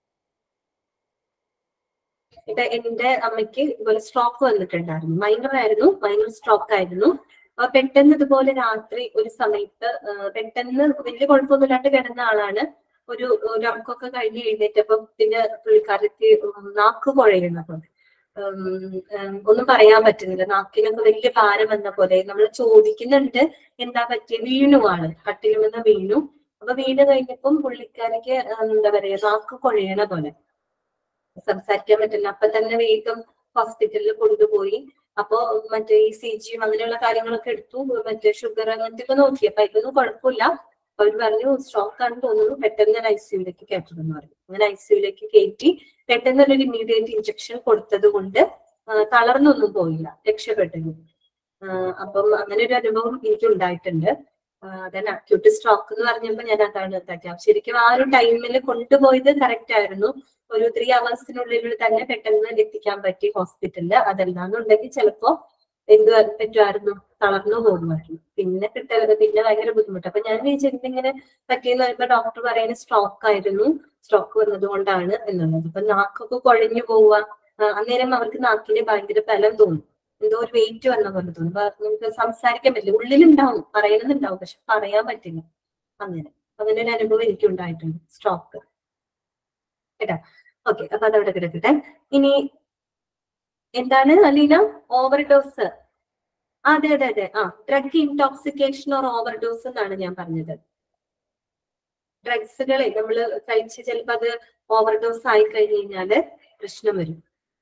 ഇത് എന്റെ അമ്മയ്ക്ക് ഇതുപോലെ സ്ട്രോക്ക് വന്നിട്ടുണ്ടായിരുന്നു മൈനർ ആയിരുന്നു മൈനർ സ്ട്രോക്ക് ആയിരുന്നു അപ്പൊ പെട്ടെന്ന് ഇതുപോലെ രാത്രി ഒരു സമയത്ത് ആ, പെട്ടെന്ന് വലിയ കുഴപ്പമൊന്നുമില്ലാണ്ട് കിടന്ന ആളാണ് ഒരു ഒരു ഉറക്കമൊക്കെ കഴിഞ്ഞ് എഴുന്നേറ്റപ്പം പിന്നെ പുള്ളിക്കാരത്തി ഉം, നാക്ക് കുഴയുന്നത് ഉം, ഉം, ഒന്നും പറയാൻ പറ്റുന്നില്ല നാക്കിനൊക്കെ വലിയ ഭാരം വന്ന പോലെ നമ്മൾ ചോദിക്കുന്നുണ്ട് എന്താ പറ്റിയ വീണു ആള് കട്ടിൽ നിന്ന് വീണു അപ്പൊ വീണ് കഴിഞ്ഞപ്പം പുള്ളിക്കാരക്ക് ഉം, എന്താ പറയാ നാക്ക് കുഴയണ പോലെ സംസാരിക്കാൻ പറ്റില്ല അപ്പൊ തന്നെ വേഗം ഹോസ്പിറ്റലിൽ കൊണ്ടുപോയി അപ്പോ മറ്റേ ഈ സി ജിയും അങ്ങനെയുള്ള കാര്യങ്ങളൊക്കെ എടുത്തു മറ്റേ ഷുഗർ അങ്ങനത്തെ ഒക്കെ നോക്കി അപ്പൊ ഇതൊന്നും കുഴപ്പമില്ല അപ്പൊ അവര് പറഞ്ഞു സ്ട്രോക്ക് ആണെന്ന് തോന്നുന്നു പെട്ടെന്ന് ഐ സിയുലേക്ക് കയറ്റണമെന്ന് പറഞ്ഞു അങ്ങനെ ഐ സിയുലേക്ക് കയറ്റി പെട്ടെന്ന് ഒരു ഇമ്മീഡിയറ്റ് ഇഞ്ചക്ഷൻ കൊടുത്തത് കൊണ്ട് ആ, തളർന്നൊന്നും പോയില്ല രക്ഷപ്പെട്ടു ആ, അപ്പം അങ്ങനെ ഒരു അനുഭവം എനിക്ക് ഉണ്ടായിട്ടുണ്ട് അതാണ് അക്യൂട്ട് സ്ട്രോക്ക് എന്ന് പറഞ്ഞപ്പോ ഞാൻ അതാണ് ഇതാക്കിയത് ശരിക്കും ആ ഒരു ടൈമിൽ കൊണ്ടുപോയത് കറക്റ്റ് ആയിരുന്നു ഒരു ത്രീ അവേഴ്സിനുള്ളിൽ തന്നെ പെട്ടെന്ന് എത്തിക്കാൻ പറ്റി ഹോസ്പിറ്റലില് അതല്ലാന്നുണ്ടെങ്കിൽ ചിലപ്പോ എന്ത് പറ്റുമായിരുന്നു തളർന്നു പോകുമായിരുന്നു പിന്നെ കിട്ടരുത് പിന്നെ ഭയങ്കര ബുദ്ധിമുട്ട് അപ്പൊ ഞാൻ വിചാരിച്ചത് ഇങ്ങനെ പറ്റിയെന്ന് പറയുമ്പോ ഡോക്ടർ പറയുന്നത് സ്ട്രോക്ക് ആയിരുന്നു സ്ട്രോക്ക് വന്നത് കൊണ്ടാണ് എന്നുള്ളത് അപ്പൊ നാക്കൊക്കെ കുഴഞ്ഞു പോവുക ആ, അന്നേരം അവർക്ക് നാക്കിന് ഭയങ്കര ബലം തോന്നും എന്തോ ഒരു വെയിറ്റ് വന്ന പോലെ തോന്നും അപ്പൊ നമുക്ക് സംസാരിക്കാൻ പറ്റില്ല ഉള്ളിലുണ്ടാവും പറയണമെന്നുണ്ടാവും പക്ഷെ പറയാൻ പറ്റില്ല അങ്ങനെ അങ്ങനെ ഒരു അനുഭവം എനിക്ക് ഉണ്ടായിട്ടുണ്ട് സ്ട്രോക്ക് കേട്ടാ ഓക്കെ അപ്പൊ അതവിടെ കിടക്കട്ടെ ഇനി എന്താണ് അലീന ഓവർഡോസ് അതെ അതെ അതെ ആ ഡ്രഗ് ഇൻടോക്സിക്കേഷൻ ഓർ ഓവർഡോസ് എന്നാണ് ഞാൻ പറഞ്ഞത് ഡ്രഗ്സുകളെ നമ്മൾ കഴിച്ച് ചിലപ്പോ അത് ഓവർഡോസ് ആയി കഴിഞ്ഞു കഴിഞ്ഞാല് പ്രശ്നം വരും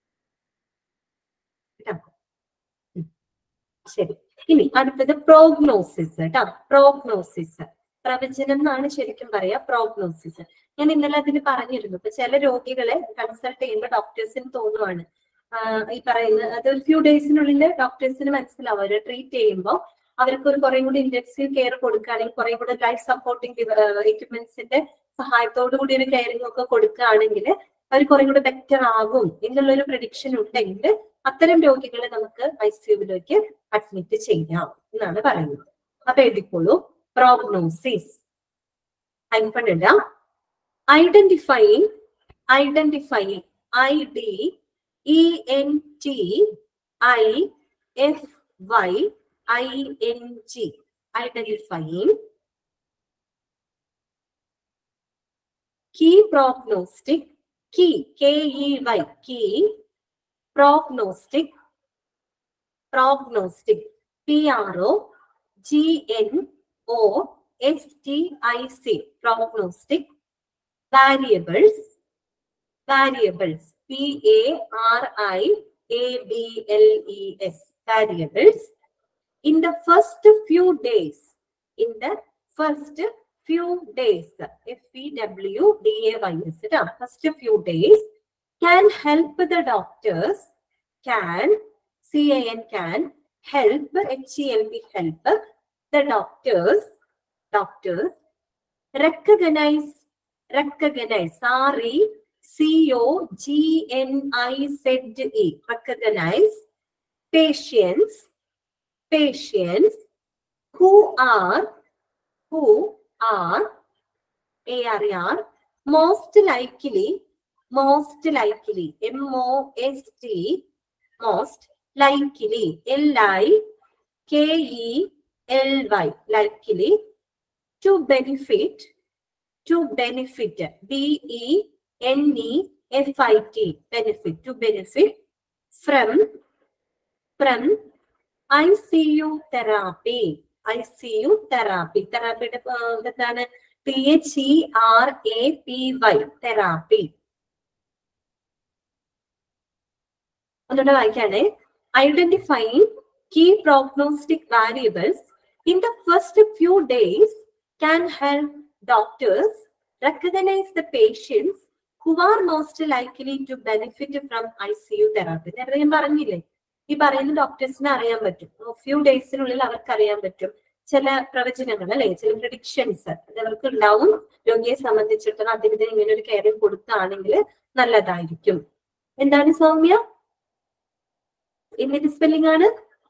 കേട്ടോ ഉം. ശരി ഇനി അടുത്തത് പ്രോഗ്നോസിസ് കേട്ടോ പ്രോഗ്നോസിസ് പ്രവചനം എന്നാണ് ശരിക്കും പറയാ പ്രോഗ്നോസിസ് ഞാൻ ഇന്നലെ അതിന് പറഞ്ഞിരുന്നു ഇപ്പൊ ചില രോഗികളെ കൺസൾട്ട് ചെയ്യുമ്പോൾ ഡോക്ടേഴ്സിന് തോന്നുവാണ് ആഹ് ഈ പറയുന്ന അത് ഒരു ഫ്യൂ ഡേയ്സിനുള്ളിൽ ഡോക്ടേഴ്സിന് മനസ്സിലാവും അവരെ ട്രീറ്റ് ചെയ്യുമ്പോൾ അവർക്ക് ഒരു കുറെ കൂടി ഇന്റൻസീവ് കെയർ കൊടുക്കുകയാണെങ്കിൽ കുറെ കൂടി ലൈഫ് സപ്പോർട്ടിംഗ് എക്യുപ്മെന്റ്സിന്റെ സഹായത്തോടു കൂടി ഒരു കെയറിംഗ് ഒക്കെ കൊടുക്കുകയാണെങ്കിൽ അവർ കുറെ കൂടി ബെറ്റർ ആകും എന്നുള്ള ഒരു പ്രഡിക്ഷൻ ഉണ്ടെങ്കിൽ അത്തരം രോഗികളെ നമുക്ക് ഐ സിയുവിലേക്ക് അഡ്മിറ്റ് ചെയ്യാം എന്നാണ് പറയുന്നത് അപ്പൊ എഴുതിക്കോളൂ പ്രോഗ്നോസിസ് ഹൈഫൺ ഇടാം identifying identifying I D E N T I F Y I N G identifying key prognostic key k e y key prognostic prognostic p r o g n o s t i c prognostic variables variables p a r i a b l e s variables in the first few days in the first few days f e w d a y s ട്ടാ. first few days can help the doctors can c a n can help h e l p help the doctors doctors recognize recognize r e C O G N I Z E recognise patients patients who are who are A R R most likely most likely M O S T most likely L I K E L Y likely to benefit to benefit B E N E F I T benefit to benefit from from I C U therapy I C U therapy തെറാപ്പിയുടെ എന്താണ് P H E R A P Y therapy ഒന്നുകൂടെ വായിക്കാണേ identifying key prognostic variables in the first few days can help doctors recognize the patients who are most likely to benefit from ICU therapy. നേരത്തെ ഞാൻ പറഞ്ഞില്ലേ ഈ പറയുന്ന ഡോക്ടേഴ്സിനെ അറിയാൻ പറ്റും few ഡേയ്സിനുള്ളിൽ അവർക്ക് അറിയാൻ പറ്റും ചില പ്രവചനങ്ങൾ അല്ലെ ചില പ്രഡിക്ഷൻസ് അത് അവർക്ക് ഉണ്ടാവും രോഗിയെ സംബന്ധിച്ചിടത്തോളം അതിന് ഇങ്ങനെ ഒരു കെയറിംഗ് കൊടുത്താണെങ്കിൽ നല്ലതായിരിക്കും എന്താണ് സൗമ്യ എന്തിന്റെ സ്പെല്ലിംഗ് ആണ്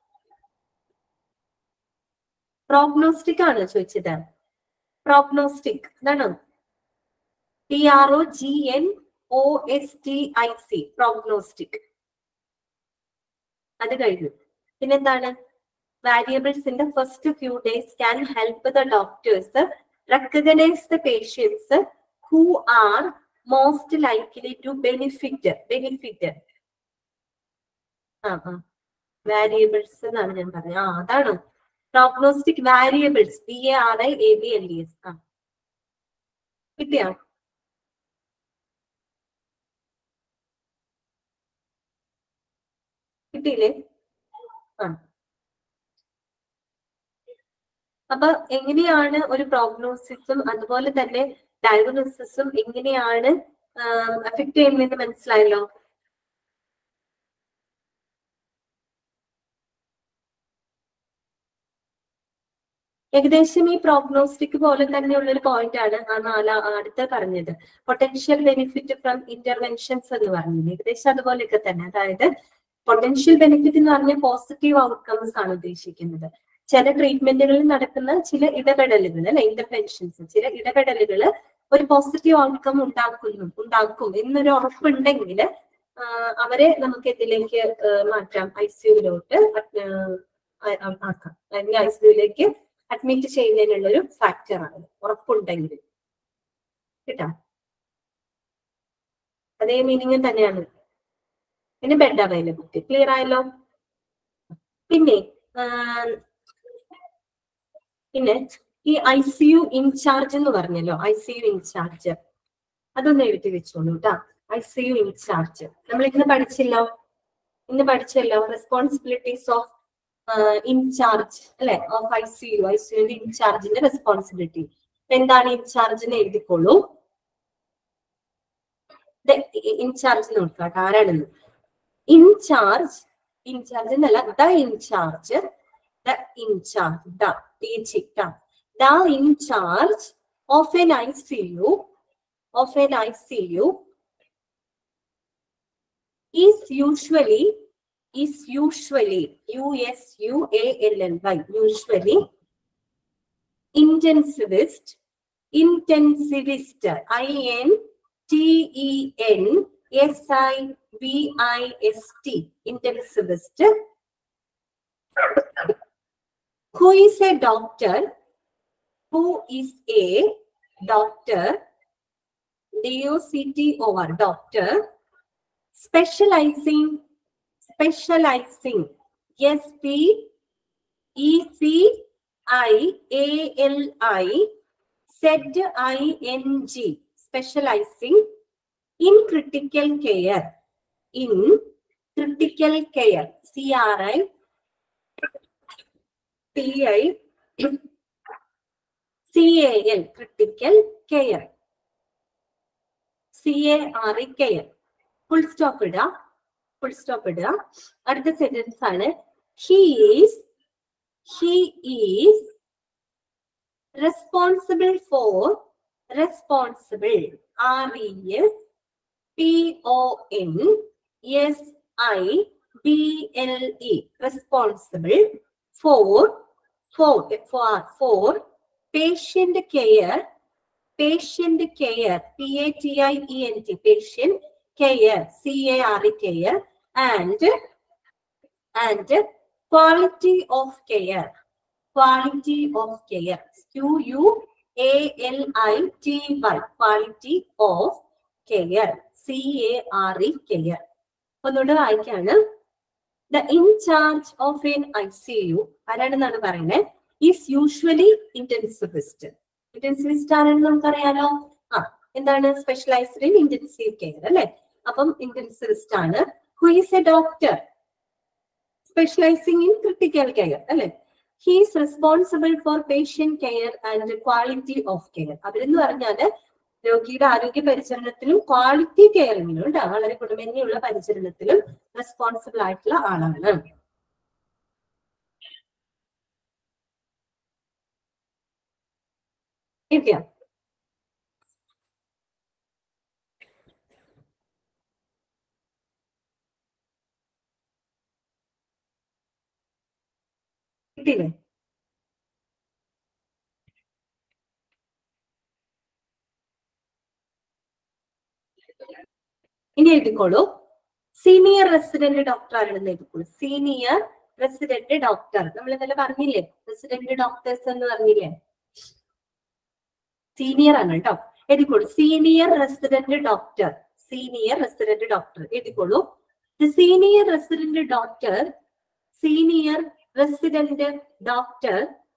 പ്രോഗ്നോസ്റ്റിക് ആണ് ചോദിച്ചത് പ്രോഗ്നോസ്റ്റിക് ഇതാണോ P R O G N O S T I C prognostic അത് കഴിഞ്ഞു പിന്നെന്താണ് variables in the first few days can help the doctors recognise the patients who are most likely to benefit benefit ആ ആ variables എന്നാണ് ഞാൻ പറഞ്ഞത് ആ അതാണ് prognostic variables B A R I A B L D S ആ കിട്ടിയോ കിട്ടിയില്ലേ ആ അപ്പൊ എങ്ങനെയാണ് ഒരു പ്രോഗ്നോസിസും അതുപോലെ തന്നെ ഡയഗ്നോസിസും എങ്ങനെയാണ് അഫക്ട് ചെയ്യുന്നതെന്ന് മനസ്സിലായല്ലോ ഏകദേശം ഈ പ്രോഗ്നോസ്റ്റിക് പോലെ തന്നെയുള്ള ഒരു പോയിന്റ് ആണ് ആ നാലാ അടുത്ത പറഞ്ഞത് പൊട്ടൻഷ്യൽ ബെനിഫിറ്റ് ഫ്രം ഇന്റർവെൻഷൻസ് എന്ന് പറഞ്ഞത് ഏകദേശം അതുപോലെയൊക്കെ തന്നെ അതായത് പൊട്ടൻഷ്യൽ ബെനിഫിറ്റ് എന്ന് പറഞ്ഞാൽ പോസിറ്റീവ് ഔട്ട്കംസ് ആണ് ഉദ്ദേശിക്കുന്നത് ചില ട്രീറ്റ്മെന്റുകളിൽ നടക്കുന്ന ചില ഇടപെടലുകൾ അല്ലെ ഇന്റർവെൻഷൻസ് ചില ഇടപെടലുകൾ ഒരു പോസിറ്റീവ് ഔട്ട്കം ഉണ്ടാക്കുന്നു ഉണ്ടാക്കും എന്നൊരു ഉറപ്പുണ്ടെങ്കിൽ അവരെ നമുക്ക് ഇതിലേക്ക് മാറ്റാം ഐ സിയുവിലോട്ട് ആക്കാം അല്ലെങ്കിൽ ഐ സിയുവിലേക്ക് അഡ്മിറ്റ് ചെയ്യുന്നതിനുള്ള ഒരു ഫാക്ടർ ആണ് ഉറപ്പുണ്ടെങ്കിൽ കേട്ടോ അതേ മീനിങ് തന്നെയാണ് പിന്നെ ബെഡ് അവൈലബിലിറ്റി ക്ലിയർ ആയല്ലോ പിന്നെ പിന്നെ ഈ ഐ സി യു ഇൻചാർജ് എന്ന് പറഞ്ഞല്ലോ ഐ സി യു ഇൻചാർജ് അതൊന്ന് എഴുതി വെച്ചോളൂ കേട്ടോ ഐ സി യു ഇൻചാർജ് നമ്മൾ ഇന്ന് പഠിച്ചില്ലോ ഇന്ന് പഠിച്ചല്ലോ റെസ്പോൺസിബിലിറ്റീസ് ഓഫ് ഇൻചാർജ് അല്ലെ of I C U I C യുന്റെ ഇൻചാർജിന്റെ റെസ്പോൺസിബിലിറ്റി എന്താണ് ഇൻചാർജിന് എഴുതിക്കോളൂ ഇൻചാർജ് നോക്കാം ആരാണെന്ന് ഇൻചാർജ് ഇൻചാർജ് എന്നല്ല the incharge the incharge the the incharge of N I C U of N I C U is usually is usually U S U A L L Y usually intensivist intensivist I N T E N S I V I S T intensivist who is a doctor who is a doctor D O C T O R doctor specializing specializing S P E C I A L I Z I N G specializing in critical care in critical care C R I T I C A L critical care C A R I care full stop ഇടാം full stop ഇടുക അടുത്ത sentence ആണ് he's he is responsible for responsible R E S P O N S I B L E responsible for for for patient care patient care P A T I E N T patient care C A R E care and and quality of care quality of care Q U A L I T Y quality of care C A R E care ഒന്നുകൂടെ വായിക്കാണ് the incharge of N I C U ആരാണെന്നാണ് പറയുന്നത് is usually intensivist intensivist ആരാണെന്ന് നമുക്കറിയാലോ ആ എന്താണ് specialised in intensive care അല്ലെ അപ്പം ഇന്റൻസിവിസ്റ്റ് ആണ് who is a doctor specialising in critical care അല്ലെ he's responsible for patient care and quality of care അവരെന്ന് പറഞ്ഞാല് രോഗിയുടെ ആരോഗ്യ പരിചരണത്തിലും ക്വാളിറ്റി കെയറിങ്ങിലും ഉണ്ട് വളരെ ഗുണമേന്മയുള്ള പരിചരണത്തിലും റെസ്പോൺസിബിൾ ആയിട്ടുള്ള ആളാണ് കിട്ടിയോ കിട്ടിയില്ലേ ഇനി എഴുതിക്കോളൂ സീനിയർ റെസിഡന്റ് ഡോക്ടർ ആരാണെന്ന് എഴുതിക്കോളൂ സീനിയർ റെസിഡന്റ് ഡോക്ടർ നമ്മൾ ഇന്നലെ പറഞ്ഞില്ലേ റെസിഡന്റ് ഡോക്ടേഴ്സ് എന്ന് പറഞ്ഞില്ലേ സീനിയർ ആണ് കേട്ടോ എഴുതിക്കോളൂ senior resident doctor senior resident doctor എഴുതിക്കോളൂ the senior resident doctor senior resident doctor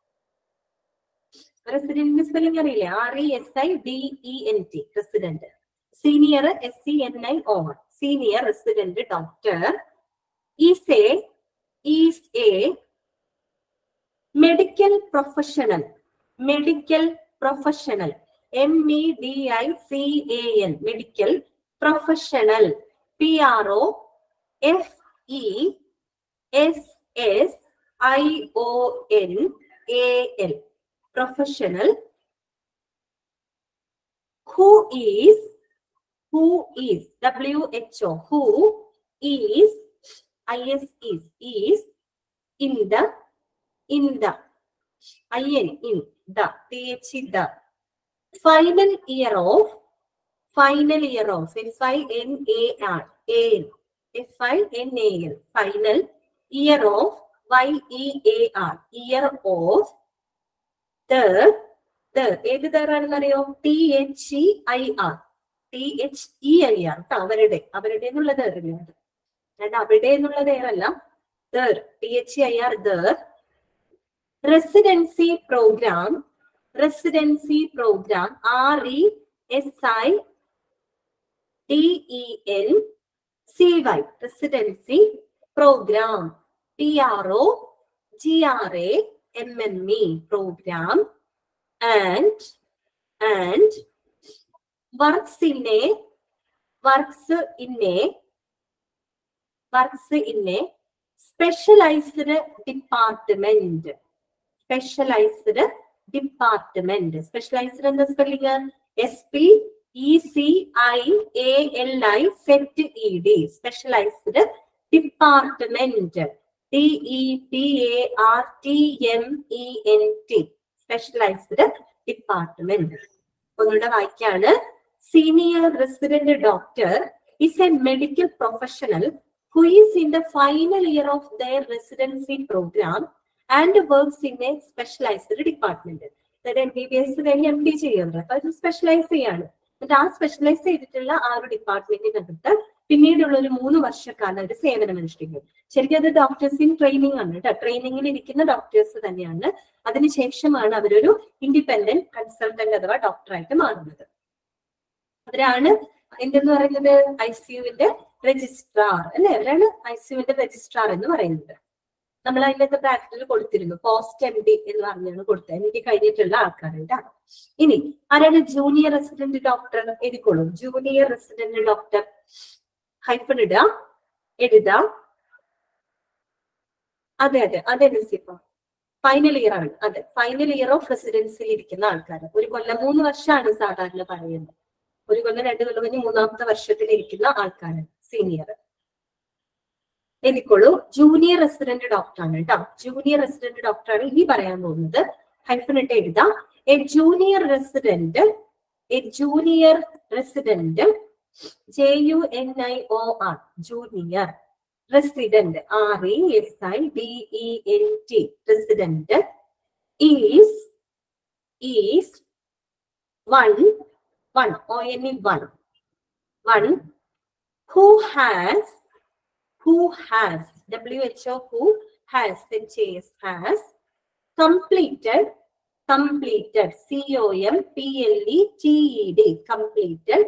resident spelling അറിയില്ലേ R E S I D E N T resident senior S C N I O senior resident doctor is a is a medical professional medical professional M E D I C A N medical professional P R O F E S S I O N A L professional who is who is w h o who is is is is in the in the in in the th the final year of final year of f i n a r a n f i n a l final year of y e a r year of the the ഏത് തേറാണെന്ന് അറിയോ T H E I R T H E I R കേട്ടോ അവരുടെ അവരുടെ എന്നുള്ള തേറിലുണ്ട് അല്ലാണ്ട് അവിടെ എന്നുള്ള തേറല്ല their T H I R their residency programme residency programme R E S I D E N C Y residency programme P R O G R A M M E programme and and works in a works in a works in a specialized department specialized department specialized in the spelling s p e c i a l i set e d specialized department d e p a r t m e n t specialised department ഒന്നുകൂടെ വായിക്കാണ് senior resident doctor is a medical professional who is in the final year of their residency programme and works in a specialised department അതായത് M B B S കഴിഞ്ഞ് M D ചെയ്യുന്നത് അപ്പൊ അത് specialise ചെയ്യാണ് എന്നിട്ട് ആ സ്പെഷ്യലൈസ് ചെയ്തിട്ടുള്ള ആ ഒരു ഡിപ്പാർട്ട്മെന്റിനകത്ത് പിന്നീടുള്ള ഒരു മൂന്ന് വർഷക്കാലം അവർ സേവനം അനുഷ്ഠിക്കും ശരിക്കും അത് ഡോക്ടേഴ്സ് ഇൻ ട്രെയിനിങ് ആണ് കേട്ടോ ട്രെയിനിങ്ങിൽ ഇരിക്കുന്ന ഡോക്ടേഴ്സ് തന്നെയാണ് അതിനുശേഷമാണ് അവരൊരു ഇൻഡിപെൻഡന്റ് കൺസൾട്ടന്റ് അഥവാ ഡോക്ടറായിട്ട് മാറുന്നത് അവരാണ് എന്തെന്ന് പറയുന്നത് ഐ സിയുവിന്റെ രജിസ്ട്രാർ അല്ലെ അവരാണ് ഐ സിയുവിന്റെ രജിസ്ട്രാർ എന്ന് പറയുന്നത് നമ്മൾ അതിന്റെ ബ്രാക്കറ്റിൽ കൊടുത്തിരുന്നു പോസ്റ്റ് എം ഡി എന്ന് പറഞ്ഞാണ് കൊടുത്തത് എം ഡി കഴിഞ്ഞിട്ടുള്ള ആൾക്കാരുണ്ട് ഇനി ആരാണ് ജൂനിയർ റെസിഡന്റ് ഡോക്ടർ എഴുതിക്കോളൂ ജൂനിയർ റെസിഡന്റ് ഡോക്ടർ ഹൈഫൺ ഇടുക എഴുതാം അതെ അതെ അതെ നസീഫ ഫൈനൽ ഇയർ ആണ് അതെ ഫൈനൽ ഇയർ ഓഫ് റെസിഡൻസിൽ ഇരിക്കുന്ന ആൾക്കാർ ഒരു കൊല്ലം മൂന്ന് വർഷമാണ് സാധാരണ പറയുന്നത് ഒരു കൊല്ലം രണ്ട് കൊല്ലം കഴിഞ്ഞ് മൂന്നാമത്തെ വർഷത്തിൽ ഇരിക്കുന്ന ആൾക്കാരാണ് സീനിയർ എനിക്കുള്ളൂ ജൂനിയർ റെസിഡന്റ് ഡോക്ടറാണ് കേട്ടോ ജൂനിയർ റെസിഡന്റ് ഡോക്ടറാണ് ഇനി പറയാൻ പോകുന്നത് ഹൈഫനിട്ട് എഴുതാം a junior resident a junior resident J U N I O R junior resident R E S I D E N T resident is is one one O N E one one who has who has WHO who has HAS has completed completed C O M P L E T E D completed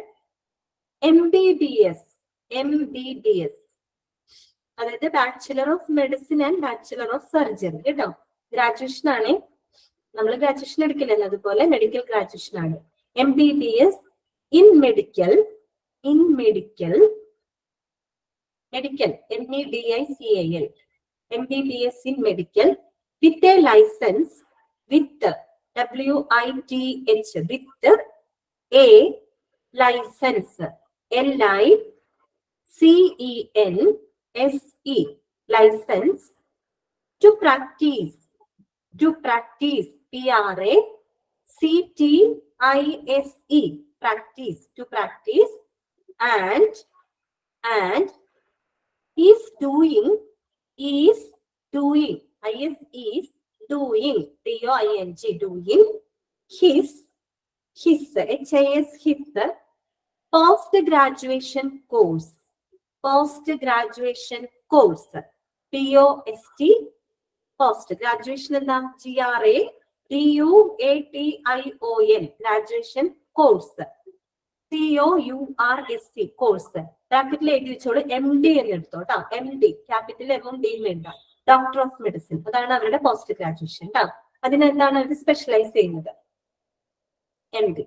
MBBS MBBS അതായത് bachelor of medicine and bachelor of surgery കേട്ടോ graduation ആണ് നമ്മൾ graduation എടുക്കില്ലല്ലോ അതുപോലെ medical graduation ആണ് M B B S in medical in medical medical M E D I C A L M B B S in medical with a licence with W I T H with a licence L I C E N S E licence to practise to practise P R A C T I S E practise to practise and and is doing is doing is is doing d o i n g doing his his h i s his post graduation course post graduation course p o s t post graduation എന്താ g r a d u a t i o n graduation course C O U R S E course ബ്രാക്കറ്റിൽ എഴുതി വെച്ചോളൂ M D എന്ന് എടുത്തോ കേട്ടോ M D capital M ഡിയും വേണ്ട doctor of medicine അതാണ് അവരുടെ പോസ്റ്റ് ഗ്രാജുവേഷൻ കേട്ടോ അതിനെന്താണ് അവർ സ്പെഷ്യലൈസ് ചെയ്യുന്നത് M D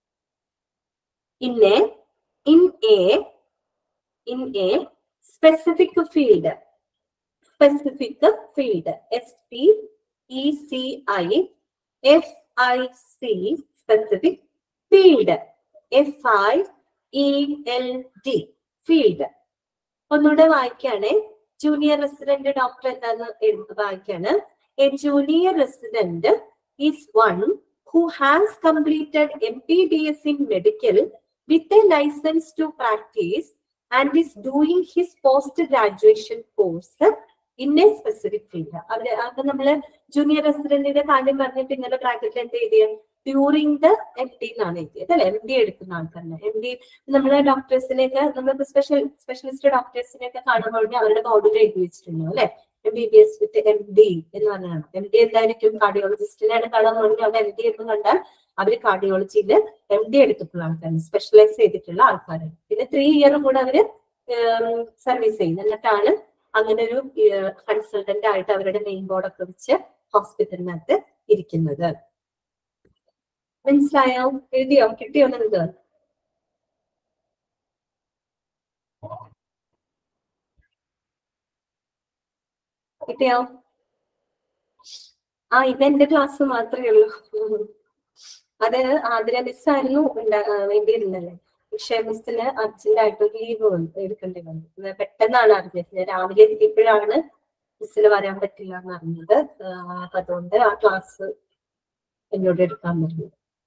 in a in a in a specific field specific field S P E C I F I C specific field F I E L D field ഒന്നുകൂടെ വായിക്കാണ് junior resident doctor എന്താന്ന് എഴുതി വായിക്കാണ് a junior resident is one who has completed M P B S in medical with a licence to practise and is doing his post graduation course in a specific field അവര് അത് നമ്മള് junior റെസിഡന്റിന്റെ കാര്യം പറഞ്ഞിട്ട് ഇങ്ങനെ ബ്രാക്കറ്റിൽ എന്ത് എഴുതിയത് during the M D എന്നാണ് എഴുതിയത് അല്ലെ എം ഡി എടുക്കുന്ന ആൾക്കാരനെ എം ഡി നമ്മളെ ഡോക്ടേഴ്സിനെയൊക്കെ നമ്മളിപ്പോ സ്പെഷ്യൽ സ്പെഷ്യലിസ്റ്റ് ഡോക്ടേഴ്സിനെയൊക്കെ കാണുമ്പോൾ അവരുടെ ബോർഡിൽ എഴുതി വെച്ചിട്ടുണ്ടാവും അല്ലെ M B B S with M D എന്ന് പറഞ്ഞാണ് എം ഡി എന്തായിരിക്കും കാർഡിയോളജിസ്റ്റിനെയാണ് കാണുന്നുണ്ടെങ്കിൽ അവിടെ എം ഡി എന്ന് കണ്ടാൽ അവര് കാർഡിയോളജിയിൽ എം ഡി എടുത്തിട്ടുള്ള ആൾക്കാരാണ് സ്പെഷ്യലൈസ് ചെയ്തിട്ടുള്ള ആൾക്കാരാണ് പിന്നെ ത്രീ ഇയറും കൂടെ അവര് സർവീസ് ചെയ്യും എന്നിട്ടാണ് അങ്ങനെ ഒരു കൺസൾട്ടന്റ് ആയിട്ട് അവരുടെ മെയിൻ ബോർഡൊക്കെ വെച്ച് ഹോസ്പിറ്റലിനകത്ത് ഇരിക്കുന്നത് മനസ്സിലായോ എഴുതിയോ കിട്ടിയോ നിങ്ങൾക്ക് കിട്ടിയോ ആ ഇത് എന്റെ ക്ലാസ് മാത്രമേ ഉള്ളൂ അത് ആതിര മിസ് ആയിരുന്നു ഉണ്ടാ- ആ, വേണ്ടിയിരുന്നല്ലേ പക്ഷെ മിസ്സിന് അർജന്റ് ആയിട്ട് ഒരു ലീവ് എടുക്കേണ്ടി വന്നു ഇത് പെട്ടെന്നാണ് അറിഞ്ഞത് ഞാൻ രാവിലെ എത്തിയപ്പോഴാണ് മിസ്സിന് വരാൻ പറ്റില്ല എന്ന് അറിഞ്ഞത് ആ, അപ്പൊ അതുകൊണ്ട് ആ ക്ലാസ് എന്നോട് എടുക്കാൻ പറഞ്ഞു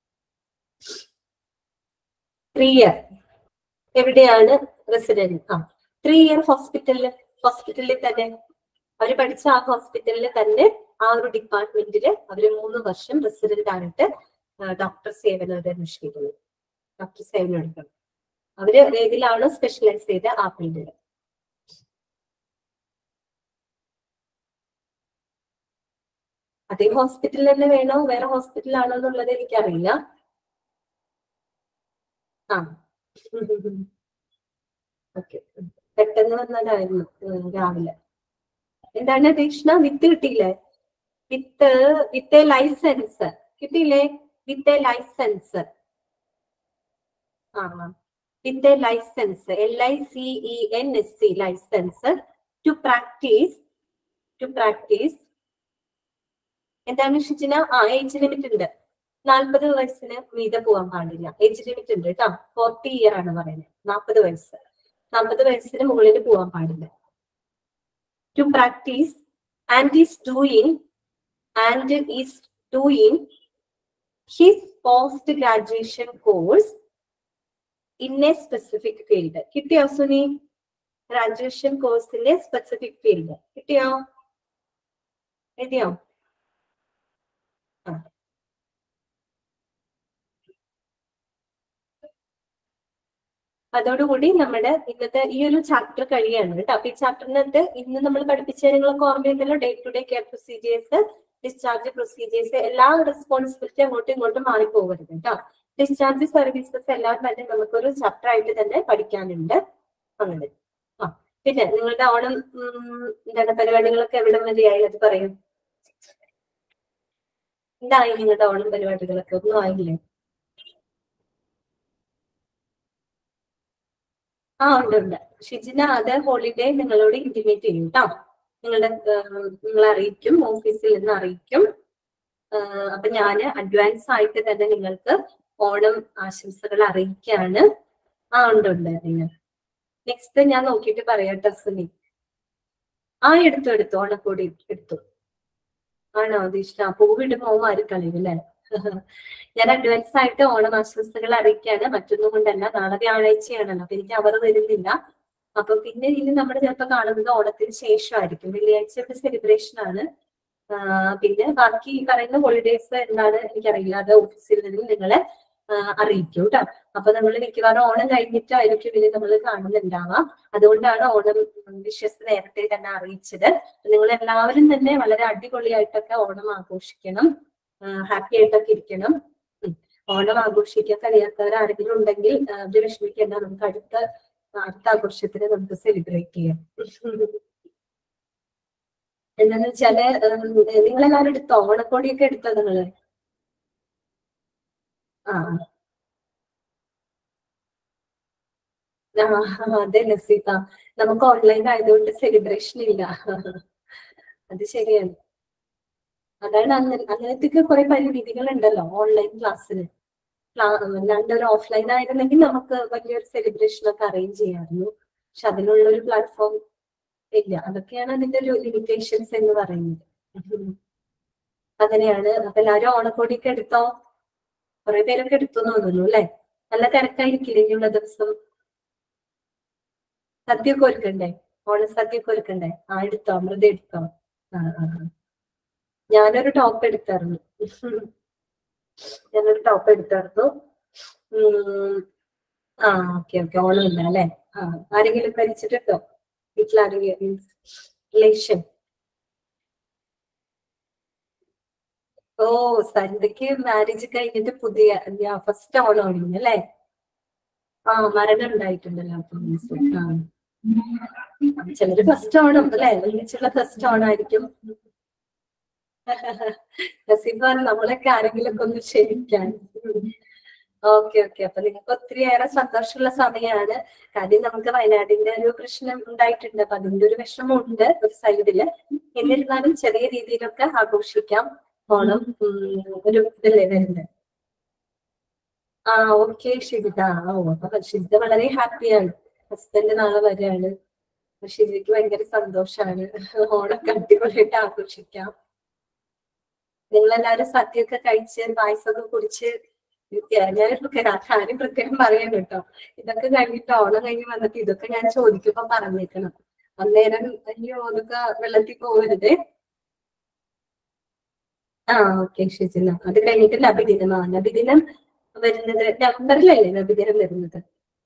ത്രീ ഇയർ എവിടെയാണ് റെസിഡന്റ് ആ ത്രീ ഇയർ ഹോസ്പിറ്റലിൽ ഹോസ്പിറ്റലിൽ തന്നെ അവര് പഠിച്ച ആ ഹോസ്പിറ്റലിൽ തന്നെ ആ ഒരു ഡിപ്പാർട്ട്മെന്റിൽ അവര് മൂന്ന് വർഷം റെസിഡന്റ് ആയിട്ട് ഡോക്ടർ സേവനം അവർ അന്വേഷിക്കുന്നു ഡോക്ടർ സേവനം എടുക്കണം അവര് ഏതിലാണ് സ്പെഷ്യലൈസ് ചെയ്ത ആ ഫീൽഡിൽ അതേ ഹോസ്പിറ്റലിൽ തന്നെ വേണോ വേറെ ഹോസ്പിറ്റലാണോ എന്നുള്ളത് എനിക്കറിയില്ല ആ ഓക്കെ പെട്ടെന്ന് വന്നതായിരുന്നു ഉം, രാവിലെ എന്താണ് തീക്ഷ്ണ വിത്ത് കിട്ടിയില്ലേ വിത്ത് വിത്ത് ലൈസൻസ് കിട്ടിയില്ലേ വിത്ത് ലൈസൻസ് ആ with licence L I C E N S C licence to practise to practise എന്താണ് ഷിജിന ആ ഏജ് ലിമിറ്റ് ഉണ്ട് നാൽപ്പത് വയസ്സിന് മീതെ പോകാൻ പാടില്ല ഏജ് ലിമിറ്റ് ഉണ്ട് കേട്ടോ ഫോർട്ടി ഇയർ ആണ് പറയുന്നത് നാൽപ്പത് വയസ്സ് നാൽപ്പത് വയസ്സിന് മുകളിൽ പോകാൻ പാടില്ല to practise and is doing and is doing his post graduation course in a specific field കിട്ടിയോ സുനി ഗ്രാജുവേഷൻ കോഴ്സിന്റെ സ്പെസിഫിക് ഫീൽഡ് കിട്ടിയോ എഴുതിയോ ആ അതോടുകൂടി നമ്മുടെ ഇന്നത്തെ ഈ ഒരു ചാപ്റ്റർ കഴിയാണ് കേട്ടോ അപ്പൊ ഈ ചാപ്റ്ററിനകത്ത് ഇന്ന് നമ്മൾ പഠിപ്പിച്ച കാര്യങ്ങളൊക്കെ ഓർമ്മയുണ്ടല്ലോ day to day care procedures discharge procedures എല്ലാ റെസ്പോൺസിബിലിറ്റി അങ്ങോട്ടും ഇങ്ങോട്ടും മാറിപ്പോകരുത് കേട്ടോ ഡിസ്ചാർജ് സർവീസസ് എല്ലാം തന്നെ നമുക്കൊരു ചാപ്റ്റർ ആയിട്ട് തന്നെ പഠിക്കാനുണ്ട് അങ്ങനെ ആ പിന്നെ നിങ്ങളുടെ ഓണം ഉം, എന്താണ് പരിപാടികളൊക്കെ എവിടെ വരെയായി അത് പറയും എന്തായി നിങ്ങളുടെ ഓണം പരിപാടികളൊക്കെ ഒന്നും ആയില്ലേ ആ ഉണ്ട് ഉണ്ട് ഷിജിന അത് ഹോളിഡേ നിങ്ങളോട് ഇന്റിമേറ്റ് ചെയ്യും കേട്ടോ നിങ്ങളുടെ നിങ്ങളെ അറിയിക്കും ഓഫീസിൽ നിന്ന് അറിയിക്കും ആ, അപ്പൊ ഞാൻ അഡ്വാൻസ് ആയിട്ട് തന്നെ നിങ്ങൾക്ക് ഓണം ആശംസകൾ അറിയിക്കാണ് ആ ഉണ്ട് ഉണ്ട് നിങ്ങൾ നെക്സ്റ്റ് ഞാൻ നോക്കിയിട്ട് പറയാം ട്ടോ സുനി ആ എടുത്തു എടുത്തു ഓണക്കോടി എടുത്തു ആണോ ദീഷ്ണ പൂവിടുമ്പോ ആരും കളയും അല്ലേ ഞാൻ അഡ്വാൻസ് ആയിട്ട് ഓണം ആശംസകൾ അറിയിക്കാണ് മറ്റൊന്നും കൊണ്ടല്ല നാളെ വ്യാഴാഴ്ചയാണല്ലോ അപ്പൊ എനിക്ക് അവർ വരുന്നില്ല അപ്പൊ പിന്നെ ഇനി നമ്മൾ ചിലപ്പോ കാണുന്നത് ഓണത്തിന് ശേഷമായിരിക്കും വെള്ളിയാഴ്ചയുടെ സെലിബ്രേഷൻ ആണ് ആ, പിന്നെ ബാക്കി ഈ പറയുന്ന ഹോളിഡേസ് എന്താണ് എനിക്കറിയില്ല അത് ഓഫീസിൽ നിന്ന് നിങ്ങളെ ആ, അറിയിക്കും കേട്ടോ അപ്പൊ നമ്മൾ മിക്കവാറും ഓണം കഴിഞ്ഞിട്ടായിരിക്കും ഇതിൽ നമ്മൾ കാണുന്നുണ്ടാവാം അതുകൊണ്ടാണ് ഓണം വിഷസ് നേരത്തെ തന്നെ അറിയിച്ചത് നിങ്ങൾ എല്ലാവരും തന്നെ വളരെ അടിപൊളിയായിട്ടൊക്കെ ഓണം ആഘോഷിക്കണം ഹാപ്പി ആയിട്ടൊക്കെ ഇരിക്കണം ഉം. ഓണം ആഘോഷിക്കാൻ കഴിയാത്തവർ ആരെങ്കിലും ഉണ്ടെങ്കിൽ ആ, അത് വിഷമിക്കേണ്ട നമുക്ക് അടുത്ത അടുത്ത ആഘോഷത്തിന് നമുക്ക് സെലിബ്രേറ്റ് ചെയ്യാം എന്താന്ന് വെച്ചാല് നിങ്ങളെല്ലാവരും എടുത്തോ ഓണക്കോടിയൊക്കെ എടുത്തോ നിങ്ങള് ആ ആ, അതെ നസീത നമുക്ക് ഓൺലൈൻ ആയതുകൊണ്ട് സെലിബ്രേഷൻ ഇല്ല അത് ശരിയാണ് അതാണ് അങ്ങനെ അങ്ങനത്തെ കുറെ പരിമിതികൾ ഉണ്ടല്ലോ ഓൺലൈൻ ക്ലാസ്സിന് അല്ലാണ്ട് ഒരു ഓഫ്ലൈൻ ആയിരുന്നെങ്കിൽ നമുക്ക് വലിയൊരു സെലിബ്രേഷൻ ഒക്കെ അറേഞ്ച് ചെയ്യാമായിരുന്നു പക്ഷെ അതിനുള്ള ഒരു പ്ലാറ്റ്ഫോം ഇല്ല അതൊക്കെയാണ് അതിന്റെ ഒരു ലിമിറ്റേഷൻസ് എന്ന് പറയുന്നത് ഉം. അങ്ങനെയാണ് അപ്പൊ എല്ലാവരും ഓണക്കോടിയൊക്കെ എടുത്തോ കുറെ പേരൊക്കെ എടുത്തു എന്ന് തോന്നുന്നു അല്ലെ നല്ല തിരക്കായിരിക്കില്ലേ ഇനിയുള്ള ദിവസം സദ്യയൊക്കെ ഒരുക്കണ്ടേ ഓണസദ്യയൊക്കെ ഒരുക്കണ്ടേ ആ എടുത്തോ അമൃത എടുത്തോ ആ ആ ആ. ഞാനൊരു ടോപ്പ് എടുത്തായിരുന്നു ഞാനൊരു ടോപ്പ് എടുത്തായിരുന്നു ഉം. ആ ഓക്കെ ഓക്കെ ഓണമില്ല അല്ലെ ആ ആരെങ്കിലും കഴിച്ചിട്ടുണ്ടോ വീട്ടിലാരെങ്കിലും റിലേഷൻ ഓ സരിതയ്ക്ക് മാരേജ് കഴിഞ്ഞിട്ട് പുതിയ ഫസ്റ്റ് ഓണമാണ് അല്ലേ ആ മരണം ഉണ്ടായിട്ടുണ്ടല്ലോ അപ്പൊ means, ആ ചിലര് ഫസ്റ്റ് ഓണം അല്ലെ ഒന്നിച്ചുള്ള ഫസ്റ്റ് ഓണായിരിക്കും നസീബാണ് നമ്മളൊക്കെ ആരെങ്കിലും ഒക്കെ ഒന്ന് ക്ഷമിക്കാൻ ഓക്കെ ഓക്കെ അപ്പൊ നിങ്ങൾക്ക് ഒത്തിരിയേറെ സന്തോഷമുള്ള സമയമാണ് കാര്യം നമുക്ക് വയനാടിന്റെ ഒരു പ്രശ്നം ഉണ്ടായിട്ടുണ്ട് അപ്പൊ അതിന്റെ ഒരു വിഷമമുണ്ട് ഒരു സൈഡില് എന്നിരുന്നാലും ചെറിയ രീതിയിലൊക്കെ ആഘോഷിക്കാം ഓണം ഉം, ഒരു ഇതല്ലേ വരുന്നത് ആ ഓക്കെ ഷിജിത ഓ അപ്പൊ ഷിജിത വളരെ ഹാപ്പിയാണ് ഹസ്ബൻഡ് നാളെ വരികയാണ് അപ്പൊ ഷിജിക്ക് ഭയങ്കര സന്തോഷാണ് ഓണൊക്കെ അടിപൊളിയായിട്ട് ആഘോഷിക്കാം നിങ്ങളെല്ലാരും സദ്യയൊക്കെ കഴിച്ച് പായസമൊക്കെ കുടിച്ച് ഞാനൊരു കാര്യം പ്രത്യേകം പറയാൻ കേട്ടോ ഇതൊക്കെ കഴിഞ്ഞിട്ട് ഓണം കഴിഞ്ഞ് വന്നിട്ട് ഇതൊക്കെ ഞാൻ ചോദിക്കുമ്പോ പറഞ്ഞേക്കണം അന്നേരം അയ്യോ അതൊക്കെ വെള്ളത്തിൽ പോകരുതേ ആ ഓക്കെ ഷിജിന അത് കഴിഞ്ഞിട്ട് നബിദിനം ആ നബിദിനം വരുന്നത് നവംബറിലല്ലേ നബിദിനം വരുന്നത്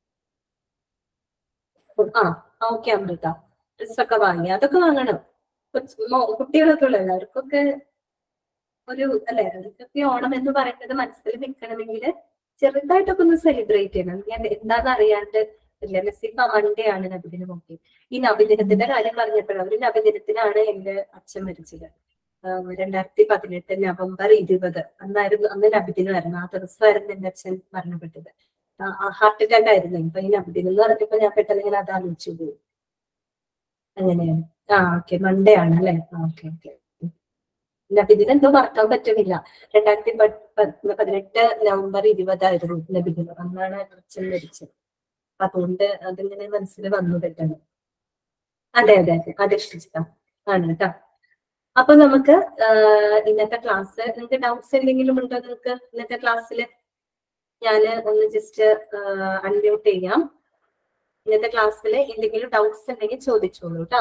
ആ ഓക്കെ അമൃത ഡ്രസ്സൊക്കെ വാങ്ങി അതൊക്കെ വാങ്ങണം കൊച്ച്- മോ- കുട്ടികളൊക്കെ ഉള്ള എല്ലാവർക്കൊക്കെ ഒരു അല്ലെ അവർക്കൊക്കെ ഓണം എന്ന് പറയുന്നത് മനസ്സിൽ നിൽക്കണമെങ്കിൽ ചെറുതായിട്ടൊക്കെ ഒന്ന് സെലിബ്രേറ്റ് ചെയ്യണം ഞാൻ എന്താന്ന് അറിയാണ്ട് ഇല്ല നസീഫ മൺഡേ ആണ് നബിദിനം ഒക്കെ ഈ നബിദിനത്തിന്റെ കാര്യം പറഞ്ഞപ്പോഴാണ് ഒരു നബിദിനത്തിനാണ് എന്റെ അച്ഛൻ മരിച്ചത് ആഹ് രണ്ടായിരത്തി പതിനെട്ട് നവംബർ ഇരുപത് അന്നായിരുന്നു അന്ന് നബിദിനമായിരുന്നു ആ ദിവസമായിരുന്നു എന്റെ അച്ഛൻ മരണപ്പെട്ടത് ഹാർട്ട് അറ്റാക്ക് ആയിരുന്നു ഇപ്പൊ ഈ നബിദിനം എന്ന് പറഞ്ഞപ്പോ ഞാൻ പെട്ടെന്ന് ഇങ്ങനെ അത് ആലോചിച്ചു പോയി അങ്ങനെയാണ് ആ ഓക്കെ മൺഡേ ആണ് അല്ലെ ഓക്കെ ഓക്കെ നബിദിനം എന്തോ മറക്കാൻ പറ്റുന്നില്ല രണ്ടായിരത്തി പ- പ- പതിനെട്ട് നവംബർ ഇരുപതായിരുന്നു നബിദിനം അന്നാണ് അച്ഛൻ മരിച്ചത് അപ്പൊ അതുകൊണ്ട് അതിങ്ങനെ മനസ്സിൽ വന്നു പെട്ടെന്ന് അതെ അതെ അതെ അധിഷ്ഠിച്ചിട്ടാ ആണ് കേട്ടോ അപ്പൊ നമുക്ക് ആഹ് ഇന്നത്തെ ക്ലാസ് നിങ്ങൾക്ക് ഡൗട്ട്സ് എന്തെങ്കിലും ഉണ്ടോ നിങ്ങൾക്ക് ഇന്നത്തെ ക്ലാസ്സിൽ ഞാൻ ഒന്ന് ജസ്റ്റ് അൺമ്യൂട്ട് ചെയ്യാം ഇന്നത്തെ ക്ലാസ്സിൽ എന്തെങ്കിലും ഡൗട്ട്സ് ഉണ്ടെങ്കിൽ ചോദിച്ചോളൂ കേട്ടോ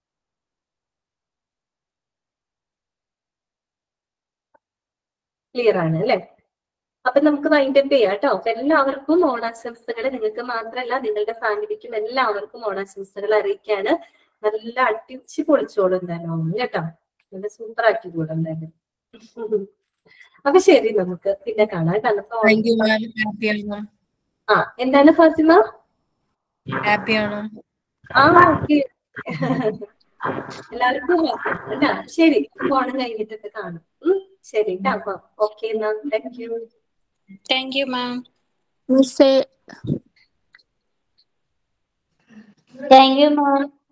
ക്ലിയർ ആണ് അല്ലെ അപ്പൊ നമുക്ക് വൈൻഡ് അപ്പ് ചെയ്യാം കേട്ടോ അപ്പൊ എല്ലാവർക്കും ഓണാശംസകൾ നിങ്ങൾക്ക് മാത്രമല്ല നിങ്ങളുടെ ഫാമിലിക്കും എല്ലാവർക്കും ഓണാശംസകൾ അറിയിക്കാണ് നല്ല അടിച്ച് പൊളിച്ചോളും എന്തായാലും ഓണം കേട്ടോ നല്ല സൂപ്പർ ആക്കി കൂടും എന്തായാലും അപ്പൊ ശരി നമുക്ക് പിന്നെ കാണാം കേട്ടോ നമുക്ക് Onam- thank you ma'am happy ആണോ ആ എന്താണ് ഫാത്തിമ ഹാപ്പി ആണോ ആ ഓക്കെ എല്ലാവർക്കും happy ആണ് ട്ടാ. ശരി ഓണം കഴിഞ്ഞിട്ടൊക്കെ കാണും ഉം. ശരി കേട്ടോ ഓക്കെ എന്നാ thank you Thank you, ma'am. Miss, Thank you, ma'am.